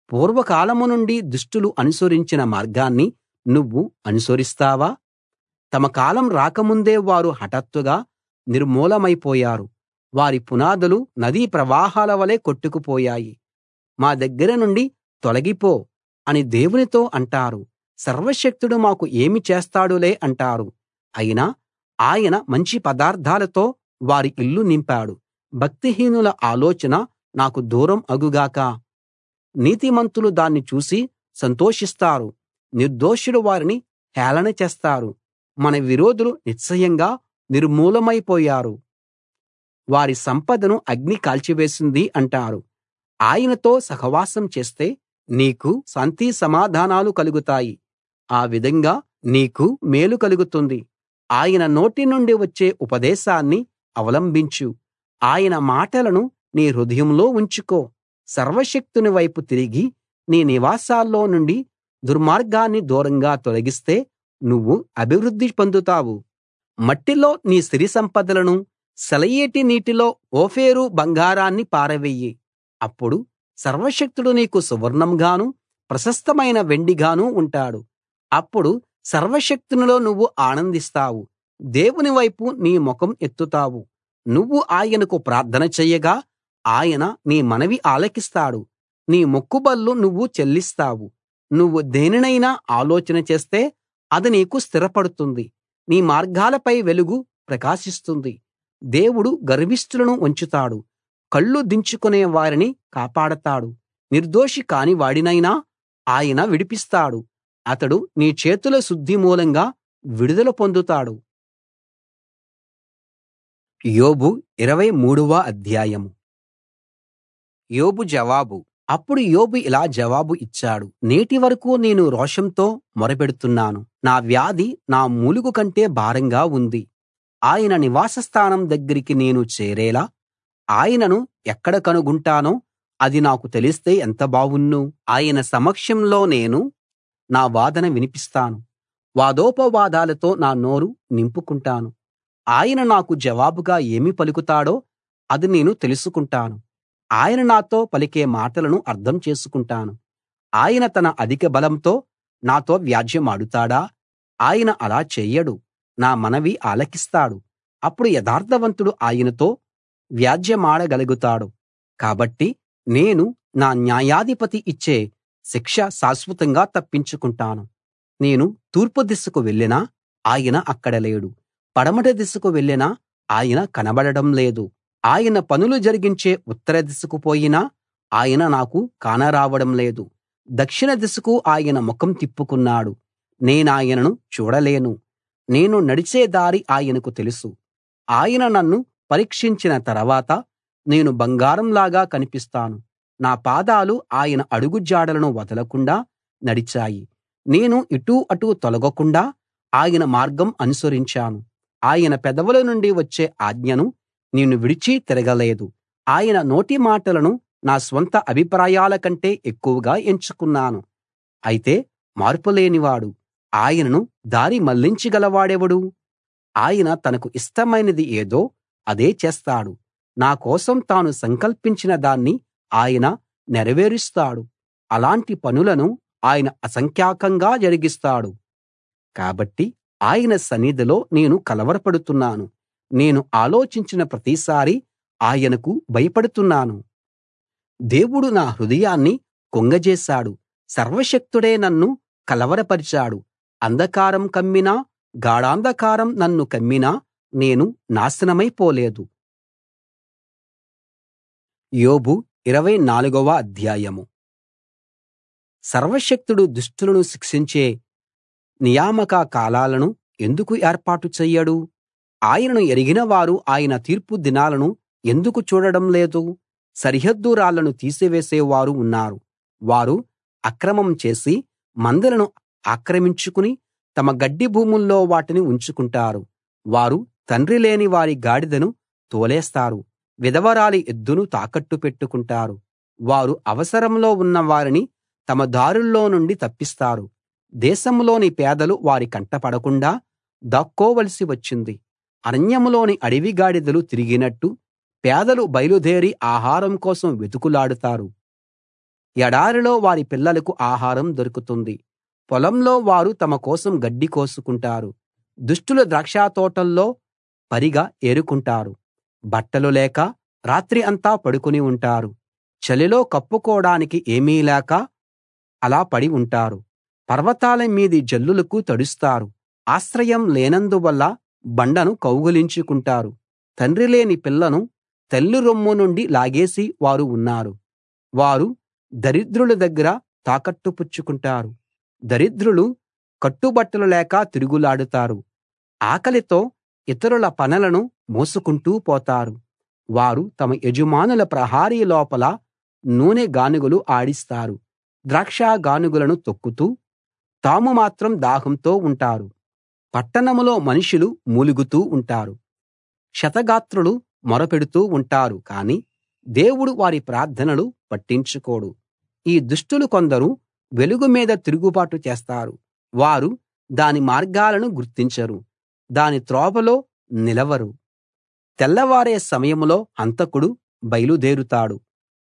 పూర్వకాలం నుండి దుష్టులు అనుసరించిన మార్గాన్ని నువ్వు అనుసరిస్తావా తమ కాలం రాకముందే వారు హఠాత్తుగా నిర్మూలమైపోయారు వారి పునాదులు నదీ ప్రవాహాల వలె కొట్టుకుపోయాయి మా దగ్గర నుండి తొలగిపో అని దేవునితో అంటారు సర్వశక్తుడు మాకు ఏమి చేస్తాడులే అంటారు అయినా ఆయన మంచి పదార్థాలతో వారి ఇల్లు నింపాడు భక్తిహీనుల ఆలోచన నాకు దూరం అగుగాక నీతిమంతులు దాన్ని చూసి సంతోషిస్తారు నిర్దోషులు వారిని హేళన చేస్తారు మన విరోధులు నిశ్చయంగా నిర్మూలమైపోయారు వారి సంపదను అగ్ని కాల్చివేసింది అంటారు ఆయనతో సహవాసం చేస్తే నీకు శాంతి సమాధానాలు కలుగుతాయి ఆ విధంగా నీకు మేలు కలుగుతుంది ఆయన నోటి నుండి వచ్చే ఉపదేశాన్ని అవలంబించు ఆయన మాటలను నీ హృదయంలో ఉంచుకో సర్వశక్తుని వైపు తిరిగి నీ నివాసాల్లో నుండి దుర్మార్గాన్ని దూరంగా తొలగిస్తే నువ్వు అభివృద్ధి పొందుతావు మట్టిలో నీ సిరి సంపదలను సెలయేటి నీటిలో ఓఫీరు బంగారాన్ని పారవెయ్యి అప్పుడు సర్వశక్తుడు నీకు సువర్ణంగాను ప్రశస్తమైన వెండిగాను ఉంటాడు అప్పుడు సర్వశక్తునిలో నువ్వు ఆనందిస్తావు దేవుని వైపు నీ ముఖం ఎత్తుతావు నువ్వు ఆయనకు ప్రార్థన చెయ్యగా ఆయన నీ మనవి ఆలకిస్తాడు నీ మొక్కుబళ్ళు నువ్వు చెల్లిస్తావు నువ్వు దేనినైనా ఆలోచన చేస్తే అది నీకు స్థిరపడుతుంది నీ మార్గాలపై వెలుగు ప్రకాశిస్తుంది దేవుడు గర్విష్ఠులను వంచుతాడు కళ్ళు దించుకునే వారిని కాపాడతాడు నిర్దోషి కాని వాడినైనా ఆయన విడిపిస్తాడు అతడు నీ చేతుల శుద్ధి మూలంగా విడుదల పొందుతాడు యోబు ఇరవై మూడవ అధ్యాయం యోబు జవాబు అప్పుడు యోబు ఇలా జవాబు ఇచ్చాడు నేటి వరకూ నేను రోషంతో మొరపెడుతున్నాను నా వ్యాధి నా మూలుగు కంటే భారంగా ఉంది ఆయన నివాస స్థానం దగ్గరికి నేను చేరేలా ఆయనను ఎక్కడ కనుగొంటానో అది నాకు తెలిస్తే ఎంత బావుణ్ణు ఆయన సమక్షంలో నేను నా వాదన వినిపిస్తాను వాదోపవాదాలతో నా నోరు నింపుకుంటాను ఆయన నాకు జవాబుగా ఏమి పలుకుతాడో అది నేను తెలుసుకుంటాను ఆయన నాతో పలికే మాటలను అర్థం చేసుకుంటాను ఆయన తన అధిక బలంతో నాతో వ్యాజ్యెమాడుతాడా ఆయన అలా చెయ్యడు నా మనవి ఆలకిస్తాడు అప్పుడు యథార్థవంతుడు ఆయనతో వ్యాజ్యెమాడగలుగుతాడు కాబట్టి నేను నా న్యాయాధిపతి ఇచ్చే శిక్ష శాశ్వతంగా తప్పించుకుంటాను నేను తూర్పు దిశకు వెళ్ళినా ఆయన అక్కడ లేడు పడమటి దిశకు వెళ్ళినా ఆయన కనబడడం లేదు ఆయన పనులు జరిగించే ఉత్తర దిశకు పోయినా ఆయన నాకు కానరావడం లేదు దక్షిణ దిశకు ఆయన ముఖం తిప్పుకున్నాడు నేనాయనను చూడలేను నేను నడిచే దారి ఆయనకు తెలుసు ఆయన నన్ను పరీక్షించిన తర్వాత నేను బంగారంలాగా కనిపిస్తాను నా పాదాలు ఆయన అడుగు జాడలను వదలకుండా నడిచాయి నేను ఇటూ అటూ తొలగకుండా ఆయన మార్గం అనుసరించాను ఆయన పెదవుల నుండి వచ్చే ఆజ్ఞను నేను విడిచి తిరగలేదు ఆయన నోటి మాటలను నా స్వంత అభిప్రాయాల కంటే ఎక్కువగా ఎంచుకున్నాను అయితే మార్పులేనివాడు ఆయనను దారి మళ్లించగలవాడెవడు ఆయన తనకు ఇష్టమైనది ఏదో అదే చేస్తాడు నా కోసం తాను సంకల్పించిన దాన్ని ఆయన నెరవేరుస్తాడు అలాంటి పనులను ఆయన అసంఖ్యాకంగా జరిగిస్తాడు కాబట్టి ఆయన సన్నిధిలో నేను కలవరపడుతున్నాను నేను ఆలోచించిన ప్రతిసారీ ఆయనకు భయపడుతున్నాను దేవుడు నా హృదయాన్ని కుంగజేశాడు సర్వశక్తుడే నన్ను కలవరపరిచాడు అంధకారం కమ్మినా గాఢాంధకారం నన్ను కమ్మినా నేను నాశనమైపోలేదు యోబు ఇరవై నాలుగవ అధ్యాయము సర్వశక్తుడు దుష్టులను శిక్షించే నియామక కాలాలను ఎందుకు ఏర్పాటు చెయ్యడు ఆయనను ఎరిగిన వారు ఆయన తీర్పు దినాలను ఎందుకు చూడడం లేదు సరిహద్దు రాళ్లను తీసివేసేవారు ఉన్నారు వారు అక్రమం చేసి మందలను ఆక్రమించుకుని తమ గడ్డి భూముల్లో వాటిని ఉంచుకుంటారు వారు తండ్రి లేని వారి గాడిదను తోలేస్తారు విధవరాలి ఎద్దును తాకట్టు పెట్టుకుంటారు వారు అవసరంలో ఉన్న వారిని తమ దారుల్లో నుండి తప్పిస్తారు దేశంలోని పేదలు వారి కంటపడకుండా దాక్కోవలసి వచ్చింది అరణ్యంలోని అడవి గాడిదలు తిరిగినట్టు పేదలు బయలుదేరి ఆహారం కోసం వెతుకులాడుతారు ఎడారిలో వారి పిల్లలకు ఆహారం దొరుకుతుంది పొలంలో వారు తమ కోసం గడ్డి కోసుకుంటారు దుష్టులు ద్రాక్షతోటల్లో పరిగ ఏరుకుంటారు బట్టలు లేక రాత్రి అంతా పడుకుని ఉంటారు చలిలో కప్పుకోడానికి ఏమీ లేక అలా పడి ఉంటారు పర్వతాల మీది జల్లులకు తడుస్తారు ఆశ్రయం లేనందువల్ల బండను కౌగిలించుకుంటారు తండ్రి లేని పిల్లను తల్లి రొమ్ము నుండి లాగేసి వారు ఉన్నారు వారు దరిద్రుల దగ్గర తాకట్టు పుచ్చుకుంటారు దరిద్రులు కట్టుబట్టలు లేక తిరుగులాడుతారు ఆకలితో ఇతరుల పనలను మోసుకుంటూ పోతారు వారు తమ యజమానుల ప్రహరీ లోపల నూనె గానుగలు ఆడిస్తారు ద్రాక్ష గానుగలను తొక్కుతూ తాము మాత్రం దాహంతో ఉంటారు పట్టణంలో మనుషులు మూలుగుతూ ఉంటారు క్షతగాత్రులు మొరపెడుతూ ఉంటారు కానీ దేవుడు వారి ప్రార్థనలు పట్టించుకోడు ఈ దుష్టులు కొందరు వెలుగు మీద తిరుగుబాటు చేస్తారు వారు దాని మార్గాలను గుర్తించరు దాని త్రోవలో నిలవరు తెల్లవారే సమయంలో హంతకుడు బయలుదేరుతాడు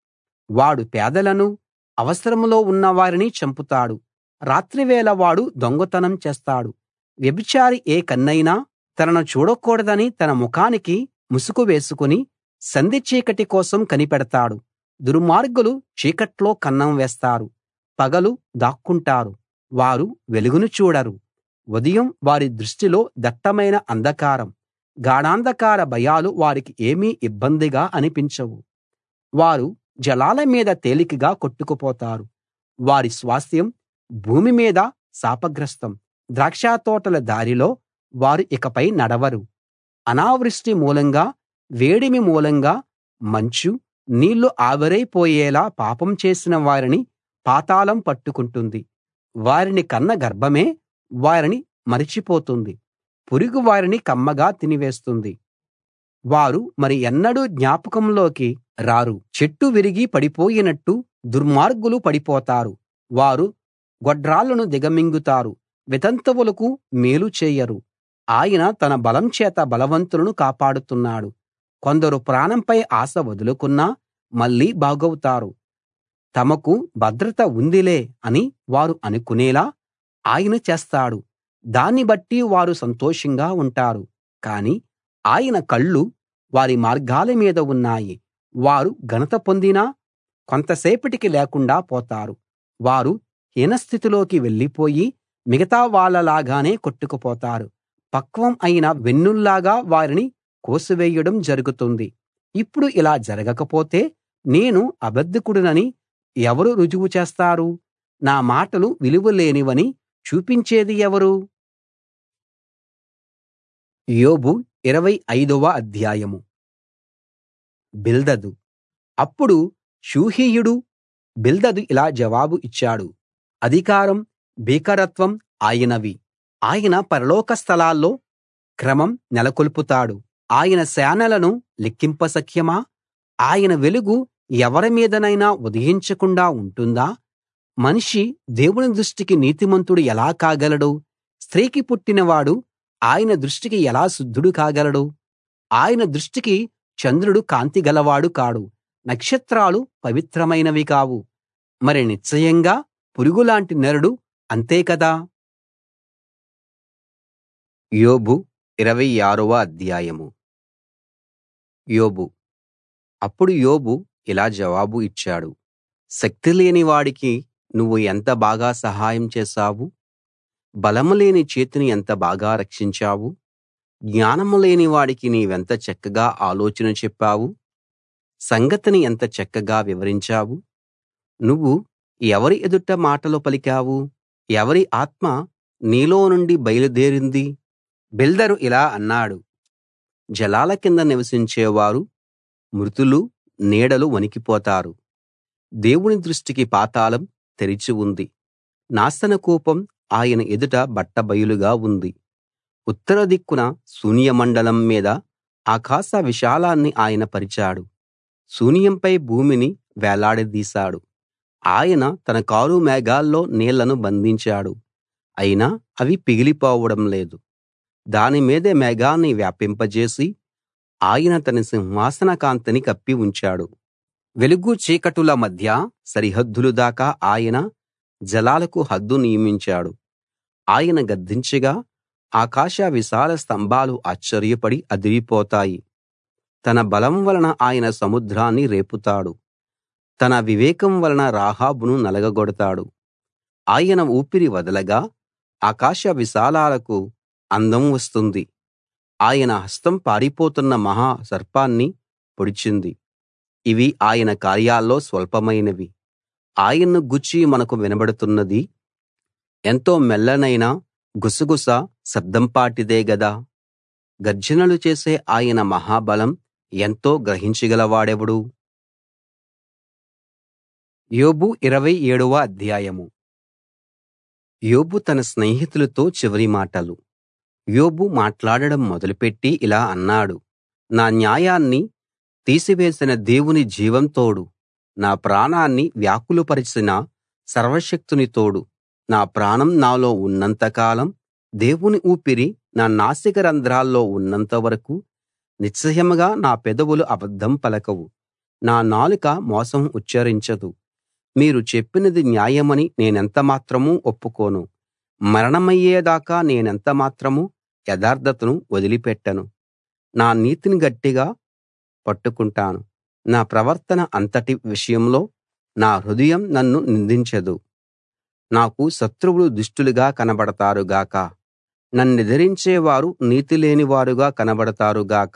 వాడు పేదలను అవసరంలో ఉన్నవారిని చంపుతాడు రాత్రివేళ వాడు దొంగతనం చేస్తాడు వ్యభిచారి ఏ కన్నైనా తనను చూడకూడదని తన ముఖానికి ముసుగు వేసుకుని సంధి చీకటి కోసం కనిపెడతాడు దుర్మార్గులు చీకట్లో కన్నం వేస్తారు పగలు దాక్కుంటారు వారు వెలుగును చూడరు ఉదయం వారి దృష్టిలో దట్టమైన అంధకారం గాఢాంధకార భయాలు వారికి ఏమీ ఇబ్బందిగా అనిపించవు వారు జలాల మీద తేలికగా కొట్టుకుపోతారు వారి స్వాస్థ్యం భూమి మీద శాపగ్రస్తం ద్రాక్షతోటల దారిలో వారు ఇకపై నడవరు అనావృష్టి మూలంగా వేడిమి మూలంగా మంచు నీళ్లు ఆవిరైపోయేలా పాపం చేసిన వారిని పాతాళం పట్టుకుంటుంది వారిని కన్న గర్భమే వారిని మరిచిపోతుంది పురుగు వారిని కమ్మగా తినివేస్తుంది వారు మరి ఎన్నడూ జ్ఞాపకంలోకి రారు చెట్టు విరిగి పడిపోయినట్టు దుర్మార్గులు పడిపోతారు వారు గొడ్రాళ్ళను దిగమింగుతారు వితంతువులకు మేలు చేయరు ఆయన తన బలం చేత బలవంతులను కాపాడుతున్నాడు కొందరు ప్రాణంపై ఆశ వదులుకున్నా మళ్ళీ బాగవుతారు తమకు భద్రత ఉందిలే అని వారు అనుకునేలా ఆయన చేస్తాడు దాన్ని బట్టి వారు సంతోషంగా ఉంటారు కానీ ఆయన కళ్ళు వారి మార్గాల మీద ఉన్నాయి వారు ఘనత పొందినా కొంతసేపటికి లేకుండా పోతారు వారు హీనస్థితిలోకి వెళ్ళిపోయి మిగతా వాళ్ళలాగానే కొట్టుకుపోతారు పక్వం అయిన వెన్నుల్లాగా వారిని కోసివేయడం జరుగుతుంది ఇప్పుడు ఇలా జరగకపోతే నేను అబద్ధికుడినని ఎవరు రుజువు చేస్తారు నా మాటలు విలువలేనివని చూపించేది ఎవరు యోబు ఇరవై ఐదవ అధ్యాయం బిల్దదు అప్పుడు షూహీయుడు బిల్దదు ఇలా జవాబు ఇచ్చాడు అధికారం భీకరత్వం ఆయనవి ఆయన పరలోక స్థలాల్లో క్రమం నెలకొల్పుతాడు ఆయన సేనలను లెక్కింపశక్యమా ఆయన వెలుగు ఎవరి మీదనైనా ఉదయించకుండా ఉంటుందా మనిషి దేవుని దృష్టికి నీతిమంతుడు ఎలా కాగలడు స్త్రీకి పుట్టినవాడు ఆయన దృష్టికి ఎలా శుద్ధుడు కాగలడు ఆయన దృష్టికి చంద్రుడు కాంతి గలవాడు కాడు నక్షత్రాలు పవిత్రమైనవి కావు మరి నిశ్చయంగా పురుగులాంటి నరుడు అంతే కదా యోబు ఇరవై ఆరవ అధ్యాయము యోబు అప్పుడు యోబు ఇలా జవాబు ఇచ్చాడు శక్తిలేని వాడికి నువ్వు ఎంత బాగా సహాయం చేశావు బలం లేని చేతిని ఎంత బాగా రక్షించావు జ్ఞానం లేని వాడికి నీవెంత చక్కగా ఆలోచన చెప్పావు సంగతిని ఎంత చక్కగా వివరించావు నువ్వు ఎవరి ఎదుట మాటలు పలికావు ఎవరి ఆత్మ నీలో నుండి బయలుదేరింది బిల్దరు ఇలా అన్నాడు జలాల కింద నివసించేవారు మృతులు నీడలు వణికిపోతారు దేవుని దృష్టికి పాతాళం తెరిచి ఉంది నాశన కూపం ఆయన ఎదుట బట్టబయలుగా ఉంది ఉత్తర దిక్కున శూన్యమండలం మీద ఆకాశ విశాలాన్ని ఆయన పరిచాడు శూన్యంపై భూమిని వేలాడదీశాడు ఆయన తన కారు మేఘాల్లో నీళ్లను బంధించాడు అయినా అవి పిగిలిపోవడం లేదు దాని మీద మేఘాన్ని వ్యాపింపజేసి ఆయన తన సింహాసన కాంతిని కప్పి ఉంచాడు వెలుగు చీకటుల మధ్య సరిహద్దులు దాకా ఆయన జలాలకు హద్దు నియమించాడు ఆయన గద్దించగా ఆకాశ విశాల స్తంభాలు ఆశ్చర్యపడి అదిరిపోతాయి తన బలం వలన ఆయన సముద్రాన్ని రేపుతాడు తన వివేకం వలన రాహాబును నలగగొడతాడు ఆయన ఊపిరి వదలగా ఆకాశ విశాలాలకు అందం వస్తుంది ఆయన హస్తం పారిపోతున్న మహా సర్పాన్ని పొడిచింది ఇవి ఆయన కార్యాల్లో స్వల్పమైనవి ఆయన్ను గూర్చి మనకు వినబడుతున్నది ఎంతో మెల్లనైన గుసగుస శబ్దంపాటిదే గదా గర్జనలు చేసే ఆయన మహాబలం ఎంతో గ్రహించగలవాడెవడు యోబు ఇరవై ఏడవ అధ్యాయము యోబు తన స్నేహితులతో చివరి మాటలు యోబు మాట్లాడడం మొదలుపెట్టి ఇలా అన్నాడు నా న్యాయాన్ని తీసివేసిన దేవుని జీవం తోడు నా ప్రాణాన్ని వ్యాకులపరిచిన సర్వశక్తుని తోడు నా ప్రాణం నాలో ఉన్నంత కాలం దేవుని ఊపిరి నా నాసిక రంధ్రాల్లో ఉన్నంత వరకు నిశ్చయంగా నా పెదవులు అబద్ధం పలకవు నా నాలుక మోసం ఉచ్చరించదు మీరు చెప్పినది న్యాయమని నేనెంత మాత్రమూ ఒప్పుకోను మరణమయ్యేదాకా నేనెంత మాత్రమూ యథార్థతను వదిలిపెట్టను నా నీతిని గట్టిగా పట్టుకుంటాను నా ప్రవర్తన అంతటి విషయంలో నా హృదయం నన్ను నిందించదు నాకు శత్రువులు దుష్టులుగా కనబడతారు గాక నన్నెదిరించేవారు నీతిలేని వారుగా కనబడతారు గాక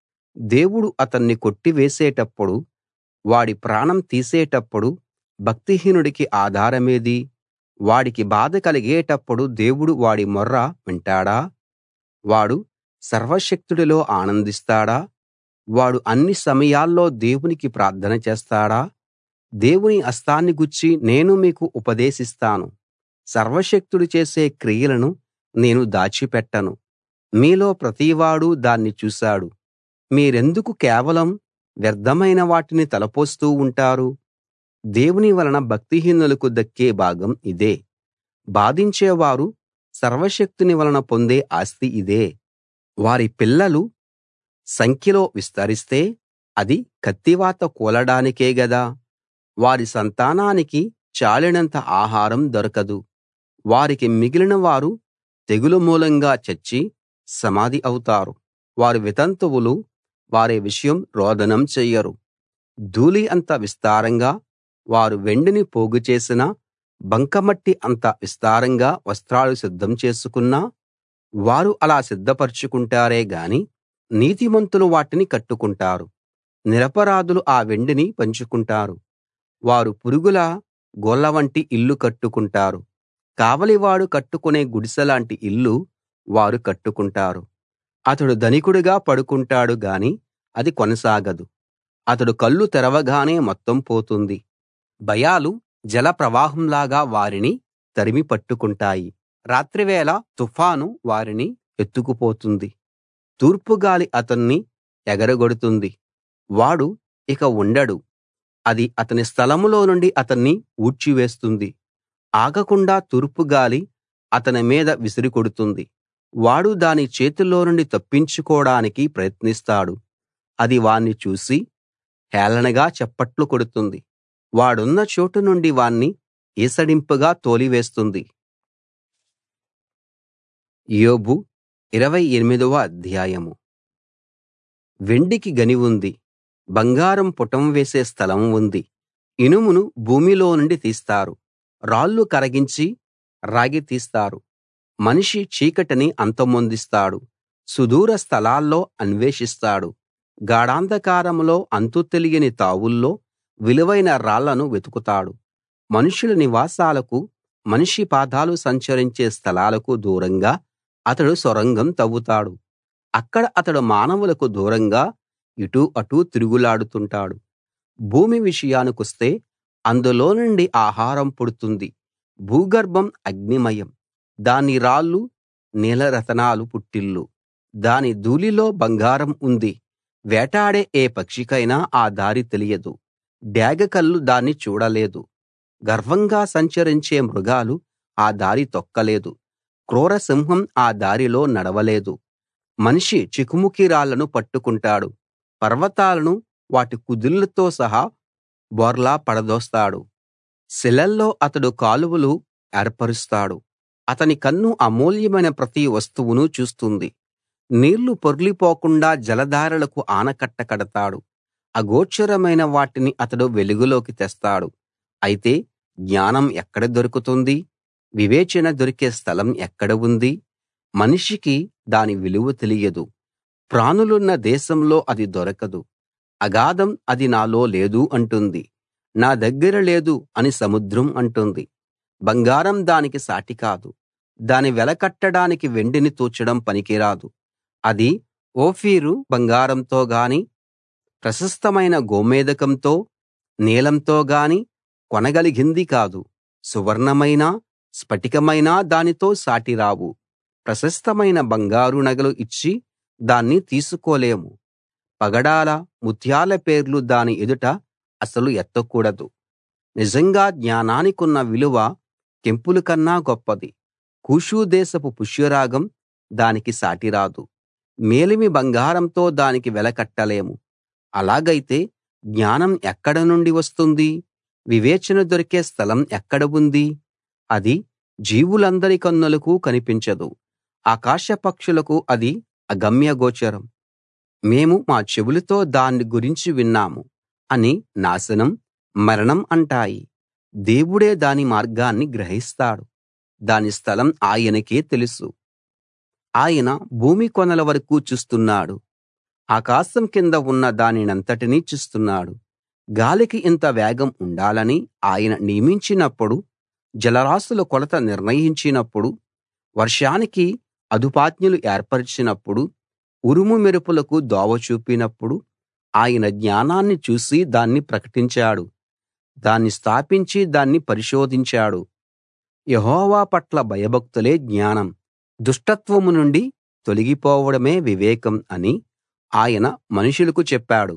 దేవుడు అతన్ని కొట్టివేసేటప్పుడు వాడి ప్రాణం తీసేటప్పుడు భక్తిహీనుడికి ఆధారమేది వాడికి బాధ కలిగేటప్పుడు దేవుడు వాడి మొర్ర వింటాడా వాడు సర్వశక్తుడిలో ఆనందిస్తాడా వాడు అన్ని సమయాల్లో దేవునికి ప్రార్థన చేస్తాడా దేవుని హస్తాన్ని గూర్చి నేను మీకు ఉపదేశిస్తాను సర్వశక్తుడు చేసే క్రియలను నేను దాచిపెట్టను మీలో ప్రతివాడూ దాన్ని చూశాడు మీరెందుకు కేవలం వ్యర్థమైన వాటిని తలపోస్తూ ఉంటారు దేవుని వలన భక్తిహీనులకు దక్కే భాగం ఇదే బాధించేవారు సర్వశక్తుని వలన పొందే ఆస్తి ఇదే వారి పిల్లలు సంఖ్యలో విస్తరిస్తే అది కత్తివాత కూలడానికే గదా వారి సంతానానికి చాలినంత ఆహారం దొరకదు వారికి మిగిలిన వారు తెగులు మూలంగా చచ్చి సమాధి అవుతారు వారి వితంతువులు వారి విషయం రోదనం చెయ్యరు ధూళి అంత విస్తారంగా వారు వెండిని పోగు చేసినా బంకమట్టి అంత విస్తారంగా వస్త్రాలు సిద్ధం చేసుకున్నా వారు అలా సిద్ధపరచుకుంటారే గాని నీతిమంతులు వాటిని కట్టుకుంటారు నిరపరాధులు ఆ వెండిని పంచుకుంటారు వారు పురుగుల గోళ్ళవంటి ఇల్లు కట్టుకుంటారు కావలివాడు కట్టుకునే గుడిసెలాంటి ఇల్లు వారు కట్టుకుంటారు అతడు ధనికుడిగా పడుకుంటాడు గాని అది కొనసాగదు అతడు కళ్ళు తెరవగానే మొత్తం పోతుంది భయాలు జల ప్రవాహంలాగా వారిని తరిమి పట్టుకుంటాయి రాత్రివేళ తుఫాను వారిని ఎత్తుకుపోతుంది తూర్పుగాలి అతన్ని ఎగరగొడుతుంది వాడు ఇక ఉండడు అది అతని స్థలంలో నుండి అతన్ని ఊడ్చివేస్తుంది ఆగకుండా తూర్పుగాలి అతని మీద విసిరికొడుతుంది వాడు దాని చేతిలో నుండి తప్పించుకోడానికి ప్రయత్నిస్తాడు అది వాణ్ణి చూసి హేళనగా చప్పట్లు కొడుతుంది వాడున్న చోటు నుండి వాణ్ణి ఈసడింపుగా తోలివేస్తుంది యోబు ఇరవై ఎనిమిదవ అధ్యాయము వెండికి గని ఉంది బంగారం పుటం వేసే స్థలం ఉంది ఇనుమును భూమిలో నుండి తీస్తారు రాళ్లు కరగించి రాగి తీస్తారు మనిషి చీకటిని అంతమొందిస్తాడు సుదూర స్థలాల్లో అన్వేషిస్తాడు గాఢాంధకారంలో అంతు తెలియని తావుల్లో విలువైన రాళ్లను వెతుకుతాడు మనుషుల నివాసాలకు మనిషి పాదాలు సంచరించే స్థలాలకు దూరంగా అతడు సొరంగం తవ్వుతాడు అక్కడ అతడు మానవులకు దూరంగా ఇటూ అటూ తిరుగులాడుతుంటాడు భూమి విషయానికొస్తే అందులో నుండి ఆహారం పుడుతుంది భూగర్భం అగ్నిమయం దాని రాళ్ళు నీలరతనాలు పుట్టిల్లు దాని ధూళిలో బంగారం ఉంది వేటాడే ఏ పక్షికైనా ఆ దారి తెలియదు డేగ కళ్ళు దాన్ని చూడలేదు గర్వంగా సంచరించే మృగాలు ఆ దారి తొక్కలేదు క్రూర సింహం ఆ దారిలో నడవలేదు మనిషి చికుముకి రాళ్లను పట్టుకుంటాడు పర్వతాలను వాటి కుదుళ్లతో సహా బోర్లా పడదోస్తాడు శిలల్లో అతడు కాలువలు ఏర్పరుస్తాడు అతని కన్ను అమూల్యమైన ప్రతి వస్తువును చూస్తుంది నీళ్లు పొర్లిపోకుండా జలధారలకు ఆనకట్ట కడతాడు అగోచరమైన వాటిని అతడు వెలుగులోకి తెస్తాడు అయితే జ్ఞానం ఎక్కడ దొరుకుతుంది వివేచన దొరికే స్థలం ఎక్కడ ఉంది మనిషికి దాని విలువ తెలియదు ప్రాణులున్న దేశంలో అది దొరకదు అగాధం అది నాలో లేదు అంటుంది నా దగ్గర లేదు అని సముద్రం అంటుంది బంగారం దానికి సాటి కాదు దాని వెల కట్టడానికి వెండిని తూచడం పనికిరాదు అది ఓఫీరు బంగారంతో గాని ప్రశస్తమైన గోమేదకంతో నీలంతో గాని కొనగలిగింది కాదు సువర్ణమైనా స్ఫటికమైనా దానితో సాటిరావు ప్రశస్తమైన బంగారు నగలు ఇచ్చి దాన్ని తీసుకోలేము పగడాల ముత్యాల పేర్లు దాని ఎదుట అసలు ఎత్తకూడదు నిజంగా జ్ఞానానికున్న విలువ కెంపుల కన్నా గొప్పది కూషు దేశపు పుష్యరాగం దానికి సాటిరాదు మేలిమి బంగారంతో దానికి వెల కట్టలేము అలాగైతే జ్ఞానం ఎక్కడ నుండి వస్తుంది వివేచన దొరికే స్థలం ఎక్కడ ఉంది అది జీవులందరి కన్నులకు కనిపించదు ఆకాశ పక్షులకు అది అగమ్యగోచరం మేము మా చెవులతో దాన్ని గురించి విన్నాము అని నాశనం మరణం అంటాయి దేవుడే దాని మార్గాన్ని గ్రహిస్తాడు దాని స్థలం ఆయనకే తెలుసు ఆయన భూమి కొనల వరకూ చూస్తున్నాడు ఆకాశం కింద ఉన్న దానినంతటినీ చూస్తున్నాడు గాలికి ఇంత వేగం ఉండాలని ఆయన నియమించినప్పుడు జలరాశుల కొలత నిర్ణయించినప్పుడు వర్షానికి అదుపాజ్ఞలు ఏర్పరచినప్పుడు ఉరుము మెరుపులకు దోవ చూపినప్పుడు ఆయన జ్ఞానాన్ని చూసి దాన్ని ప్రకటించాడు దాన్ని స్థాపించి దాన్ని పరిశోధించాడు యెహోవా పట్ల భయభక్తులే జ్ఞానం దుష్టత్వం నుండి తొలగిపోవడమే వివేకం అని ఆయన మనుషులకు చెప్పాడు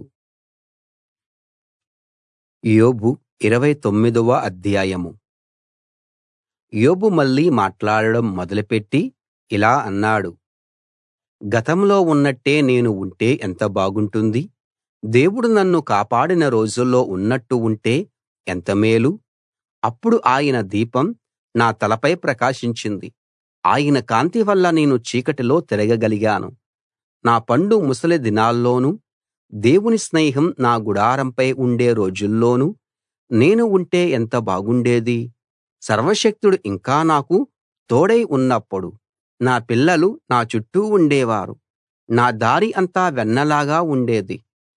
యోబు ఇరవై తొమ్మిదవ అధ్యాయం యోబు మళ్ళీ మాట్లాడడం మొదలుపెట్టి ఇలా అన్నాడు గతంలో ఉన్నట్టే నేను ఉంటే ఎంత బాగుంటుంది దేవుడు నన్ను కాపాడిన రోజుల్లో ఉన్నట్టు ఉంటే ఎంత మేలు అప్పుడు ఆయన దీపం నా తలపై ప్రకాశించింది ఆయన కాంతి వల్ల నేను చీకటిలో తిరగగలిగాను నా పండు ముసలి దినాల్లోనూ దేవుని స్నేహం నా గుడారంపై ఉండే రోజుల్లోనూ నేను ఉంటే ఎంత బాగుండేది సర్వశక్తుడు ఇంకా నాకు తోడై ఉన్నప్పుడు నా పిల్లలు నా చుట్టూ ఉండేవారు నా దారి అంతా వెన్నలాగా ఉండేది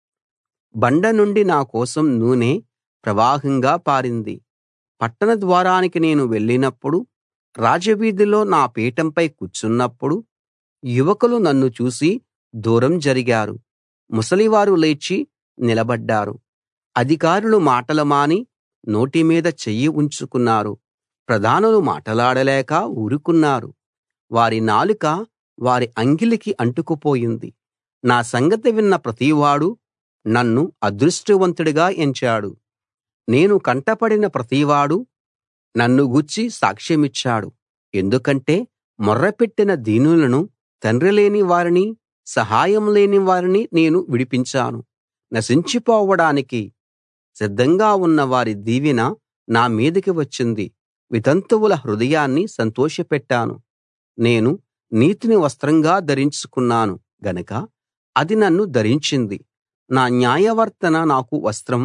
బండ నుండి నా కోసం నూనె ప్రవాహంగా పారింది పట్టణ ద్వారానికి నేను వెళ్ళినప్పుడు రాజవీధిలో నా పీఠంపై కూర్చున్నప్పుడు యువకులు నన్ను చూసి దూరం జరిగారు ముసలివారు లేచి నిలబడ్డారు అధికారులు మాటలు మాని నోటి మీద చెయ్యి ఉంచుకున్నారు ప్రధానులు మాటలాడలేక ఊరుకున్నారు వారి నాలుక వారి అంగిలికి అంటుకుపోయింది నా సంగతి విన్న ప్రతివాడు నన్ను అదృష్టవంతుడిగా ఎంచాడు నేను కంటపడిన ప్రతివాడు నన్ను గూర్చి సాక్ష్యమిచ్చాడు ఎందుకంటే మొర్రపెట్టిన దీనులను తండ్రిలేని వారిని సహాయం లేని వారిని నేను విడిపించాను నశించిపోవడానికి సిద్ధంగా ఉన్న వారి దీవెన నా మీదికి వచ్చింది వితంతువుల హృదయాన్ని సంతోషపెట్టాను నేను నీతిని వస్త్రంగా ధరించుకున్నాను గనక అది నన్ను ధరించింది నా న్యాయవర్తన నాకు వస్త్రం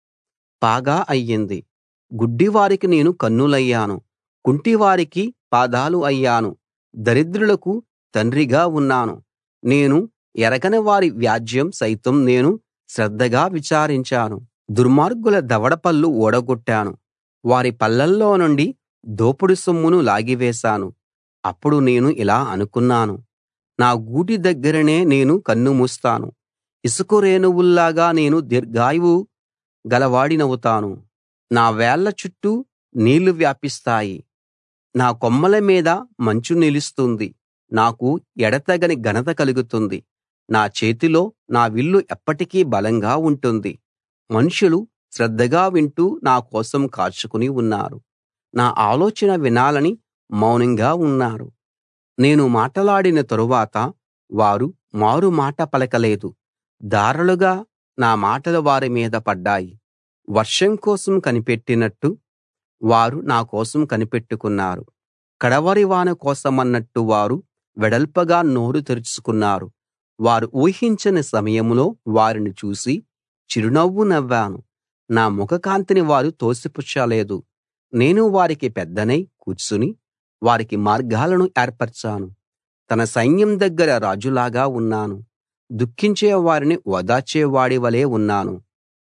పాగా అయ్యింది గుడ్డివారికి నేను కన్నులయ్యాను కుంటివారికి పాదాలు అయ్యాను దరిద్రులకు తండ్రిగా ఉన్నాను నేను ఎరగని వారి వ్యాజ్యం సైతం నేను శ్రద్ధగా విచారించాను దుర్మార్గుల దవడపళ్ళు ఊడగొట్టాను వారి పళ్ళల్లో నుండి దోపుడు సొమ్మును లాగివేశాను అప్పుడు నేను ఇలా అనుకున్నాను నా గూటి దగ్గరనే నేను కన్నుమూస్తాను ఇసుక రేణువుల్లాగా నేను దీర్ఘాయువు గలవాడినవుతాను నా వేళ్ల చుట్టూ నీళ్లు వ్యాపిస్తాయి నా కొమ్మల మీద మంచు నిలుస్తుంది నాకు ఎడతెగని ఘనత కలుగుతుంది నా చేతిలో నా విల్లు ఎప్పటికీ బలంగా ఉంటుంది మనుషులు శ్రద్ధగా వింటూ నా కోసం కాచుకుని ఉన్నారు నా ఆలోచన వినాలని మౌనంగా ఉన్నారు నేను మాటలాడిన తరువాత వారు మారు మాట పలకలేదు ధారలుగా నా మాటలు వారి మీద పడ్డాయి వర్షం కోసం కనిపెట్టినట్టు వారు నా కోసం కనిపెట్టుకున్నారు కడవరి వాన కోసమన్నట్టు వారు వెడల్పుగా నోరు తెరుచుకున్నారు వారు ఊహించని సమయంలో వారిని చూసి చిరునవ్వు నవ్వాను నా ముఖకాంతిని వారు తోసిపుచ్చలేదు నేను వారికి పెద్దనై కూర్చుని వారికి మార్గాలను ఏర్పరచాను తన సైన్యం దగ్గర రాజులాగా ఉన్నాను దుఃఖించే వారిని ఓదార్చేవాడి వలే ఉన్నాను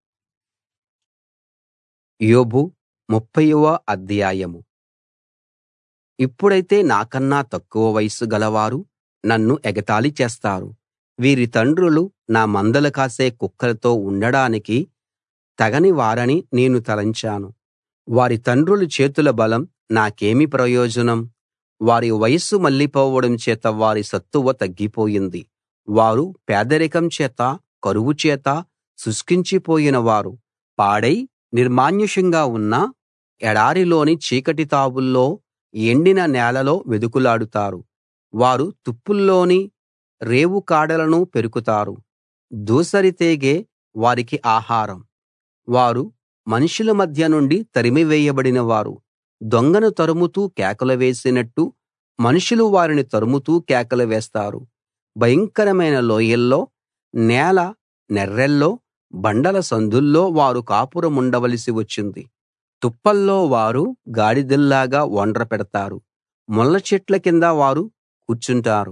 యోబు ముప్పైవ అధ్యాయము ఇప్పుడైతే నాకన్నా తక్కువ వయస్సు గలవారు నన్ను ఎగతాళి చేస్తారు వీరి తండ్రులు నా మందలు కాసే కుక్కలతో ఉండడానికి తగని వారని నేను తలంచాను వారి తండ్రుల చేతుల బలం నాకేమి ప్రయోజనం వారి వయస్సు మళ్ళిపోవడం చేత వారి సత్తువ తగ్గిపోయింది వారు పేదరికం చేత కరువు చేత శుష్కించిపోయిన వారు పాడై నిర్మానుష్యంగా ఉన్న ఎడారిలోని చీకటి తావుల్లో ఎండిన నేలలో వెదుకులాడుతారు వారు తుప్పుల్లోని రేవు కాడలను పెరుకుతారు దూసరి తేగే వారికి ఆహారం వారు మనుషుల మధ్య నుండి తరిమివేయబడిన వారు దొంగను తరుముతూ కేకలు వేసినట్టు మనుషులు వారిని తరుముతూ కేకలు వేస్తారు భయంకరమైన లోయల్లో నేల నెర్రెల్లో బండల సందుల్లో వారు కాపురముండవలసి వచ్చింది తుప్పల్లో వారు గాడిదల్లాగా ఒండ్ర పెడతారు ముళ్ళ చెట్ల కింద వారు కూర్చుంటారు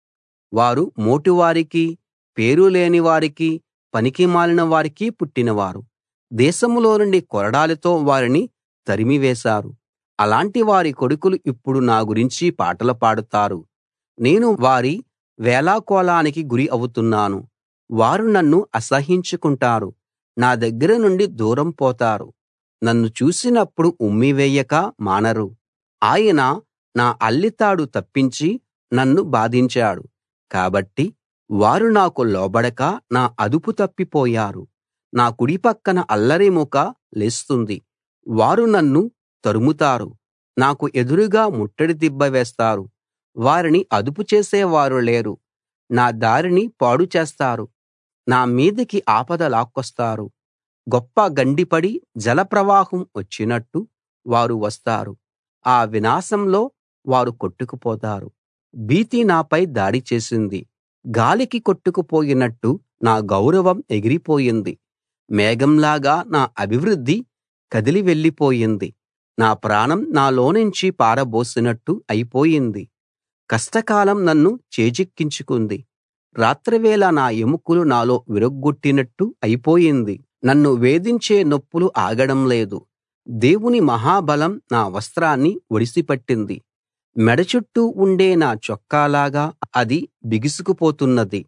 వారు మోటువారికి పేరు లేని వారికి పనికిమాలిన వారికి పుట్టినవారు దేశంలో నుండి కొరడాలతో వారిని తరిమివేశారు అలాంటి వారి కొడుకులు ఇప్పుడు నా గురించి పాటలు పాడుతారు నేను వారి వేళాకోళానికి గురి అవుతున్నాను వారు నన్ను అసహ్యించుకుంటారు నా దగ్గర నుండి దూరం పోతారు నన్ను చూసినప్పుడు ఉమ్మివేయక మానరు ఆయన నా అల్లితాడు తప్పించి నన్ను బాధించాడు కాబట్టి వారు నాకు లోబడక నా అదుపు తప్పిపోయారు నా కుడి పక్కన అల్లరి మూక లేస్తుంది వారు నన్ను తరుముతారు నాకు ఎదురుగా ముట్టడి దిబ్బ వేస్తారు వారిని అదుపు చేసేవారు లేరు నా దారిని పాడు చేస్తారు నా మీదికి ఆపద లాక్కొస్తారు గొప్ప గండిపడి జలప్రవాహం వచ్చినట్టు వారు వస్తారు ఆ వినాశంలో వారు కొట్టుకుపోతారు భీతి నాపై దాడి చేసింది గాలికి కొట్టుకుపోయినట్టు నా గౌరవం ఎగిరిపోయింది మేఘంలాగా నా అభివృద్ధి కదిలి వెళ్ళిపోయింది నా ప్రాణం నాలోనుంచి పారబోసినట్టు అయిపోయింది కష్టకాలం నన్ను చేజిక్కించుకుంది రాత్రివేళ నా ఎముకలు నాలో విరగ్గొట్టినట్టు అయిపోయింది నన్ను వేధించే నొప్పులు ఆగడం లేదు దేవుని మహాబలం నా వస్త్రాన్ని ఒడిసిపట్టింది మెడ చుట్టూ ఉండే నా చొక్కాలాగా అది బిగుసుకుపోతున్నది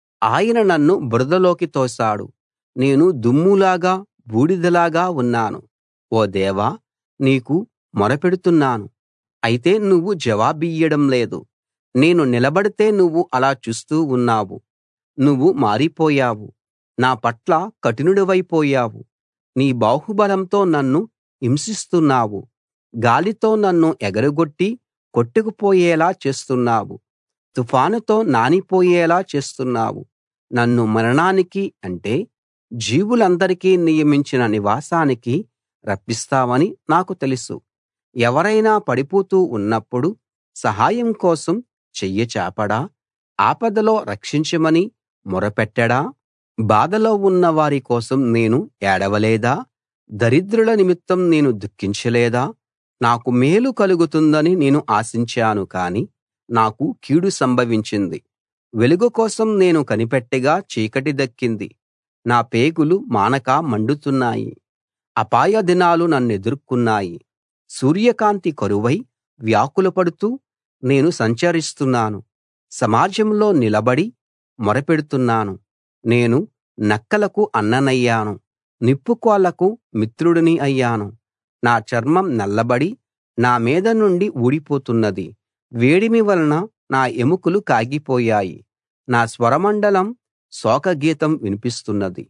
ఆయన నన్ను బురదలోకి తోశాడు నేను దుమ్ములాగా బూడిదలాగా ఉన్నాను ఓ దేవా నీకు మొరపెడుతున్నాను అయితే నువ్వు జవాబియ్యడం లేదు నేను నిలబడితే నువ్వు అలా చూస్తూ ఉన్నావు నువ్వు మారిపోయావు నా పట్ల కఠినుడివైపోయావు నీ బాహుబలంతో నన్ను హింసిస్తున్నావు గాలితో నన్ను ఎగరగొట్టి కొట్టుకుపోయేలా చేస్తున్నావు తుఫానుతో నానిపోయేలా చేస్తున్నావు నన్ను మరణానికి అంటే జీవులందరికీ నియమించిన నివాసానికి రప్పిస్తావని నాకు తెలుసు ఎవరైనా పడిపోతూ ఉన్నప్పుడు సహాయం కోసం చెయ్యి చాపడా ఆపదలో రక్షించమని మొరపెట్టడా బాధలో ఉన్న వారి కోసం నేను ఏడవలేదా దరిద్రుల నిమిత్తం నేను దుఃఖించలేదా నాకు మేలు కలుగుతుందని నేను ఆశించాను కాని నాకు కీడు సంభవించింది వెలుగు కోసం నేను కనిపెట్టగా చీకటి దక్కింది నా పేగులు మానక మండుతున్నాయి అపాయ దినాలు నన్నెదుర్కొన్నాయి సూర్యకాంతి కరువై వ్యాకులపడుతూ నేను సంచరిస్తున్నాను సమాజంలో నిలబడి మొరపెడుతున్నాను నేను నక్కలకు అన్ననయ్యాను నిప్పుకోళ్లకు మిత్రుడిని అయ్యాను నా చర్మం నల్లబడి నా మీద నుండి ఊడిపోతున్నది వేడిమి వలన నా ఎముకలు కాగిపోయాయి నా స్వరమండలం శోకగీతం వినిపిస్తున్నది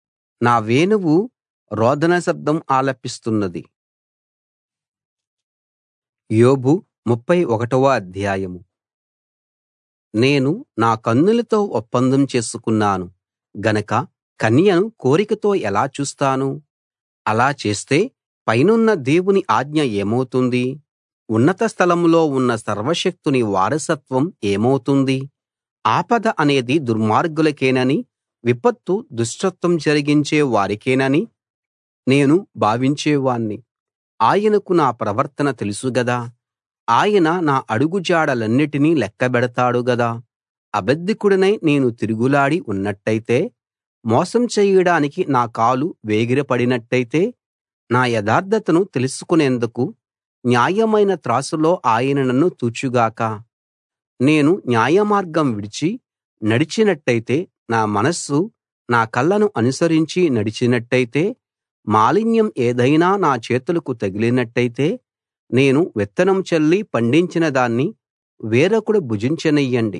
నా వేణువు రోదన శబ్దం ఆలపిస్తున్నది యోబు ముప్పై ఒకటవ అధ్యాయం నేను నా కన్నులతో ఒప్పందం చేసుకున్నాను గనక కన్యను కోరికతో ఎలా చూస్తాను అలా చేస్తే పైనున్న దేవుని ఆజ్ఞ ఏమవుతుంది ఉన్నత స్థలంలో ఉన్న సర్వశక్తుని వారసత్వం ఏమౌతుంది ఆపద అనేది దుర్మార్గులకేనని విపత్తు దుష్టత్వం జరిగించే వారికేనని నేను భావించేవాణ్ణి ఆయనకు నా ప్రవర్తన తెలుసు గదా ఆయన నా అడుగుజాడలన్నిటినీ లెక్కబెడతాడు గదా అబద్ధికుడినై నేను తిరుగులాడి ఉన్నట్టయితే మోసం చేయడానికి నా కాలు వేగిరపడినట్టయితే నా యథార్థతను తెలుసుకునేందుకు న్యాయమైన త్రాసులో ఆయన నన్ను తూచుగాక నేను న్యాయమార్గం విడిచి నడిచినట్టయితే నా మనస్సు నా కళ్ళను అనుసరించి నడిచినట్టయితే మాలిన్యం ఏదైనా నా చేతులకు తగిలినట్టయితే నేను విత్తనం చల్లి పండించిన దాన్ని వేరొకడు భుజించనియ్యండి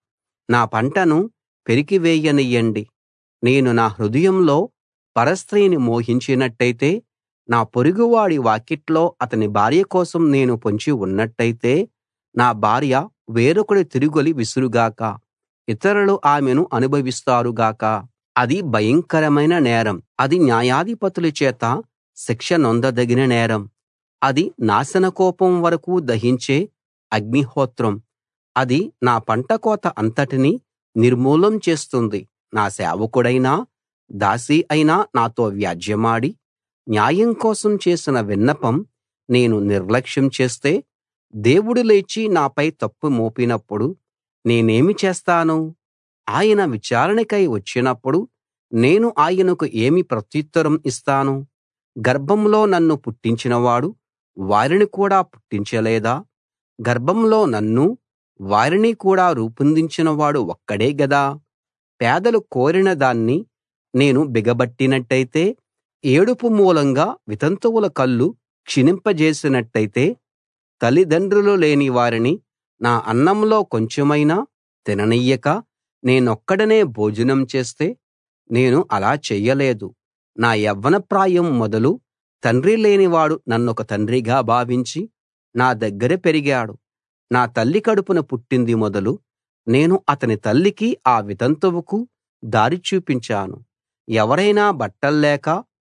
నా పంటను పెరికివేయనియ్యండి నేను నా హృదయంలో పరస్త్రీని మోహించినట్టయితే నా పొరుగువాడి వాకిట్లో అతని భార్య కోసం నేను పొంచి ఉన్నట్టయితే నా భార్య వేరొకడి తిరుగలి విసురుగాక ఇతరులు ఆమెను అనుభవిస్తారు గాక అది భయంకరమైన నేరం అది న్యాయాధిపతుల చేత శిక్ష నొందదగిన నేరం అది నాశనకోపం వరకు దహించే అగ్నిహోత్రం అది నా పంట కోత అంతటినీ నిర్మూలం చేస్తుంది నా సేవకుడైనా దాసి అయినా నాతో వ్యాజ్యెమాడి న్యాయం కోసం చేసిన విన్నపం నేను నిర్లక్ష్యం చేస్తే దేవుడు లేచి నాపై తప్పు మోపినప్పుడు నేనేమి చేస్తాను ఆయన విచారణకై వచ్చినప్పుడు నేను ఆయనకు ఏమి ప్రత్యుత్తరం ఇస్తాను గర్భంలో నన్ను పుట్టించినవాడు వారిని కూడా పుట్టించలేదా గర్భంలో నన్ను వారిని కూడా రూపొందించినవాడు ఒక్కడే గదా పేదలు కోరిన దాన్ని నేను బిగబట్టినట్టయితే ఏడుపు మూలంగా వితంతువుల కళ్ళు క్షీణింపజేసినట్టయితే తల్లిదండ్రులు లేని వారిని నా అన్నంలో కొంచెమైనా తిననియ్యక నేనొక్కడినే భోజనం చేస్తే నేను అలా చెయ్యలేదు నా యవ్వన ప్రాయం మొదలు తండ్రి లేనివాడు నన్నొక తండ్రిగా భావించి నా దగ్గర పెరిగాడు నా తల్లి కడుపున పుట్టింది మొదలు నేను అతని తల్లికి ఆ వితంతువుకు దారి చూపించాను ఎవరైనా బట్టల్లేక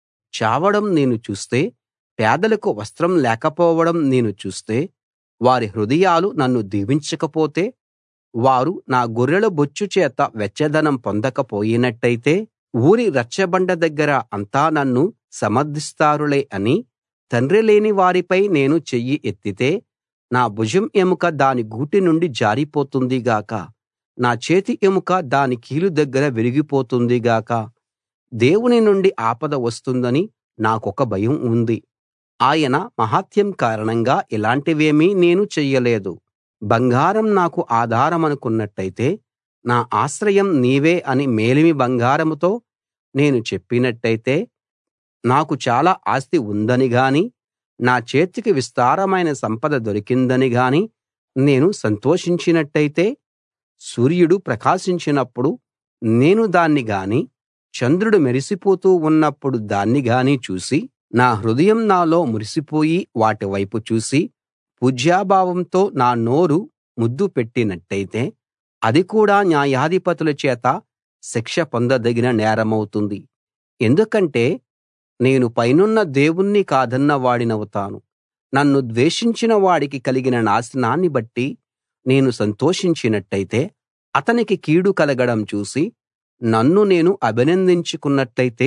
చావడం నేను చూస్తే పేదలకు వస్త్రం లేకపోవడం నేను చూస్తే వారి హృదయాలు నన్ను దీవించకపోతే వారు నా గొర్రెల బొచ్చు చేత వెచ్చదనం పొందకపోయినట్టయితే ఊరి రచ్చబండ దగ్గర అంతా నన్ను సమర్థిస్తారులే అని తండ్రి లేని వారిపై నేను చెయ్యి ఎత్తితే నా భుజం ఎముక దాని గూటి నుండి జారిపోతుంది గాక నా చేతి ఎముక దాని కీలు దగ్గర విరిగిపోతుంది గాక దేవుని నుండి ఆపద వస్తుందని నాకొక భయం ఉంది ఆయన మహాత్మ్యం కారణంగా ఇలాంటివేమీ నేను చెయ్యలేదు బంగారం నాకు ఆధారమనుకున్నట్టయితే నా ఆశ్రయం నీవే అని మేలిమి బంగారంతో నేను చెప్పినట్టయితే నాకు చాలా ఆస్తి ఉందని గాని నా చేతికి విస్తారమైన సంపద దొరికిందని గాని నేను సంతోషించినట్టయితే సూర్యుడు ప్రకాశించినప్పుడు నేను దాన్ని గాని చంద్రుడు మెరిసిపోతూ ఉన్నప్పుడు దాన్ని గాని చూసి నా హృదయం నాలో మురిసిపోయి వాటి వైపు చూసి పూజ్యభావంతో నా నోరు ముద్దు పెట్టినట్టయితే అది కూడా న్యాయాధిపతుల చేత శిక్ష పొందదగిన నేరమౌతుంది ఎందుకంటే నేను పైనున్న దేవుణ్ణి కాదన్న వాడినవుతాను నన్ను ద్వేషించిన వాడికి కలిగిన నాశనాన్ని బట్టి నేను సంతోషించినట్టయితే అతనికి కీడు కలగడం చూసి నన్ను నేను అభినందించుకున్నట్టయితే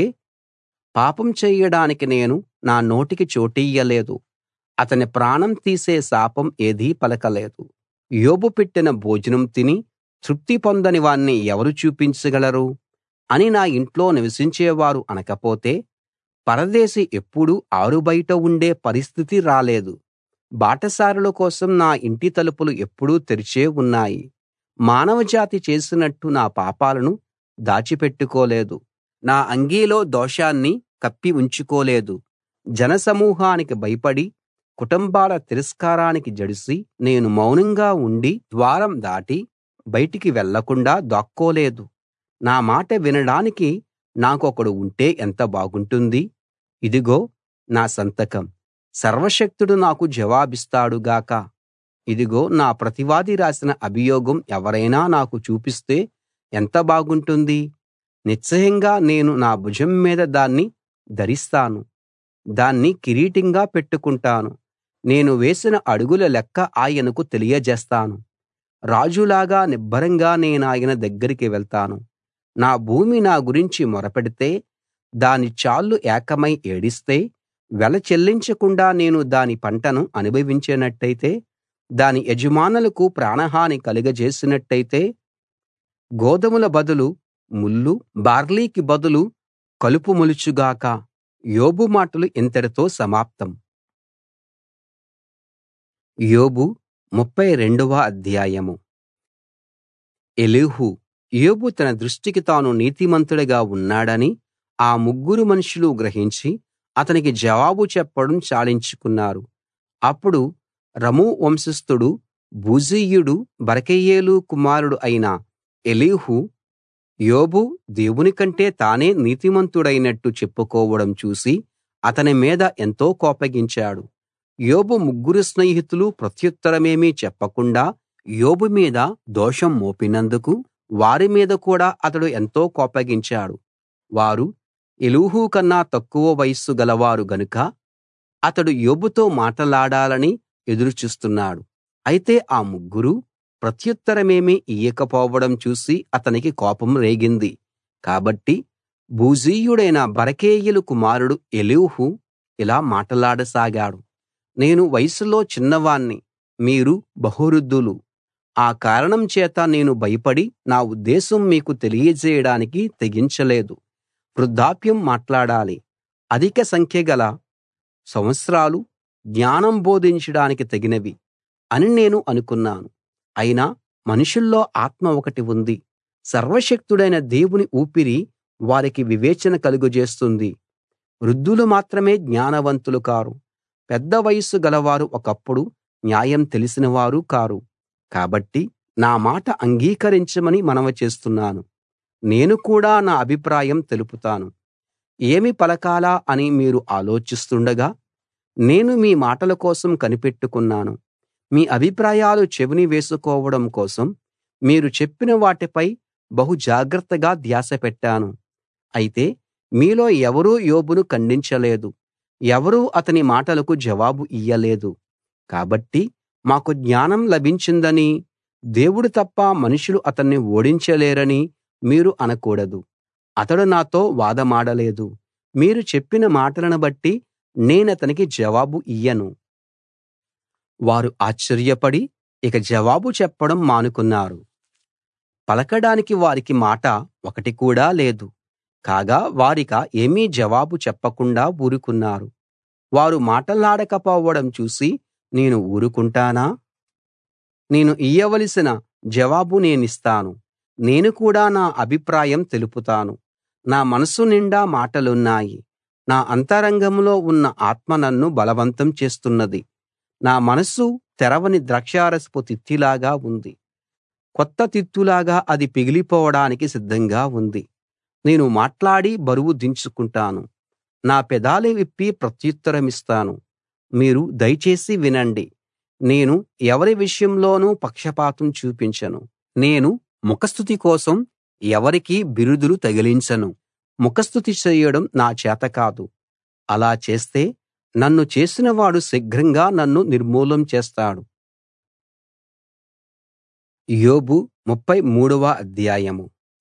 పాపం చెయ్యడానికి నేను నా నోటికి చోటియ్యలేదు అతని ప్రాణం తీసే శాపం ఏదీ పలకలేదు యోబు పెట్టిన భోజనం తిని తృప్తి పొందని వాణ్ణి ఎవరు చూపించగలరు అని నా ఇంట్లో నివసించేవారు అనకపోతే పరదేశి ఎప్పుడూ ఆరుబయట ఉండే పరిస్థితి రాలేదు బాటసారుల కోసం నా ఇంటి తలుపులు ఎప్పుడూ తెరిచే ఉన్నాయి మానవజాతి చేసినట్టు నా పాపాలను దాచిపెట్టుకోలేదు నా అంగీలో దోషాన్ని కప్పి ఉంచుకోలేదు జనసమూహానికి భయపడి కుటుంబాల తిరస్కారానికి జడిసి నేను మౌనంగా ఉండి ద్వారం దాటి బయటికి వెళ్ళకుండా దాక్కోలేదు నా మాట వినడానికి నాకొకడు ఉంటే ఎంత బాగుంటుంది ఇదిగో నా సంతకం సర్వశక్తుడు నాకు జవాబిస్తాడు గాక ఇదిగో నా ప్రతివాది రాసిన అభియోగం ఎవరైనా నాకు చూపిస్తే ఎంత బాగుంటుంది నిశ్చయంగా నేను నా భుజం మీద దాన్ని ధరిస్తాను దాన్ని కిరీటంగా పెట్టుకుంటాను నేను వేసిన అడుగుల లెక్క ఆయనకు తెలియజేస్తాను రాజులాగా నిబ్బరంగా నేనాయన దగ్గరికి వెళ్తాను నా భూమి నా గురించి మొరపెడితే దాని చాళ్లు ఏకమై ఏడిస్తే వెల చెల్లించకుండా నేను దాని పంటను అనుభవించినట్టయితే దాని యజమానులకు ప్రాణహాని కలుగజేసినట్టయితే గోధుమల బదులు ముళ్ళు బార్లీకి బదులు కలుపు మొలుచుగాక యోబు మాటలు ఇంతటితో సమాప్తం యోబు ముప్పై రెండవ అధ్యాయం ఎలీహు యోబు తన దృష్టికి తాను నీతిమంతుడిగా ఉన్నాడని ఆ ముగ్గురు మనుషులు గ్రహించి అతనికి జవాబు చెప్పడం చాలించుకున్నారు అప్పుడు రము వంశస్థుడు బూజీయుడు బరకెయేలు కుమారుడు అయిన ఎలీహు యోబు దేవుని కంటే తానే నీతిమంతుడైనట్టు చెప్పుకోవడం చూసి అతని మీద ఎంతో కోపగించాడు యోబు ముగ్గురు స్నేహితులు ప్రత్యుత్తరమేమీ చెప్పకుండా యోబు మీద దోషం మోపినందుకు వారి మీద కూడా అతడు ఎంతో కోపగించాడు వారు ఎలీహు కన్నా తక్కువ వయస్సు గలవారు గనుక అతడు యోబుతో మాటలాడాలని ఎదురు చూస్తున్నాడు అయితే ఆ ముగ్గురూ ప్రత్యుత్తరమేమీ ఇయ్యకపోవడం చూసి అతనికి కోపం రేగింది కాబట్టి బూజీయుడైన బరకేయులు కుమారుడు ఎలీహు ఇలా మాటలాడసాగాడు నేను వయసులో చిన్నవాణ్ణి మీరు బహువృద్ధులు ఆ కారణం చేత నేను భయపడి నా ఉద్దేశం మీకు తెలియజేయడానికి తెగించలేదు వృద్ధాప్యం మాట్లాడాలి అధిక సంఖ్యగల సంవత్సరాలు జ్ఞానం బోధించడానికి తగినవి అని నేను అనుకున్నాను అయినా మనుషుల్లో ఆత్మ ఒకటి ఉంది సర్వశక్తుడైన దేవుని ఊపిరి వారికి వివేచన కలుగజేస్తుంది వృద్ధులు మాత్రమే జ్ఞానవంతులు కారు పెద్ద వయస్సు గలవారు ఒకప్పుడు న్యాయం తెలిసినవారు కారు కాబట్టి నా మాట అంగీకరించమని మనవి చేస్తున్నాను నేను కూడా నా అభిప్రాయం తెలుపుతాను ఏమి పలకాలా అని మీరు ఆలోచిస్తుండగా నేను మీ మాటల కోసం కనిపెట్టుకున్నాను మీ అభిప్రాయాలు చెవిని వేసుకోవడం కోసం మీరు చెప్పిన వాటిపై బహు జాగ్రత్తగా ధ్యాస పెట్టాను అయితే మీలో ఎవరూ యోబును ఖండించలేదు ఎవరూ అతని మాటలకు జవాబు ఇయ్యలేదు కాబట్టి మాకు జ్ఞానం లభించిందని దేవుడు తప్ప మనుషులు అతన్ని ఓడించలేరని మీరు అనకూడదు అతడు నాతో వాదమాడలేదు మీరు చెప్పిన మాటలను బట్టి నేనతనికి జవాబు ఇయ్యను వారు ఆశ్చర్యపడి ఇక జవాబు చెప్పడం మానుకున్నారు పలకడానికి వారికి మాట ఒకటి కూడా లేదు కాగా వారిక ఏమీ జవాబు చెప్పకుండా ఊరుకున్నారు వారు మాటలాడకపోవడం చూసి నేను ఊరుకుంటానా నేను ఇయ్యవలసిన జవాబు నేనిస్తాను నేను కూడా నా అభిప్రాయం తెలుపుతాను నా మనసు నిండా మాటలున్నాయి నా అంతరంగంలో ఉన్న ఆత్మ నన్ను బలవంతం చేస్తున్నది నా మనస్సు తెరవని ద్రాక్షారసపు తిత్తిలాగా ఉంది కొత్త తిత్తులాగా అది పిగిలిపోవడానికి సిద్ధంగా ఉంది నేను మాట్లాడి బరువు దించుకుంటాను నా పెదాలు విప్పి ప్రత్యుత్తరమిస్తాను మీరు దయచేసి వినండి నేను ఎవరి విషయంలోనూ పక్షపాతం చూపించను నేను ముఖస్తుతి కోసం ఎవరికీ బిరుదులు తగిలించను ముఖస్తుతి చేయడం నా చేత కాదు అలా చేస్తే నన్ను చేసినవాడు శీఘ్రంగా నన్ను నిర్మూలం చేస్తాడు యోబు ముప్పై మూడవ అధ్యాయం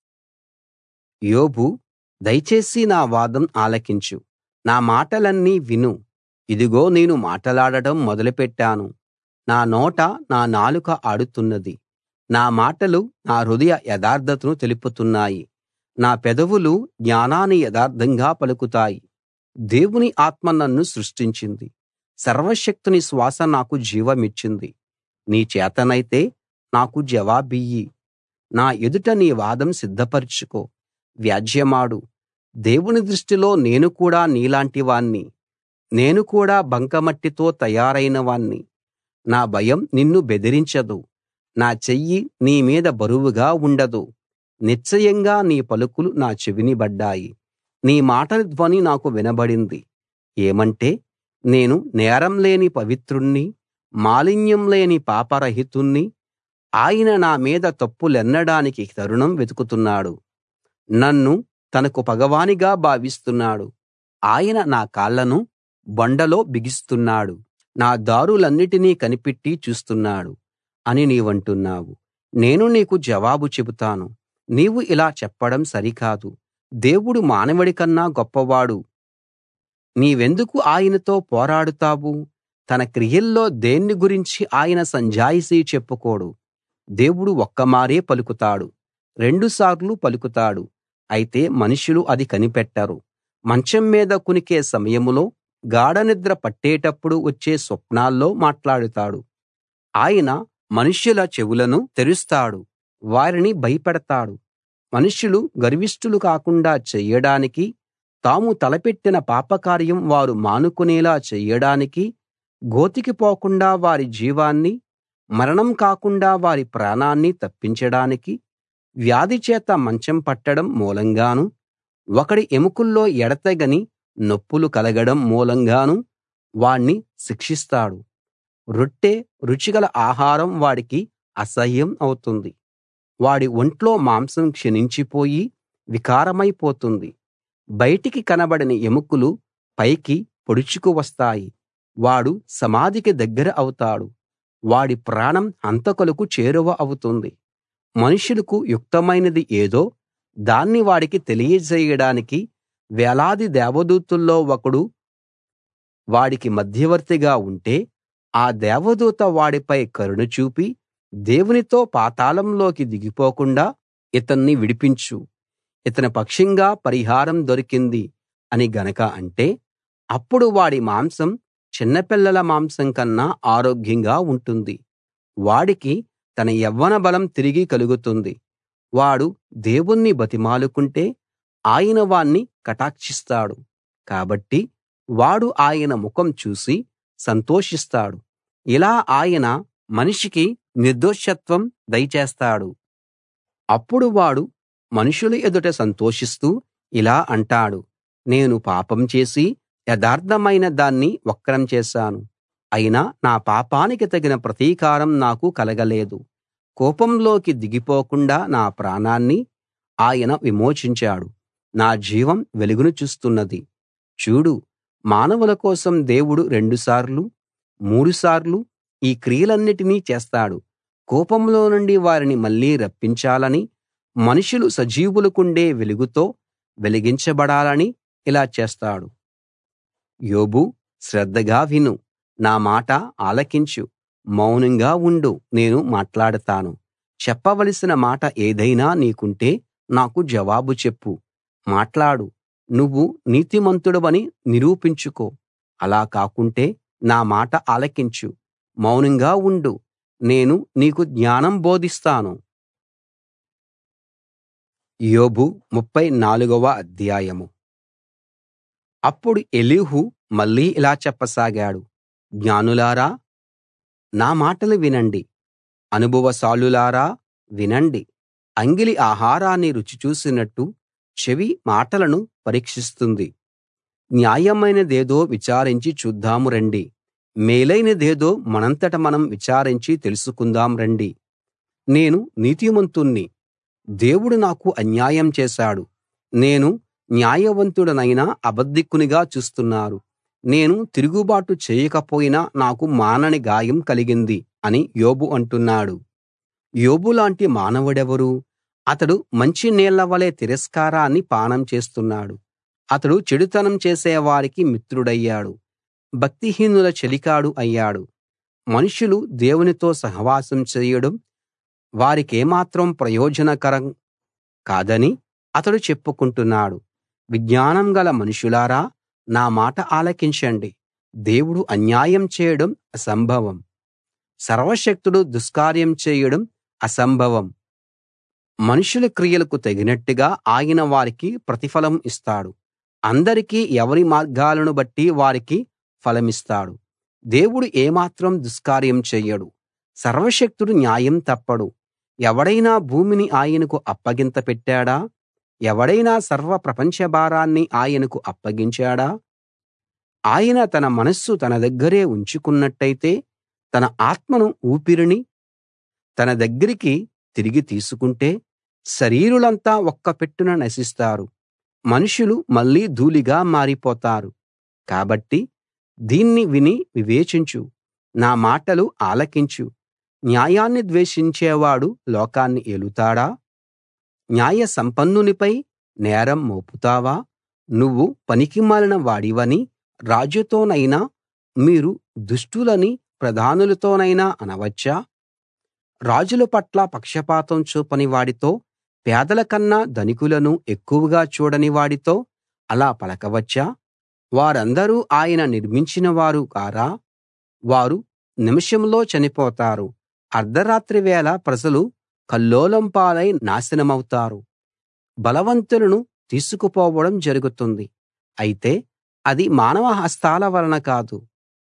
యోబు దయచేసి నా వాదం ఆలకించు నా మాటలన్నీ విను ఇదిగో నేను మాటలాడటం మొదలుపెట్టాను నా నోట నా నాలుక ఆడుతున్నది నా మాటలు నా హృదయ యథార్థతను తెలుపుతున్నాయి నా పెదవులు జ్ఞానాన్ని యథార్థంగా పలుకుతాయి దేవుని ఆత్మ నన్ను సృష్టించింది సర్వశక్తుని శ్వాస నాకు జీవమిచ్చింది నీ చేతనైతే నాకు జవాబియ్యి నా ఎదుట నీ వాదం సిద్ధపరచుకో వ్యాజ్యమాడు దేవుని దృష్టిలో నేను కూడా నీలాంటి వాణ్ణి నేను కూడా బంకమట్టితో తయారైన వాణ్ణి నా భయం నిన్ను బెదిరించదు నా చెయ్యి నీ మీద బరువుగా ఉండదు నిశ్చయంగా నీ పలుకులు నా చెవిని బడ్డాయి నీ మాటల ధ్వని నాకు వినబడింది ఏమంటే నేను నేరం లేని పవిత్రుణ్ణి మాలిన్యం లేని పాపరహితుణ్ణి ఆయన నా మీద తప్పులెన్నడానికి తరుణం వెతుకుతున్నాడు నన్ను తనకు పగవానిగా భావిస్తున్నాడు ఆయన నా కాళ్ళను బొండలో బిగిస్తున్నాడు నా దారులన్నిటినీ కనిపెట్టి చూస్తున్నాడు అని నీవంటున్నావు నేను నీకు జవాబు చెబుతాను నీవు ఇలా చెప్పడం సరికాదు దేవుడు మానవుడి కన్నా గొప్పవాడు నీవెందుకు ఆయనతో పోరాడుతావు తన క్రియల్లో దేన్ని గురించి ఆయన సంజాయిషీ చెప్పుకోడు దేవుడు ఒక్కమారే పలుకుతాడు రెండుసార్లు పలుకుతాడు అయితే మనుషులు అది కనిపెట్టరు మంచం మీద కునికే సమయంలో గాఢనిద్ర పట్టేటప్పుడు వచ్చే స్వప్నాల్లో మాట్లాడుతాడు ఆయన మనుష్యుల చెవులను తెరుస్తాడు వారిని భయపెడతాడు మనుష్యులు గర్విష్ఠులు కాకుండా చెయ్యడానికి తాము తలపెట్టిన పాపకార్యం వారు మానుకునేలా చెయ్యడానికి గోతికి పోకుండా వారి జీవాన్ని మరణం కాకుండా వారి ప్రాణాన్ని తప్పించడానికి వ్యాధి చేత మంచం పట్టడం మూలంగాను ఒకడి ఎముకల్లో ఎడతెగని నొప్పులు కలగడం మూలంగాను వాణ్ణి శిక్షిస్తాడు రొట్టె రుచిగల ఆహారం వాడికి అసహ్యం అవుతుంది వాడి ఒంట్లో మాంసం క్షీణించిపోయి వికారమైపోతుంది బయటికి కనబడని ఎముకలు పైకి పొడుచుకు వస్తాయి వాడు సమాధికి దగ్గర అవుతాడు వాడి ప్రాణం హంతకులకు చేరువ అవుతుంది మనుషులకు యుక్తమైనది ఏదో దాన్ని వాడికి తెలియజేయడానికి వేలాది దేవదూతల్లో ఒకడు వాడికి మధ్యవర్తిగా ఉంటే ఆ దేవదూత వాడిపై కరుణ చూపి దేవునితో పాతాళంలోకి దిగిపోకుండా ఇతన్ని విడిపించు ఇతని పక్షంగా పరిహారం దొరికింది అని గనక అంటే అప్పుడు వాడి మాంసం చిన్నపిల్లల మాంసం కన్నా ఆరోగ్యంగా ఉంటుంది వాడికి తన యవ్వన బలం తిరిగి కలుగుతుంది వాడు దేవుణ్ణి బతిమాలుకుంటే ఆయన వాణ్ణి కటాక్షిస్తాడు కాబట్టి వాడు ఆయన ముఖం చూసి సంతోషిస్తాడు ఇలా ఆయన మనిషికి నిర్దోషత్వం దయచేస్తాడు అప్పుడు వాడు మనుషుల ఎదుట సంతోషిస్తూ ఇలా అంటాడు నేను పాపం చేసి యథార్థమైన దాన్ని వక్రం చేశాను అయినా నా పాపానికి తగిన ప్రతీకారం నాకు కలగలేదు కోపంలోకి దిగిపోకుండా నా ప్రాణాన్ని ఆయన విమోచించాడు నా జీవం వెలుగును చూస్తున్నది చూడు మానవుల కోసం దేవుడు రెండుసార్లు మూడుసార్లు ఈ క్రియలన్నిటినీ చేస్తాడు కోపంలో నుండి వారిని మళ్ళీ రప్పించాలని మనుషులు సజీవులకుండే వెలుగుతో వెలిగించబడాలని ఇలా చేస్తాడు యోబు శ్రద్ధగా విను నా మాట ఆలకించు మౌనంగా ఉండు నేను మాట్లాడతాను చెప్పవలసిన మాట ఏదైనా నీకుంటే నాకు జవాబు చెప్పు మాట్లాడు నువ్వు నీతిమంతుడవని నిరూపించుకో అలా కాకుంటే నా మాట ఆలకించు మౌనంగా ఉండు నేను నీకు జ్ఞానం బోధిస్తాను యోబు ముప్ఫై నాలుగవ అధ్యాయం అప్పుడు ఎలీహు మళ్ళీ ఇలా చెప్పసాగాడు జ్ఞానులారా నా మాటలు వినండి అనుభవశాలులారా వినండి అంగిలి ఆహారాన్ని రుచి చూసినట్టు చెవి మాటలను పరీక్షిస్తుంది న్యాయమైనదేదో విచారించి చూద్దాము రండి మేలైనదేదో మనంతట మనం విచారించి తెలుసుకుందాం రండి నేను నీతిమంతుణ్ణి దేవుడు నాకు అన్యాయం చేశాడు నేను న్యాయవంతుడనైనా అబద్ధికునిగా చూస్తున్నారు నేను తిరుగుబాటు చేయకపోయినా నాకు మానని గాయం కలిగింది అని యోబు అంటున్నాడు యోబులాంటి మానవుడెవరు అతడు మంచి నీళ్ల వలె తిరస్కారాన్ని పానం చేస్తున్నాడు అతడు చెడుతనం చేసేవారికి మిత్రుడయ్యాడు భక్తిహీనుల చెలికాడు అయ్యాడు మనుషులు దేవునితో సహవాసం చేయడం వారికేమాత్రం ప్రయోజనకరం కాదని అతడు చెప్పుకుంటున్నాడు విజ్ఞానం గల మనుషులారా నా మాట ఆలకించండి దేవుడు అన్యాయం చేయడం అసంభవం సర్వశక్తుడు దుష్కార్యం చేయడం అసంభవం మనుషుల క్రియలకు తగినట్టుగా ఆయన వారికి ప్రతిఫలం ఇస్తాడు అందరికీ ఎవరి మార్గాలను బట్టి వారికి ఫలమిస్తాడు దేవుడు ఏమాత్రం దుష్కార్యం చెయ్యడు సర్వశక్తుడు న్యాయం తప్పడు ఎవడైనా భూమిని ఆయనకు అప్పగింత పెట్టాడా ఎవడైనా సర్వ ప్రపంచ భారాన్ని ఆయనకు అప్పగించాడా ఆయన తన మనస్సు తన దగ్గరే ఉంచుకున్నట్టయితే తన ఆత్మను ఊపిరిని తన దగ్గరికి తిరిగి తీసుకుంటే శరీరులంతా ఒక్క పెట్టున నశిస్తారు మనుషులు మళ్ళీ ధూళిగా మారిపోతారు కాబట్టి దీన్ని విని వివేచించు నా మాటలు ఆలకించు న్యాయాన్ని ద్వేషించేవాడు లోకాన్ని ఏలుతాడా న్యాయ సంపన్నునిపై నేరం మోపుతావా నువ్వు పనికిమాలిన వాడివని రాజుతోనైనా మీరు దుష్టులని ప్రధానులతోనైనా అనవచ్చా రాజుల పట్ల పక్షపాతం చూపని వాడితో పేదల కన్నా ధనికులను ఎక్కువగా చూడని వాడితో అలా పలకవచ్చా వారందరూ ఆయన నిర్మించిన వారు కారా వారు నిమిషంలో చనిపోతారు అర్థరాత్రి వేళ ప్రజలు కల్లోలం పాలై నాశనమవుతారు బలవంతులను తీసుకుపోవడం జరుగుతుంది అయితే అది మానవ హస్తాల వలన కాదు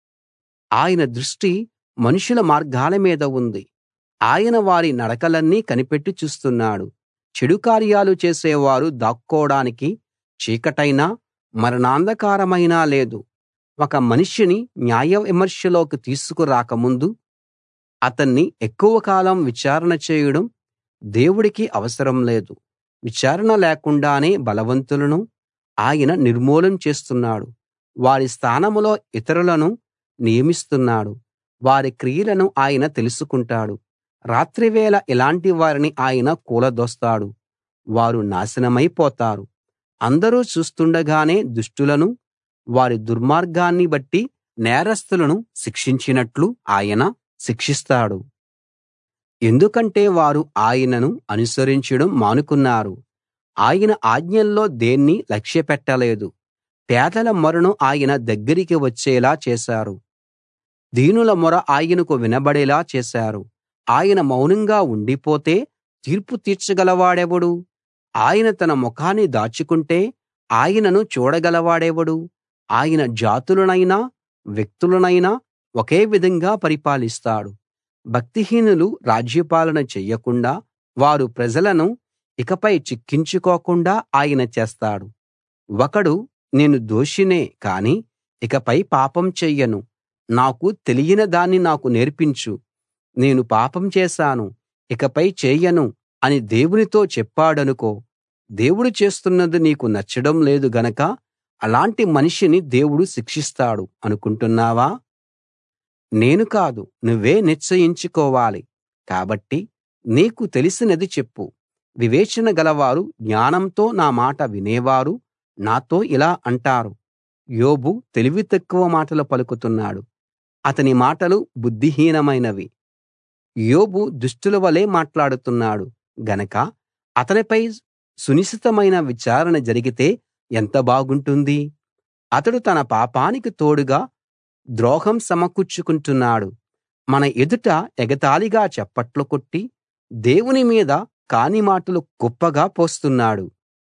ఆయన దృష్టి మనుషుల మార్గాల మీద ఉంది ఆయన వారి నడకలన్నీ కనిపెట్టి చూస్తున్నాడు చెడు కార్యాలు చేసేవారు దాక్కోడానికి చీకటైనా మరణాంధకారమైనా లేదు ఒక మనిషిని న్యాయ విమర్శలోకి తీసుకురాకముందు అతన్ని ఎక్కువ కాలం విచారణ చేయడం దేవుడికి అవసరం లేదు విచారణ లేకుండానే బలవంతులను ఆయన నిర్మూలం చేస్తున్నాడు వారి స్థానంలో ఇతరులను నియమిస్తున్నాడు వారి క్రియలను ఆయన తెలుసుకుంటాడు రాత్రివేళ ఇలాంటి వారిని ఆయన కూలదోస్తాడు వారు నాశనమైపోతారు అందరూ చూస్తుండగానే దుష్టులను వారి దుర్మార్గాన్ని బట్టి నేరస్తులను శిక్షించినట్లు ఆయన శిక్షిస్తాడు ఎందుకంటే వారు ఆయనను అనుసరించడం మానుకున్నారు ఆయన ఆజ్ఞల్లో దేన్నీ లక్ష్యపెట్టలేదు పేదల మొరను ఆయన దగ్గరికి వచ్చేలా చేశారు దీనుల మొర ఆయనకు వినబడేలా చేశారు ఆయన మౌనంగా ఉండిపోతే తీర్పు తీర్చగలవాడెవడు ఆయన తన ముఖాన్ని దాచుకుంటే ఆయనను చూడగలవాడెవడు ఆయన జాతులనైనా వ్యక్తులనైనా ఒకే విధంగా పరిపాలిస్తాడు భక్తిహీనులు రాజ్యపాలన చెయ్యకుండా వారు ప్రజలను ఇకపై చిక్కించుకోకుండా ఆయన చేస్తాడు ఒకడు నేను దోషినే కాని ఇకపై పాపం చెయ్యను నాకు తెలియని దాన్ని నాకు నేర్పించు నేను పాపం చేశాను ఇకపై చేయను అని దేవునితో చెప్పాడనుకో దేవుడు చేస్తున్నది నీకు నచ్చడం లేదు గనక అలాంటి మనిషిని దేవుడు శిక్షిస్తాడు అనుకుంటున్నావా నేను కాదు నువ్వే నిశ్చయించుకోవాలి కాబట్టి నీకు తెలిసినది చెప్పు వివేచన గలవారు జ్ఞానంతో నా మాట వినేవారు నాతో ఇలా అంటారు యోబు తెలివి తక్కువ మాటలు పలుకుతున్నాడు అతని మాటలు బుద్ధిహీనమైనవి యోబు దుష్టుల వలె మాట్లాడుతున్నాడు గనక అతనిపై సునిశితమైన విచారణ జరిగితే ఎంత బాగుంటుంది అతడు తన పాపానికి తోడుగా ద్రోహం సమకూర్చుకుంటున్నాడు మన ఎదుట ఎగతాళిగా చప్పట్లు కొట్టి దేవుని మీద కాని మాటలు కుప్పగా పోస్తున్నాడు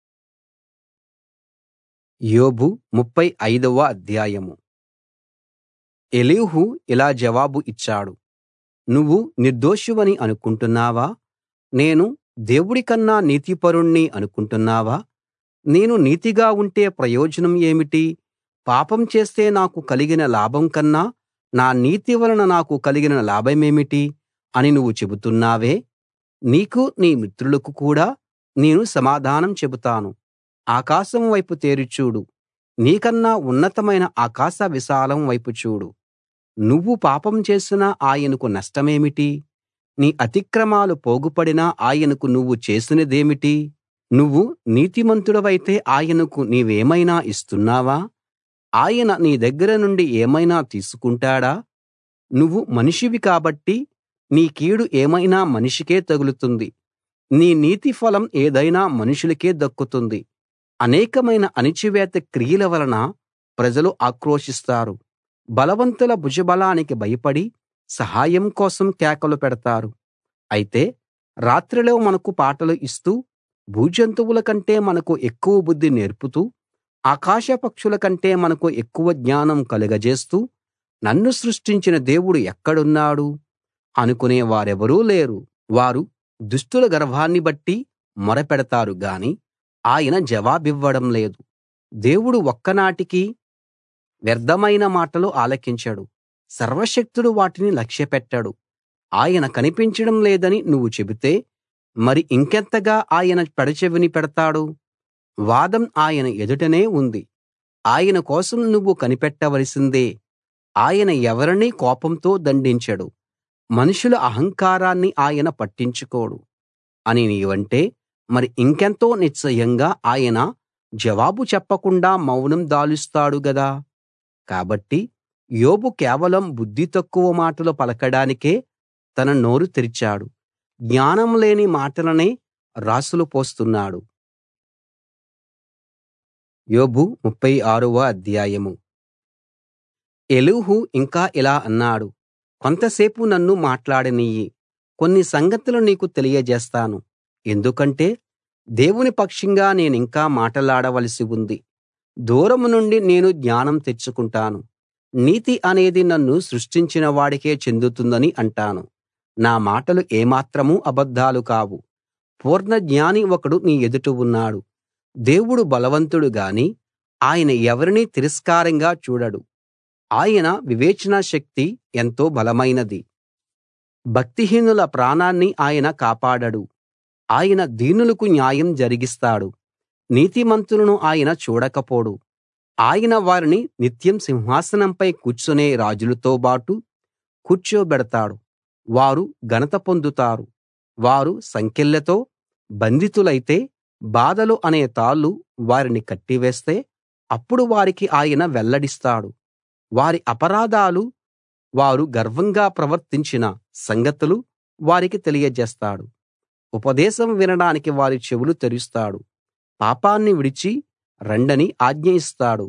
యోబు ముప్ఫై ఐదవ అధ్యాయము ఎలీహు ఇలా జవాబు ఇచ్చాడు నువ్వు నిర్దోషివని అనుకుంటున్నావా నేను దేవుడికన్నా నీతిపరుణ్ణి అనుకుంటున్నావా నేను నీతిగా ఉంటే ప్రయోజనం ఏమిటి పాపం చేస్తే నాకు కలిగిన లాభం కన్నా నా నీతి వలన నాకు కలిగిన లాభమేమిటి అని నువ్వు చెబుతున్నావే నీకు నీ మిత్రులకు కూడా నేను సమాధానం చెబుతాను ఆకాశం వైపు తేరి చూడు నీకన్నా ఉన్నతమైన ఆకాశ విశాలం వైపు చూడు నువ్వు పాపం చేసినా ఆయనకు నష్టమేమిటి నీ అతిక్రమాలు పోగుపడినా ఆయనకు నువ్వు చేసినదేమిటి నువ్వు నీతిమంతుడవైతే ఆయనకు నీవేమైనా ఇస్తున్నావా ఆయన నీ దగ్గర నుండి ఏమైనా తీసుకుంటాడా నువ్వు మనిషివి కాబట్టి నీ కీడు ఏమైనా మనిషికే తగులుతుంది నీ నీతి ఫలం ఏదైనా మనుషులకే దక్కుతుంది అనేకమైన అణిచివేత క్రియల వలన ప్రజలు ఆక్రోశిస్తారు బలవంతుల భుజబలానికి భయపడి సహాయం కోసం కేకలు పెడతారు అయితే రాత్రిలో మనకు పాటలు ఇస్తూ భూజంతువుల కంటే మనకు ఎక్కువ బుద్ధి నేర్పుతూ ఆకాశ పక్షుల కంటే మనకు ఎక్కువ జ్ఞానం కలుగజేస్తూ నన్ను సృష్టించిన దేవుడు ఎక్కడున్నాడు అనుకునే వారెవరూ లేరు వారు దుష్టుల గర్వాన్ని బట్టి మొరపెడతారు గాని ఆయన జవాబివ్వడం లేదు దేవుడు ఒక్కనాటికి వ్యర్థమైన మాటలు ఆలకించడు సర్వశక్తుడు వాటిని లక్ష్యపెట్టడు ఆయన కనిపించడం లేదని నువ్వు చెబితే మరి ఇంకెంతగా ఆయన పెడచెవిని పెడతాడు వాదం ఆయన ఎదుటనే ఉంది ఆయన కోసం నువ్వు కనిపెట్టవలసిందే ఆయన ఎవరినీ కోపంతో దండించడు మనుషుల అహంకారాన్ని ఆయన పట్టించుకోడు అని నీవంటే మరి ఇంకెంతో నిశ్చయంగా ఆయన జవాబు చెప్పకుండా మౌనం దాలుస్తాడు గదా కాబట్టి యోబు కేవలం బుద్ధి తక్కువ మాటలు పలకడానికే తన నోరు తెరిచాడు జ్ఞానం లేని మాటలనే రాసులు పోస్తున్నాడు యోబు 36 వ అధ్యాయము ఎలీహు ఇంకా ఇలా అన్నాడు కొంతసేపు నన్ను మాట్లాడనియ్యి కొన్ని సంగతులు నీకు తెలియజేస్తాను ఎందుకంటే దేవుని పక్షంగా నేనింకా మాటలాడవలసి ఉంది దూరం నుండి నేను జ్ఞానం తెచ్చుకుంటాను నీతి అనేది నన్ను సృష్టించిన వాడికే చెందుతుందని అంటాను నా మాటలు ఏమాత్రం అబద్ధాలు కావు పూర్ణ జ్ఞాని ఒకడు నీ ఎదుట ఉన్నాడు దేవుడు బలవంతుడు గాని ఆయన ఎవరినీ తిరస్కారంగా చూడడు ఆయన వివేచన శక్తి ఎంతో బలమైనది భక్తిహీనుల ప్రాణాన్ని ఆయన కాపాడడు ఆయన దీనులకు న్యాయం జరిగిస్తాడు నీతిమంతులను ఆయన చూడకపోడు ఆయన వారిని నిత్యం సింహాసనంపై కూర్చునే రాజులతోబాటు కూర్చోబెడతాడు వారు ఘనత పొందుతారు వారు సంకెళ్లతో బంధితులైతే బాధలు అనే తాళ్ళు వారిని కట్టివేస్తే అప్పుడు వారికి ఆయన వెల్లడిస్తాడు వారి అపరాధాలు వారు గర్వంగా ప్రవర్తించిన సంగతులు వారికి తెలియజేస్తాడు ఉపదేశం వినడానికి వారి చెవులు తెరుస్తాడు పాపాన్ని విడిచి రండని ఆజ్ఞ ఇస్తాడు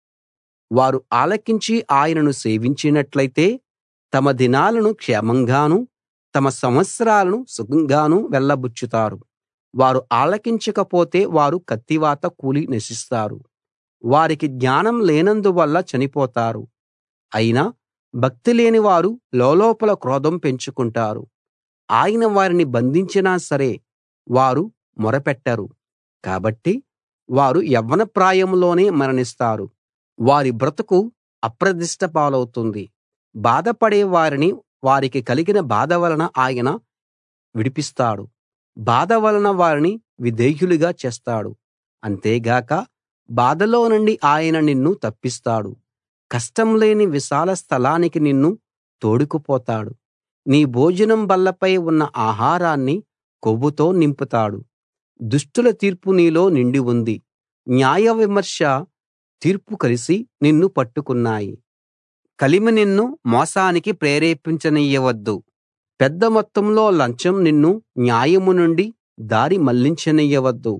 వారు ఆలకించి ఆయనను సేవించినట్లయితే తమ దినాలను క్షేమంగానూ తమ సంవత్సరాలను సుఖంగానూ వెళ్ళబుచ్చుతారు వారు ఆలకించకపోతే వారు కత్తివాత కూలి నశిస్తారు వారికి జ్ఞానం లేనందువల్ల చనిపోతారు అయినా భక్తి లేని వారు లోలోపల క్రోధం పెంచుకుంటారు ఆయన వారిని బంధించినా సరే వారు మొరపెట్టరు కాబట్టి వారు యవ్వన ప్రాయంలోనే మరణిస్తారు వారి బ్రతుకు అప్రదిష్ట పాలవుతుంది బాధపడే వారిని వారికి కలిగిన బాధ వలన ఆయన విడిపిస్తాడు బాధ వలన వారిని విధేయులుగా చేస్తాడు అంతేగాక బాధలో నుండి ఆయన నిన్ను తప్పిస్తాడు కష్టం లేని విశాల స్థలానికి నిన్ను తోడుకుపోతాడు నీ భోజనం బల్లపై ఉన్న ఆహారాన్ని కొవ్వుతో నింపుతాడు దుష్టుల తీర్పు నీలో నిండి ఉంది న్యాయ విమర్శ తీర్పు కలిసి నిన్ను పట్టుకున్నాయి కలిమి నిన్ను మోసానికి ప్రేరేపించనియ్యవద్దు పెద్ద మొత్తంలో లంచం నిన్ను న్యాయం నుండి దారి మళ్ళించనియ్యవద్దు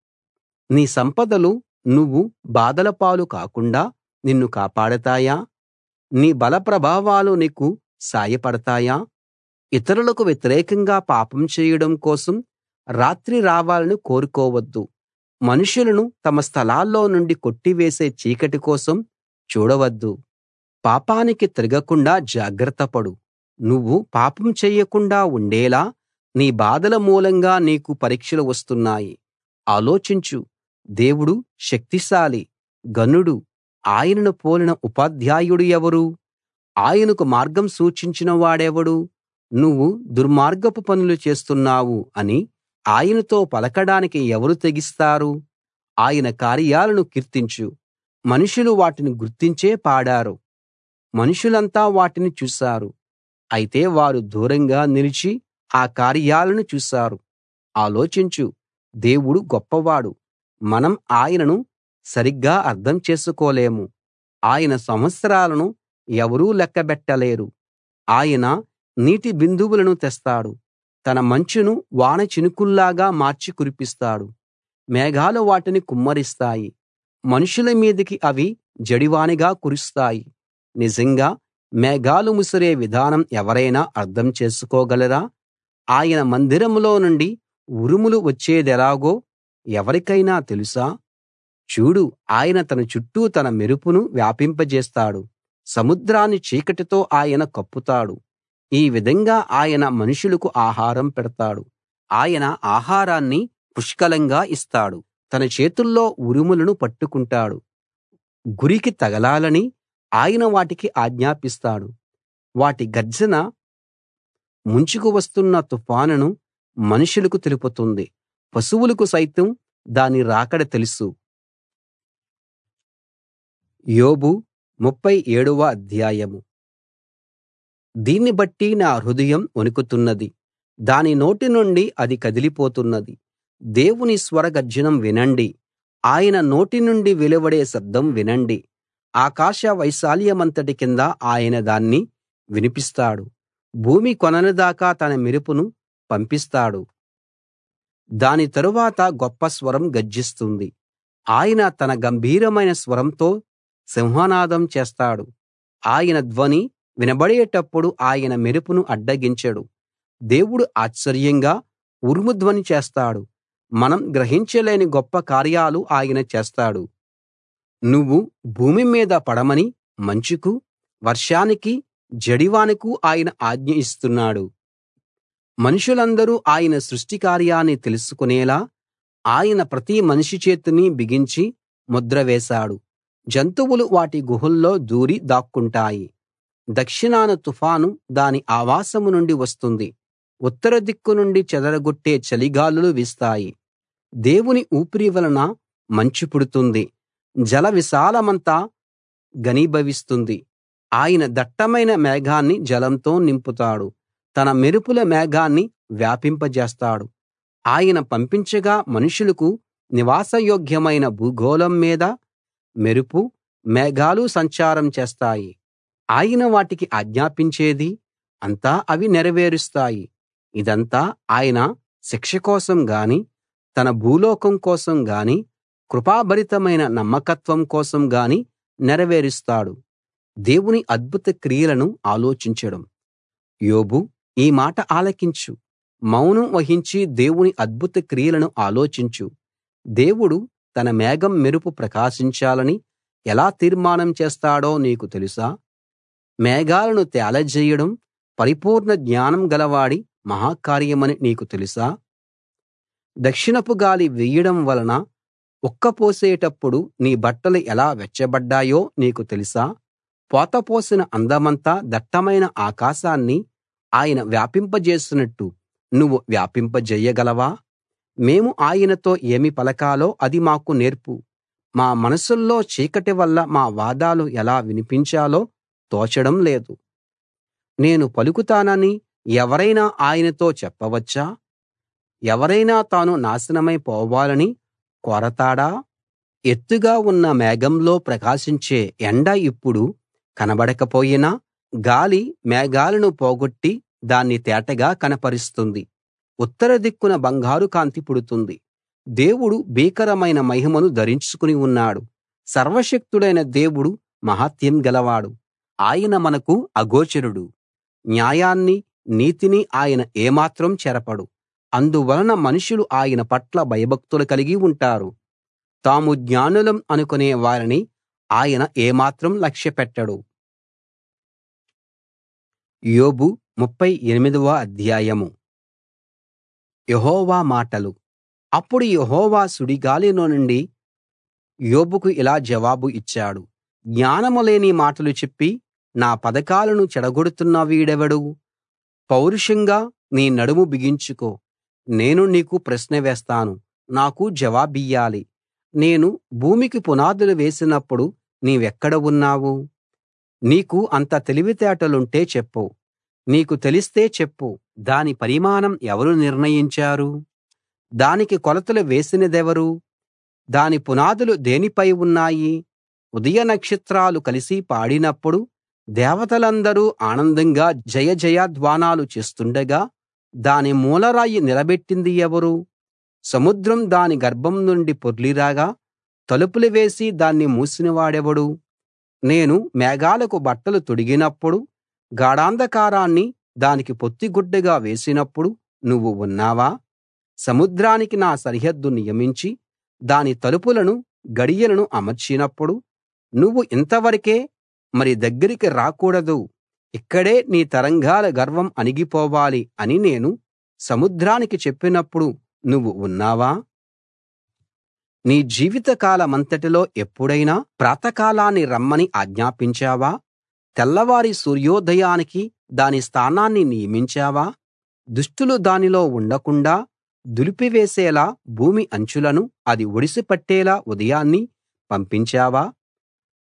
నీ సంపదలు నువ్వు బాధల పాలు కాకుండా నిన్ను కాపాడతాయా నీ బల ప్రభావాలు నీకు సాయపడతాయా ఇతరులకు వ్యతిరేకంగా పాపం చేయడం కోసం రాత్రి రావాలని కోరుకోవద్దు మనుషులను తమ స్థలాల్లో నుండి కొట్టివేసే చీకటి కోసం చూడవద్దు పాపానికి తిరగకుండా జాగ్రత్తపడు నువ్వు పాపం చెయ్యకుండా ఉండేలా నీ బాధల మూలంగా నీకు పరీక్షలు వస్తున్నాయి ఆలోచించు దేవుడు శక్తిశాలి ఘనుడు ఆయనను పోలిన ఉపాధ్యాయుడు ఎవరు ఆయనకు మార్గం సూచించిన వాడెవడు నువ్వు దుర్మార్గపు పనులు చేస్తున్నావు అని ఆయనతో పలకడానికి ఎవరు తెగిస్తారు ఆయన కార్యాలను కీర్తించు మనుషులు వాటిని గుర్తించే పాడారు మనుషులంతా వాటిని చూశారు అయితే వారు దూరంగా నిలిచి ఆ కార్యాలను చూశారు ఆలోచించు దేవుడు గొప్పవాడు మనం ఆయనను సరిగ్గా అర్థం చేసుకోలేము ఆయన సంవత్సరాలను ఎవరూ లెక్కబెట్టలేరు ఆయన నీటి బిందువులను తెస్తాడు తన మంచును వాన చినుకుల్లాగా మార్చి కురిపిస్తాడు మేఘాలు వాటిని కుమ్మరిస్తాయి మనుషుల మీదికి అవి జడివానగా కురుస్తాయి నిజంగా మేఘాలు ముసిరే విధానం ఎవరైనా అర్థం చేసుకోగలరా ఆయన మందిరంలో నుండి ఉరుములు వచ్చేదెలాగో ఎవరికైనా తెలుసా చూడు ఆయన తన చుట్టూ తన మెరుపును వ్యాపింపజేస్తాడు సముద్రాన్ని చీకటితో ఆయన కప్పుతాడు ఈ విధంగా ఆయన మనుషులకు ఆహారం పెడతాడు ఆయన ఆహారాన్ని పుష్కలంగా ఇస్తాడు తన చేతుల్లో ఉరుములను పట్టుకుంటాడు గురికి తగలాలని ఆయన వాటికి ఆజ్ఞాపిస్తాడు వాటి గర్జన ముంచుకు వస్తున్న తుఫానును మనుషులకు తెలుపుతుంది పశువులకు సైతం దాని రాకడ తెలుసు యోబు ముప్ఫై ఏడవ అధ్యాయం దీన్ని బట్టి నా హృదయం వణుకుతున్నది దాని నోటి నుండి అది కదిలిపోతున్నది దేవుని స్వర గర్జనం వినండి ఆయన నోటి నుండి వెలువడే శబ్దం వినండి ఆకాశ వైశాల్యమంతటి కింద ఆయన దాన్ని వినిపిస్తాడు భూమి కొనల దాకా తన మెరుపును పంపిస్తాడు దాని తరువాత గొప్ప స్వరం గర్జిస్తుంది ఆయన తన గంభీరమైన స్వరంతో సింహనాదం చేస్తాడు ఆయన ధ్వని వినబడేటప్పుడు ఆయన మెరుపును అడ్డగించడు దేవుడు ఆశ్చర్యంగా ఉరుము ధ్వని చేస్తాడు మనం గ్రహించలేని గొప్ప కార్యాలు ఆయన చేస్తాడు నువ్వు భూమి మీద పడమని మంచుకు వర్షానికి జడివానకు ఆయన ఆజ్ఞ ఇస్తున్నాడు మనుషులందరూ ఆయన సృష్టి కార్యాన్ని తెలుసుకునేలా ఆయన ప్రతి మనిషి చేతిని బిగించి ముద్ర వేశాడు జంతువులు వాటి గుహల్లో దూరి దాక్కుంటాయి దక్షిణాన తుఫాను దాని ఆవాసం నుండి వస్తుంది ఉత్తర దిక్కు నుండి చెదరగొట్టే చలిగాలులు వీస్తాయి దేవుని ఊపిరి వలన మంచు పుడుతుంది జల విశాలమంతా ఘనీభవిస్తుంది ఆయన దట్టమైన మేఘాన్ని జలంతో నింపుతాడు తన మెరుపుల మేఘాన్ని వ్యాపింపజేస్తాడు ఆయన పంపించగా మనుషులకు నివాసయోగ్యమైన భూగోళం మీద మెరుపు మేఘాలు సంచారం చేస్తాయి ఆయన వాటికి ఆజ్ఞాపించేది అంతా అవి నెరవేరుస్తాయి ఇదంతా ఆయన శిక్ష కోసం గాని తన భూలోకం కోసం గాని కృపాభరితమైన నమ్మకత్వం కోసం గాని నెరవేరుస్తాడు దేవుని అద్భుత క్రియలను ఆలోచించడం యోబు ఈ మాట ఆలకించు మౌనం వహించి దేవుని అద్భుత క్రియలను ఆలోచించు దేవుడు తన మేఘం మెరుపు ప్రకాశించాలని ఎలా తీర్మానం చేస్తాడో నీకు తెలుసా మేఘాలను తేలజేయడం పరిపూర్ణ జ్ఞానం గలవాడి మహాకార్యమని నీకు తెలుసా దక్షిణపు గాలి వీయడం వలన ఉక్కపోసేటప్పుడు నీ బట్టలు ఎలా వెచ్చబడ్డాయో నీకు తెలుసా పోతపోసిన అందమంతా దట్టమైన ఆకాశాన్ని ఆయన వ్యాపింపజేసినట్టు నువ్వు వ్యాపింపజేయగలవా మేము ఆయనతో ఏమి పలకాలో అది మాకు నేర్పు మా మనసుల్లో చీకటి వల్ల మా వాదాలు ఎలా వినిపించాలో తోచడం లేదు నేను పలుకుతానని ఎవరైనా ఆయనతో చెప్పవచ్చా ఎవరైనా తాను నాశనమై పోవాలని కోరతాడా ఎత్తుగా ఉన్న మేఘంలో ప్రకాశించే ఎండ ఇప్పుడు కనబడకపోయినా గాలి మేఘాలను పోగొట్టి దాన్ని తేటగా కనపరుస్తుంది ఉత్తర దిక్కున బంగారు కాంతి పుడుతుంది దేవుడు భీకరమైన మహిమను ధరించుకుని ఉన్నాడు సర్వశక్తుడైన దేవుడు మహాత్యం గలవాడు ఆయన మనకు అగోచరుడు న్యాయాన్ని నీతిని ఆయన ఏమాత్రం చెరపడు అందువలన మనుషులు ఆయన పట్ల భయభక్తులు కలిగి ఉంటారు తాము జ్ఞానులం అనుకునే వారిని ఆయన ఏమాత్రం లక్ష్యపెట్టడు యోబు ముప్పై ఎనిమిదవ అధ్యాయం యెహోవా మాటలు అప్పుడు యెహోవా సుడిగాలిలో నుండి యోబుకు ఇలా జవాబు ఇచ్చాడు జ్ఞానము లేని మాటలు చెప్పి నా పథకాలను చెడగొడుతున్న వీడెవడు పౌరుషంగా నీ నడుము బిగించుకో నేను నీకు ప్రశ్న వేస్తాను నాకు జవాబియ్యాలి నేను భూమికి పునాదులు వేసినప్పుడు నీవెక్కడ ఉన్నావు నీకు అంత తెలివితేటలుంటే చెప్పు నీకు తెలిస్తే చెప్పు దాని పరిమాణం ఎవరు నిర్ణయించారు దానికి కొలతలు వేసినదెవరు దాని పునాదులు దేనిపై ఉన్నాయి ఉదయ నక్షత్రాలు కలిసి పాడినప్పుడు దేవతలందరూ ఆనందంగా జయ జయధ్వానాలు చేస్తుండగా దాని మూలరాయి నిలబెట్టింది ఎవరు సముద్రం దాని గర్భం నుండి పొర్లిరాగా తలుపులు వేసి దాన్ని మూసినవాడెవడు నేను మేఘాలకు బట్టలు తొడిగినప్పుడు గాఢాంధకారాన్ని దానికి పొత్తిగుడ్డగా వేసినప్పుడు నువ్వు ఉన్నావా సముద్రానికి నా సరిహద్దు నియమించి దాని తలుపులను గడియలను అమర్చినప్పుడు నువ్వు ఇంతవరకే మరి దగ్గరికి రాకూడదు ఇక్కడే నీ తరంగాల గర్వం అణిగిపోవాలి అని నేను సముద్రానికి చెప్పినప్పుడు నువ్వు ఉన్నావా నీ జీవిత కాలమంతటిలో ఎప్పుడైనా ప్రాతకాలాన్ని రమ్మని ఆజ్ఞాపించావా తెల్లవారి సూర్యోదయానికి దాని స్థానాన్ని నియమించావా దుష్టులు దానిలో ఉండకుండా దులిపివేసేలా భూమి అంచులను అది ఒడిసి పట్టేలా ఉదయాన్ని పంపించావా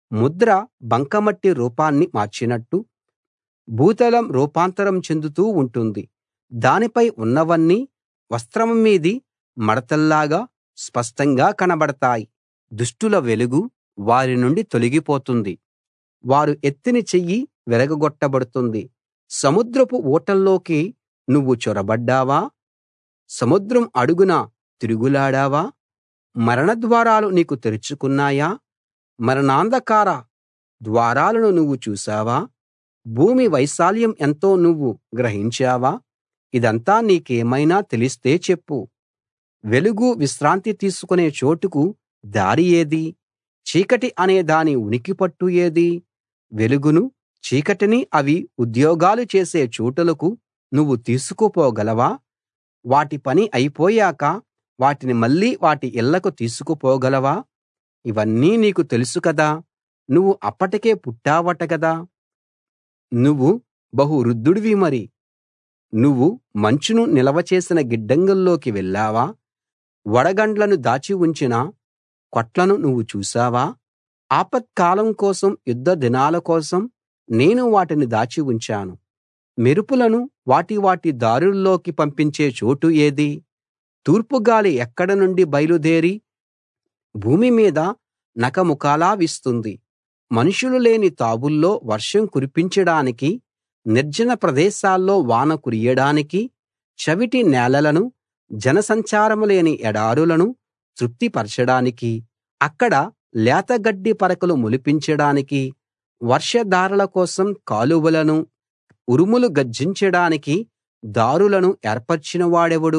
ముద్ర బంకమట్టి రూపాన్ని మార్చినట్టు భూతలం రూపాంతరం చెందుతూ ఉంటుంది దానిపై ఉన్నవన్నీ వస్త్రం మీది మడతల్లాగా స్పష్టంగా కనబడతాయి దుష్టుల వెలుగు వారి నుండి తొలగిపోతుంది వారు ఎత్తిన చెయ్యి విరగగొట్టబడుతుంది సముద్రపు ఊటల్లోకి నువ్వు చొరబడ్డావా సముద్రం అడుగున తిరుగులాడావా మరణ ద్వారాలు నీకు తెరుచుకున్నాయా మరణాంధకార ద్వారాలను నువ్వు చూశావా భూమి వైశాల్యం ఎంతో నువ్వు గ్రహించావా ఇదంతా నీకేమైనా తెలిస్తే చెప్పు వెలుగు విశ్రాంతి తీసుకునే చోటుకు దారి ఏది చీకటి అనే దాని ఉనికి పట్టు ఏది వెలుగును చీకటిని అవి ఉద్యోగాలు చేసే చోటులకు నువ్వు తీసుకుపోగలవా వాటి పని అయిపోయాక వాటిని మళ్ళీ వాటి ఇళ్ళకు తీసుకుపోగలవా ఇవన్నీ నీకు తెలుసు కదా నువ్వు అప్పటికే పుట్టావట గదా నువ్వు బహు వృద్ధుడివి మరి నువ్వు మంచును నిలవ చేసిన గిడ్డంగుల్లోకి వెళ్ళావా వడగండ్లను దాచి ఉంచిన కొట్లను నువ్వు చూశావా ఆపత్కాలం కోసం యుద్ధ దినాల కోసం నేను వాటిని దాచి ఉంచాను మెరుపులను వాటి వాటి దారుల్లోకి పంపించే చోటు ఏది తూర్పుగాలి ఎక్కడ నుండి బయలుదేరి భూమి మీద నకముకాలా వీస్తుంది మనుషులు లేని తావుల్లో వర్షం కురిపించడానికి నిర్జన ప్రదేశాల్లో వాన కురియడానికి చవిటి నేలలను జనసంచారం లేని ఎడారులను తృప్తిపరచడానికి అక్కడ లేతగడ్డి పరకలు మొలిపించడానికి వర్షధారల కోసం కాలువలను ఉరుములు గర్జించడానికి దారులను ఏర్పరచిన వాడెవడు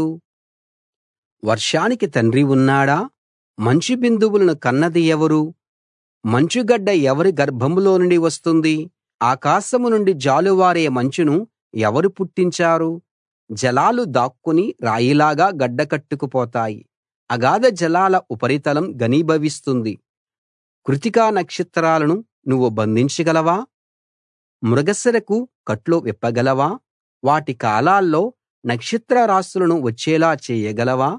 వర్షానికి తండ్రి ఉన్నాడా మంచు బిందువులను కన్నది ఎవరు మంచుగడ్డ ఎవరి గర్భంలో నుండి వస్తుంది ఆకాశం నుండి జాలువారే మంచును ఎవరు పుట్టించారు జలాలు దాక్కుని రాయిలాగా గడ్డకట్టుకుపోతాయి అగాధ జలాల ఉపరితలం ఘనీభవిస్తుంది కృతికా నక్షత్రాలను నువ్వు బంధించగలవా మృగశిరకు కట్లు విప్పగలవా వాటి కాలాల్లో నక్షత్ర రాశులను వచ్చేలా చేయగలవా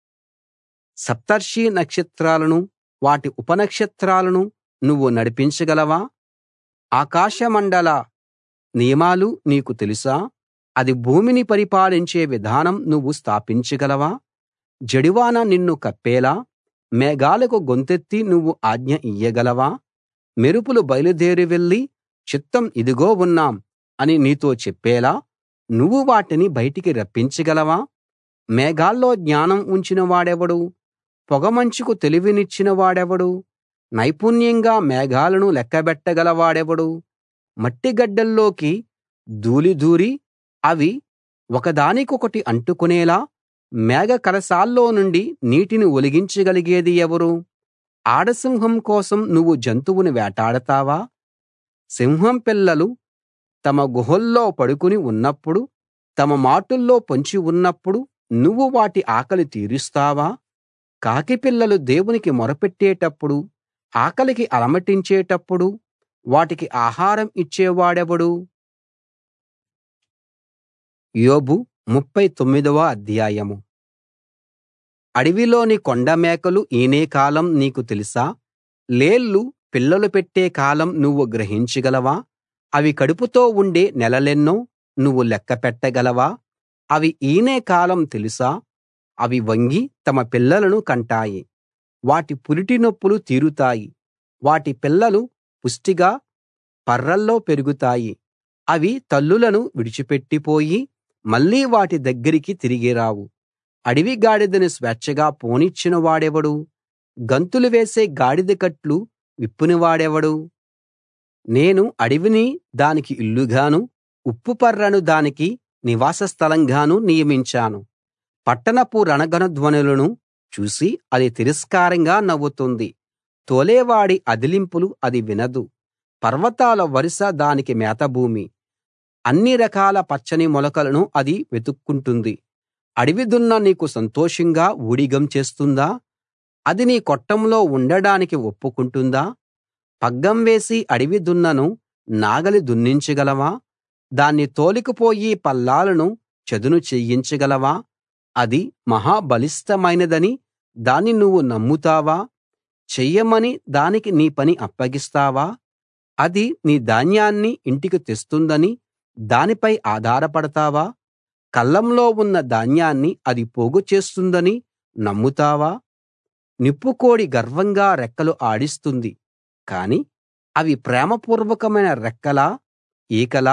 సప్తర్షి నక్షత్రాలను వాటి ఉపనక్షత్రాలను నువ్వు నడిపించగలవా ఆకాశమండల నియమాలు నీకు తెలుసా అది భూమిని పరిపాలించే విధానం నువ్వు స్థాపించగలవా జడివాన నిన్ను కప్పేలా మేఘాలకు గొంతెత్తి నువ్వు ఆజ్ఞ ఇయ్యగలవా మెరుపులు బయలుదేరి వెళ్లి చిత్తం ఇదిగో ఉన్నాం అని నీతో చెప్పేలా నువ్వు వాటిని బయటికి రప్పించగలవా మేఘాల్లో జ్ఞానం ఉంచిన వాడెవడు పొగమంచుకు తెలివినిచ్చిన వాడెవడు నైపుణ్యంగా మేఘాలను లెక్కబెట్టగలవాడెవడు మట్టిగడ్డల్లోకి ధూళి దూరి అవి ఒకదానికొకటి అంటుకునేలా మేఘ కలశాల్లో నుండి నీటిని ఒలిగించగలిగేది ఎవరు ఆడసింహం కోసం నువ్వు జంతువుని వేటాడతావా సింహం పిల్లలు తమ గుహల్లో పడుకుని ఉన్నప్పుడు తమ మాటుల్లో పొంచి ఉన్నప్పుడు నువ్వు వాటి ఆకలి తీరుస్తావా కాకి పిల్లలు దేవునికి మొరపెట్టేటప్పుడు ఆకలికి అలమటించేటప్పుడు వాటికి ఆహారం ఇచ్చేవాడెవడు యోబు ముప్ఫై తొమ్మిదవ అధ్యాయం అడవిలోని కొండమేకలు ఈనే కాలం నీకు తెలుసా లేళ్లు పిల్లలు పెట్టే కాలం నువ్వు గ్రహించగలవా అవి కడుపుతో ఉండే నెలలెన్నో నువ్వు లెక్క పెట్టగలవా అవి ఈనే కాలం తెలుసా అవి వంగి తమ పిల్లలను కంటాయి వాటి పురిటి నొప్పులు తీరుతాయి వాటి పిల్లలు పుష్టిగా పర్రల్లో పెరుగుతాయి అవి తల్లులను విడిచిపెట్టిపోయి మళ్ళీ వాటి దగ్గరికి తిరిగి రావు అడవి గాడిదను స్వేచ్ఛగా పోనిచ్చిన వాడెవడు గంతులు వేసే గాడిద కట్లు విప్పినవాడెవడు నేను అడవిని దానికి ఇల్లుగాను ఉప్పుపర్రను దానికి నివాస స్థలంగాను నియమించాను పట్టణపు రణగొణధ్వనులను చూసి అది తిరస్కారంగా నవ్వుతుంది తోలేవాడి అదిలింపులు అది వినదు పర్వతాల వరుస దానికి మేతభూమి అన్ని రకాల పచ్చని మొలకలను అది వెతుక్కుంటుంది అడవి దున్న నీకు సంతోషంగా ఊడిగం చేస్తుందా అది నీ కొట్టంలో ఉండడానికి ఒప్పుకుంటుందా పగ్గం వేసి అడవి దున్నను నాగలి దున్నించగలవా దాన్ని తోలుకుపోయి పల్లాలను చదును చెయ్యించగలవా అది మహా బలిష్ఠమైనదని దాన్ని నువ్వు నమ్ముతావా చెయ్యమని దానికి నీ పని అప్పగిస్తావా అది నీ ధాన్యాన్ని ఇంటికి తెస్తుందని దానిపై ఆధారపడతావా కళ్ళంలో ఉన్న ధాన్యాన్ని అది పోగు చేస్తుందని నమ్ముతావా నిప్పుకోడి గర్వంగా రెక్కలు ఆడిస్తుంది కాని అవి ప్రేమపూర్వకమైన రెక్కలా ఈకలా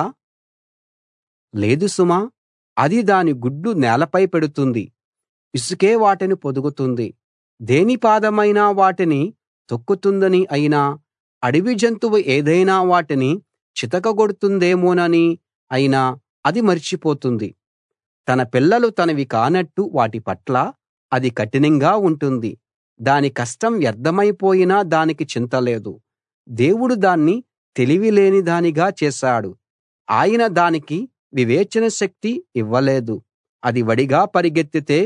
లేదు సుమా అది దాని గుడ్లు నేలపై పెడుతుంది ఇసుకే వాటిని పొదుగుతుంది దేని పాదమైనా వాటిని తొక్కుతుందని అయినా అడవి జంతువు ఏదైనా వాటిని చితకగొడుతుందేమోనని అయినా అది మర్చిపోతుంది తన పిల్లలు తనవి కానట్టు వాటి పట్ల అది కఠినంగా ఉంటుంది దాని కష్టం వ్యర్థమైపోయినా దానికి చింత లేదు దేవుడు దాన్ని తెలివిలేని దానిగా చేశాడు ఆయన దానికి వివేచన శక్తి ఇవ్వలేదు అది వడిగా పరిగెత్తితే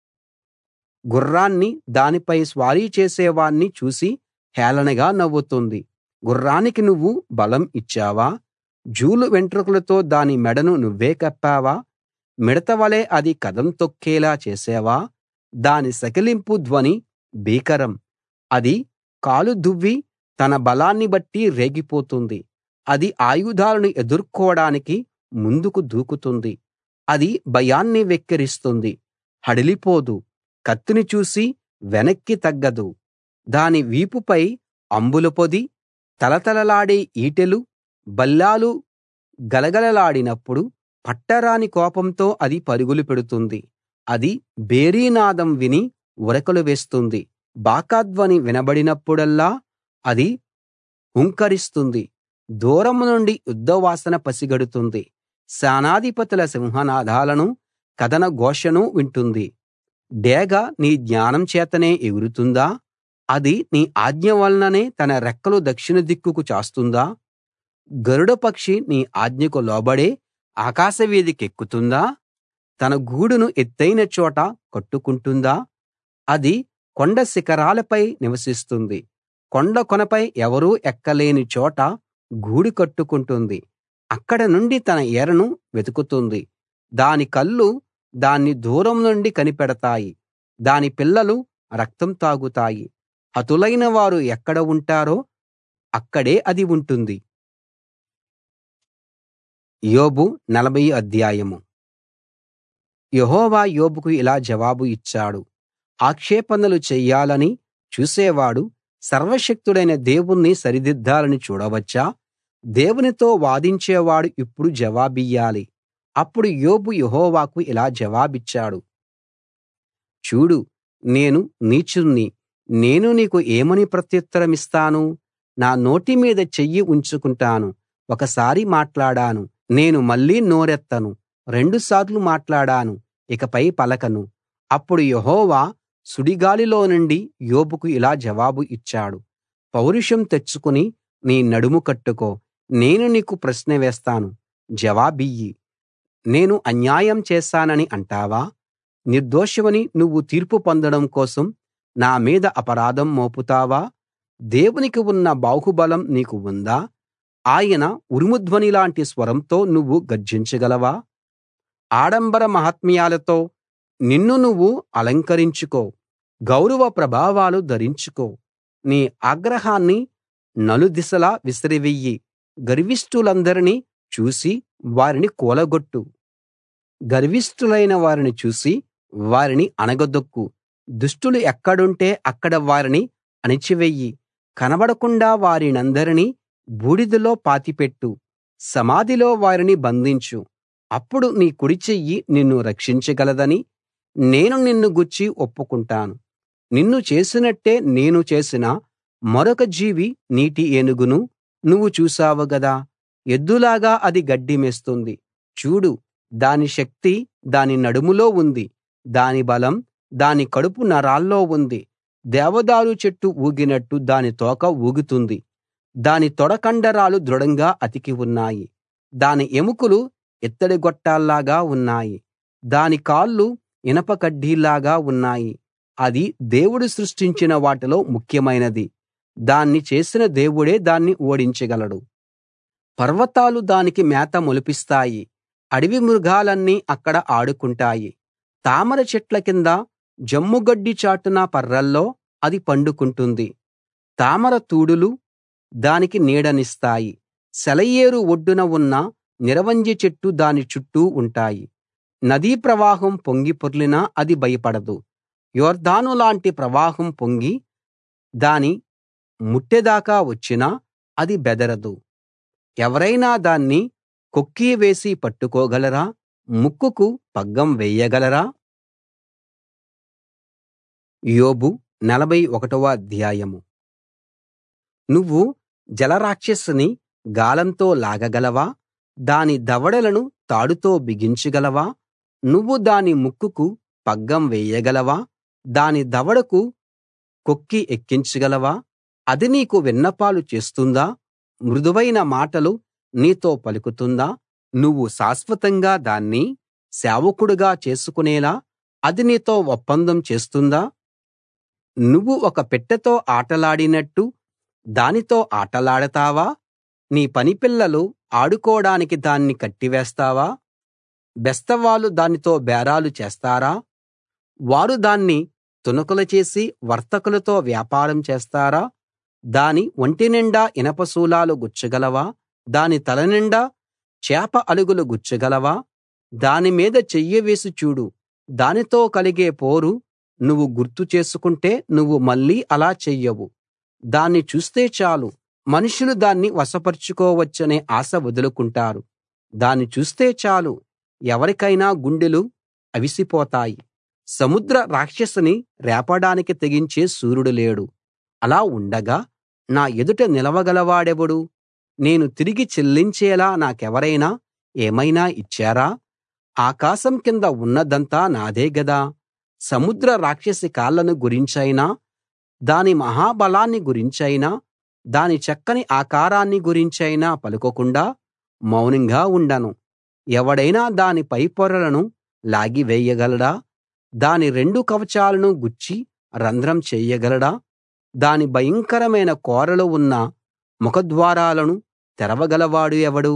గుర్రాన్ని దానిపై స్వారీ చేసేవాణ్ణి చూసి హేళనగా నవ్వుతుంది గుర్రానికి నువ్వు బలం ఇచ్చావా జూలు వెంట్రుకలతో దాని మెడను నువ్వే కప్పావా మిడతవలె అది కదం తొక్కేలా చేసావా దాని సకిలింపు ధ్వని భీకరం అది కాలు దువ్వి తన బలాన్ని బట్టి రేగిపోతుంది అది ఆయుధాలను ఎదుర్కోడానికి ముందుకు దూకుతుంది అది భయాన్ని వెక్కిరిస్తుంది హడలిపోదు కత్తిని చూసి వెనక్కి తగ్గదు దాని వీపుపై అంబుల పొది తళతళలాడే ఈటెలు బల్లాలు గలగలలాడినప్పుడు పట్టరాని కోపంతో అది పరుగులు పెడుతుంది అది భేరీనాదం విని ఉరకలు వేస్తుంది బాకాధ్వని వినబడినప్పుడల్లా అది హుంకరిస్తుంది దూరం నుండి యుద్ధవాసన పసిగడుతుంది సేనాధిపతుల సింహనాదాలను కదన ఘోషను వింటుంది డేగ నీ జ్ఞానం చేతనే ఎగురుతుందా అది నీ ఆజ్ఞ వలననే తన రెక్కలు దక్షిణ దిక్కుకు చాస్తుందా గరుడ పక్షి నీ ఆజ్ఞకు లోబడే ఆకాశవీధికెక్కుతుందా తన గూడును ఎత్తయిన చోట కట్టుకుంటుందా అది కొండ శిఖరాలపై నివసిస్తుంది కొండ కొనపై ఎవరూ ఎక్కలేని చోట గూడు కట్టుకుంటుంది అక్కడ నుండి తన ఎరను వెతుకుతుంది దాని కళ్ళు దాన్ని దూరం నుండి కనిపెడతాయి దాని పిల్లలు రక్తం తాగుతాయి హతులైన వారు ఎక్కడ ఉంటారో అక్కడే అది ఉంటుంది యోబు నలభై అధ్యాయం యెహోవా యోబుకు ఇలా జవాబు ఇచ్చాడు ఆక్షేపణలు చెయ్యాలని చూసేవాడు సర్వశక్తుడైన దేవుణ్ణి సరిదిద్దాలని చూడవచ్చా దేవునితో వాదించేవాడు ఇప్పుడు జవాబియ్యాలి అప్పుడు యోబు యెహోవాకు ఇలా జవాబిచ్చాడు చూడు నేను నీచుణ్ణి నేను నీకు ఏమని ప్రత్యుత్తరమిస్తాను నా నోటి మీద చెయ్యి ఉంచుకుంటాను ఒకసారి మాట్లాడాను నేను మళ్ళీ నోరెత్తను రెండుసార్లు మాట్లాడాను ఇకపై పలకను అప్పుడు యెహోవా సుడిగాలిలో నుండి యోబుకు ఇలా జవాబు ఇచ్చాడు పౌరుషం తెచ్చుకుని నీ నడుము కట్టుకో నేను నీకు ప్రశ్న వేస్తాను జవాబియ్యి నేను అన్యాయం చేశానని అంటావా నిర్దోషివని నువ్వు తీర్పు పొందడం కోసం నా మీద అపరాధం మోపుతావా దేవునికి ఉన్న బాహుబలం నీకు ఉందా ఆయన ఉరుముధ్వనిలాంటి స్వరంతో నువ్వు గర్జించగలవా ఆడంబర మహాత్మ్యాలతో నిన్ను నువ్వు అలంకరించుకో గౌరవ ప్రభావాలు ధరించుకో నీ ఆగ్రహాన్ని నలుదిశలా విసిరివెయ్యి గర్విష్ఠులందరినీ చూసి వారిని కూలగొట్టు గర్విష్ఠులైన వారిని చూసి వారిని అణగదొక్కు దుష్టులు ఎక్కడుంటే అక్కడ వారిని అణిచివెయ్యి కనబడకుండా వారినందరినీ బూడిదలో పాతిపెట్టు సమాధిలో వారిని బంధించు అప్పుడు నీ కుడి చెయ్యి నిన్ను రక్షించగలదని నేను నిన్ను గూర్చి ఒప్పుకుంటాను నిన్ను చేసినట్టే నేను చేసిన మరొక జీవి నీటి ఏనుగును నువ్వు చూశావు గదా ఎద్దులాగా అది గడ్డి మేస్తుంది చూడు దాని శక్తి దాని నడుములో ఉంది దాని బలం దాని కడుపు నరాల్లో ఉంది దేవదారు చెట్టు ఊగినట్టు దాని తోక ఊగుతుంది దాని తొడ కండరాలు దృఢంగా అతికి ఉన్నాయి దాని ఎముకలు ఇత్తడి గొట్టాల్లాగా ఉన్నాయి దాని కాళ్ళు ఇనప కడ్డీల్లాగా ఉన్నాయి అది దేవుడు సృష్టించిన వాటిలో ముఖ్యమైనది దాన్ని చేసిన దేవుడే దాన్ని ఓడించగలడు పర్వతాలు దానికి మేత మొలిపిస్తాయి అడవి మృగాలన్నీ అక్కడ ఆడుకుంటాయి తామర చెట్ల కింద జమ్ముగడ్డి చాటున పర్రల్లో అది పండుకుంటుంది తామర తూడులు దానికి నీడనిస్తాయి సెలయేరు ఒడ్డున ఉన్న నిరవంజి చెట్టు దాని చుట్టూ ఉంటాయి నదీ ప్రవాహం పొంగి పొర్లినా అది భయపడదు యొర్దాను లాంటి ప్రవాహం పొంగి దాని ముట్టెదాకా వచ్చినా అది బెదరదు ఎవరైనా దాన్ని కొక్కీ వేసి పట్టుకోగలరా ముక్కుకు పగ్గం వేయగలరా యోబు నలభై ఒకటవ అధ్యాయము నువ్వు జలరాక్షసిని గాలంతో లాగగలవా దాని దవడలను తాడుతో బిగించగలవా నువ్వు దాని ముక్కుకు పగ్గం వేయగలవా దాని దవడకు కొక్కి ఎక్కించగలవా అది నీకు విన్నపాలు చేస్తుందా మృదువైన మాటలు నీతో పలుకుతుందా నువ్వు శాశ్వతంగా దాన్ని సేవకుడుగా చేసుకునేలా అది నీతో ఒప్పందం చేస్తుందా నువ్వు ఒక పిట్టతో ఆటలాడినట్టు దానితో ఆటలాడతావా నీ పనిపిల్లలు ఆడుకోడానికి దాన్ని కట్టివేస్తావా బెస్తవాళ్ళు దానితో బేరాలు చేస్తారా వారు దాన్ని తునకలు చేసి వర్తకులతో వ్యాపారం చేస్తారా దాని ఒంటినిండా ఇనప శూలాలు గుచ్చగలవా దాని తలనిండా చేప అలుగులు గుచ్చగలవా దాని మీద చెయ్యి వేసి చూడు దానితో కలిగే పోరు నువ్వు గుర్తు చేసుకుంటే నువ్వు మళ్ళీ అలా చెయ్యవు దాన్ని చూస్తే చాలు మనుషులు దాన్ని వశపరుచుకోవచ్చనే ఆశ వదులుకుంటారు దాన్ని చూస్తే చాలు ఎవరికైనా గుండెలు అవిసిపోతాయి సముద్ర రాక్షసిని రేపడానికి తెగించే శూరుడు లేడు అలా ఉండగా నా ఎదుట నిలవగలవాడెవడు నేను తిరిగి చెల్లించేలా నాకెవరైనా ఏమైనా ఇచ్చారా ఆకాశం కింద ఉన్నదంతా నాదే గదా సముద్ర రాక్షసి కాళ్ళను గురించైనా దాని మహాబలాన్ని గురించైనా దాని చక్కని ఆకారాన్ని గురించైనా పలుకకుండా మౌనంగా ఉండను ఎవడైనా దాని పైపొరలను లాగివేయగలడా దాని రెండు కవచాలను గుచ్చి రంధ్రం చెయ్యగలడా దాని భయంకరమైన కోరలు ఉన్న ముఖద్వారాలను తెరవగలవాడు ఎవడు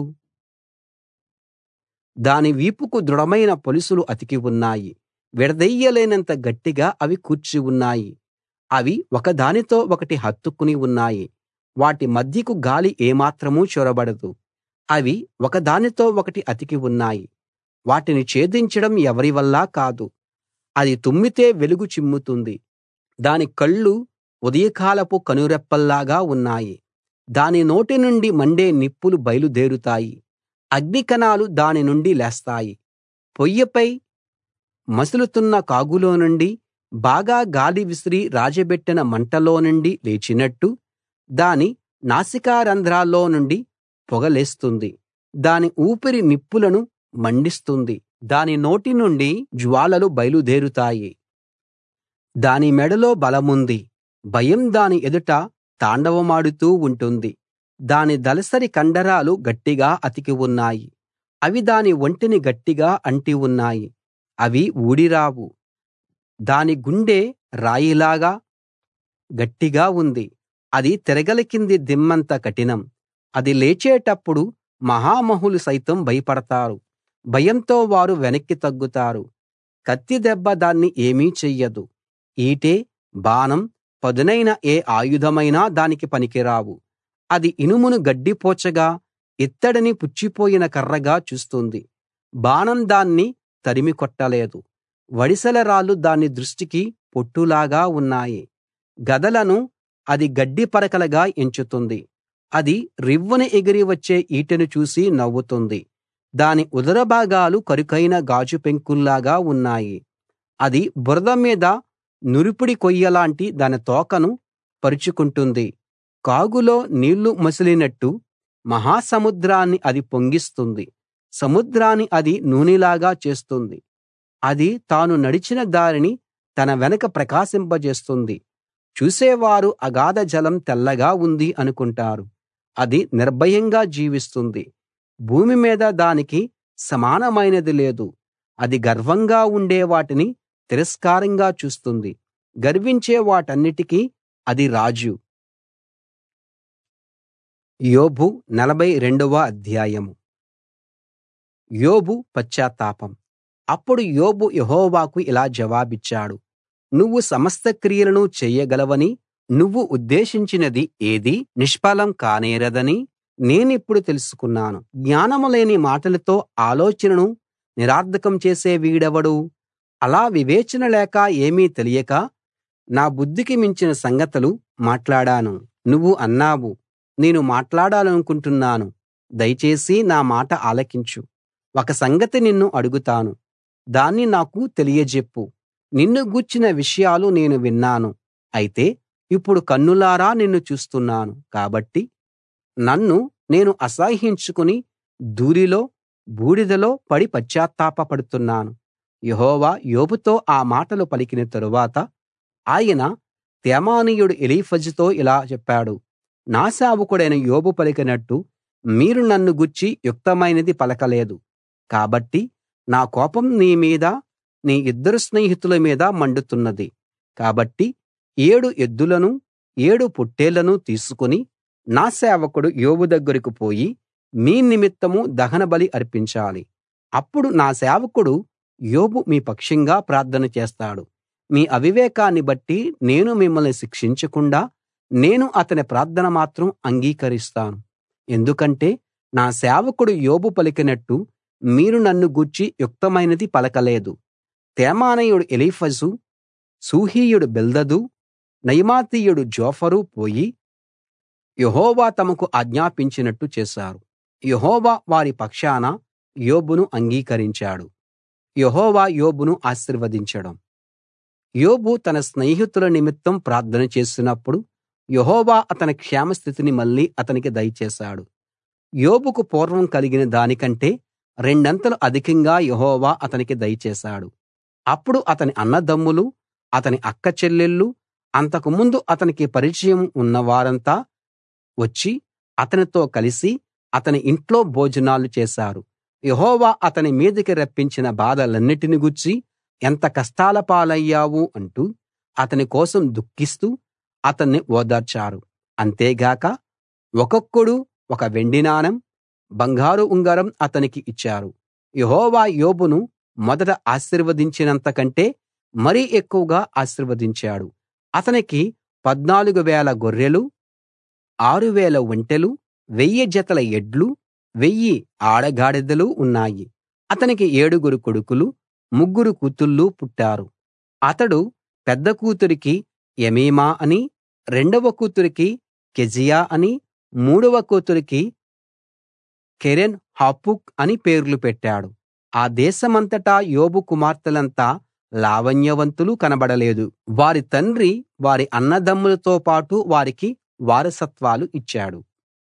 దాని వీపుకు దృఢమైన పొలుసులు అతికి ఉన్నాయి విడదీయలేనంత గట్టిగా అవి కూర్చి ఉన్నాయి అవి ఒకదానితో ఒకటి హత్తుకుని ఉన్నాయి వాటి మధ్యకు గాలి ఏమాత్రం చొరబడదు అవి ఒకదానితో ఒకటి అతికి ఉన్నాయి వాటిని ఛేదించడం ఎవరి వల్లా కాదు అది తుమ్మితే వెలుగు చిమ్ముతుంది దాని కళ్ళు ఉదయకాలపు కనురెప్పల్లాగా ఉన్నాయి దాని నోటి నుండి మండే నిప్పులు బయలుదేరుతాయి అగ్నికణాలు దాని నుండి లేస్తాయి పొయ్యిపై మసులుతున్న కాగులో నుండి బాగా గాలి విసిరి రాజబెట్టిన మంటలో నుండి లేచినట్టు దాని నాసికారంధ్రాల్లో నుండి పొగ లేస్తుంది దాని ఊపిరి నిప్పులను మండిస్తుంది దాని నోటి నుండి జ్వాలలు బయలుదేరుతాయి దాని మెడలో బలముంది భయం దాని ఎదుట తాండవమాడుతూ ఉంటుంది దాని దలసరి కండరాలు గట్టిగా అతికి ఉన్నాయి అవి దాని ఒంటిని గట్టిగా అంటి ఉన్నాయి అవి ఊడిరావు దాని గుండె రాయిలాగా గట్టిగా ఉంది అది తిరగలి కింది దిమ్మంత కఠినం అది లేచేటప్పుడు మహామహులు సైతం భయపడతారు భయంతో వారు వెనక్కి తగ్గుతారు కత్తి దెబ్బ దాన్ని ఏమీ చెయ్యదు ఈటె బాణం పదునైన ఏ ఆయుధమైనా దానికి పనికిరావు అది ఇనుమును గడ్డిపోచగా ఇత్తడిని పుచ్చిపోయిన కర్రగా చూస్తుంది బాణం దాన్ని తరిమి కొట్టలేదు వడిసెల రాళ్లు దాని దృష్టికి పొట్టులాగా ఉన్నాయి గదలను అది గడ్డి పరకలుగా ఎంచుతుంది అది రివ్వున ఎగిరి వచ్చే ఈటెను చూసి నవ్వుతుంది దాని ఉదర భాగాలు కరుకైన గాజు పెంకుల్లాగా ఉన్నాయి అది బురద మీద నురిపిడి కొయ్యలాంటి దాని తోకను పరుచుకుంటుంది కాగులో నీళ్లు మసిలినట్టు మహాసముద్రాన్ని అది పొంగిస్తుంది సముద్రాన్ని అది నూనెలాగా చేస్తుంది అది తాను నడిచిన దారిని తన వెనక ప్రకాశింపజేస్తుంది చూసేవారు అగాధ జలం తెల్లగా ఉంది అనుకుంటారు అది నిర్భయంగా జీవిస్తుంది భూమి మీద దానికి సమానమైనది లేదు అది గర్వంగా ఉండే వాటిని తిరస్కారంగా చూస్తుంది గర్వించే వాటన్నిటికీ అది రాజు యోబు నలభై రెండవ అధ్యాయము యోబు పశ్చాత్తాపం అప్పుడు యోబు యెహోవాకు ఇలా జవాబిచ్చాడు నువ్వు సమస్త క్రియలను చెయ్యగలవని నువ్వు ఉద్దేశించినది ఏదీ నిష్ఫలం కానేరదని నేనిప్పుడు తెలుసుకున్నాను జ్ఞానం లేని మాటలతో ఆలోచనను నిరర్థకం చేసే వీడెవడు అలా వివేచన లేక ఏమీ తెలియక నా బుద్ధికి మించిన సంగతులు మాట్లాడాను నువ్వు అన్నావు నేను మాట్లాడాలనుకుంటున్నాను దయచేసి నా మాట ఆలకించు ఒక సంగతి నిన్ను అడుగుతాను దాన్ని నాకు తెలియజెప్పు నిన్ను గూర్చిన విషయాలు నేను విన్నాను అయితే ఇప్పుడు కన్నులారా నిన్ను చూస్తున్నాను కాబట్టి నన్ను నేను అసహ్యించుకుని ధూళిలో బూడిదలో పడి పశ్చాత్తాపపడుతున్నాను యెహోవా యోబుతో ఆ మాటలు పలికిన తరువాత ఆయన తేమానీయుడు ఎలీఫజుతో ఇలా చెప్పాడు నా సేవకుడైన యోబు పలికినట్టు మీరు నన్ను గూర్చి యుక్తమైనది పలకలేదు కాబట్టి నా కోపం నీ మీద నీ ఇద్దరు స్నేహితుల మీద మండుతున్నది కాబట్టి ఏడు ఎద్దులను ఏడు పొట్టేళ్లను తీసుకుని నా సేవకుడు యోబు దగ్గరికి పోయి మీ నిమిత్తం దహనబలి అర్పించాలి అప్పుడు నా సేవకుడు యోబు మీ పక్షంగా ప్రార్థన చేస్తాడు మీ అవివేకాన్ని బట్టి నేను మిమ్మల్ని శిక్షించకుండా నేను అతని ప్రార్థన మాత్రం అంగీకరిస్తాను ఎందుకంటే నా సేవకుడు యోబు పలికినట్టు మీరు నన్ను గూర్చి యుక్తమైనది పలకలేదు తేమానీయుడు ఎలీఫజు షూహీయుడు బిల్దదు నయమాతీయుడు జోఫరు పోయి యెహోవా తమకు ఆజ్ఞాపించినట్టు చేశారు యెహోవా వారి పక్షాన యోబును అంగీకరించాడు యెహోవా యోబును ఆశీర్వదించడం యోబు తన స్నేహితుల నిమిత్తం ప్రార్థన చేసినప్పుడు యెహోవా అతని క్షేమస్థితిని మళ్ళీ అతనికి దయచేశాడు యోబుకు పూర్వం కలిగిన దానికంటే రెండంతలు అధికంగా యెహోవా అతనికి దయచేశాడు అప్పుడు అతని అన్నదమ్ములు అతని అక్క చెల్లెళ్ళు అంతకుముందు అతనికి పరిచయం ఉన్నవారంతా వచ్చి అతనితో కలిసి అతని ఇంట్లో భోజనాలు చేశారు యెహోవా అతని మీదికి రప్పించిన బాధలన్నిటిని గూర్చి ఎంత కష్టాల పాలయ్యావు అంటూ అతని కోసం దుఃఖిస్తూ అతన్ని ఓదార్చారు అంతేగాక ఒక్కొక్కడు ఒక వెండి నాణెం బంగారు ఉంగరం అతనికి ఇచ్చారు యెహోవా యోబును మొదట ఆశీర్వదించినంత కంటే మరీ ఎక్కువగా ఆశీర్వదించాడు అతనికి పద్నాలుగు వేల గొర్రెలు ఆరు వేల ఒంటెలు వెయ్యి జతల ఎడ్లు వెయ్యి ఆడగాడిదలు ఉన్నాయి అతనికి ఏడుగురు కొడుకులు ముగ్గురు కూతుళ్ళు పుట్టారు అతడు పెద్ద కూతురికి ఎమీమా అని రెండవ కూతురికి కెజియా అని మూడవ కూతురికి కెరెన్ హపుక్ అని పేర్లు పెట్టాడు ఆ దేశమంతటా యోబు కుమార్తెలంతా లావణ్యవంతులు కనబడలేదు వారి తండ్రి వారి అన్నదమ్ములతో పాటు వారికి వారసత్వాలు ఇచ్చాడు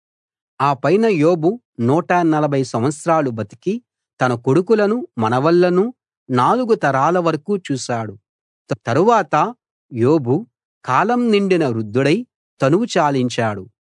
ఆ పైన యోబు నూట నలభై సంవత్సరాలు బతికి తన కొడుకులను మనవళ్లను నాలుగు తరాల వరకూ చూశాడు తరువాత యోబు కాలం నిండిన వృద్ధుడై తనువు చాలించాడు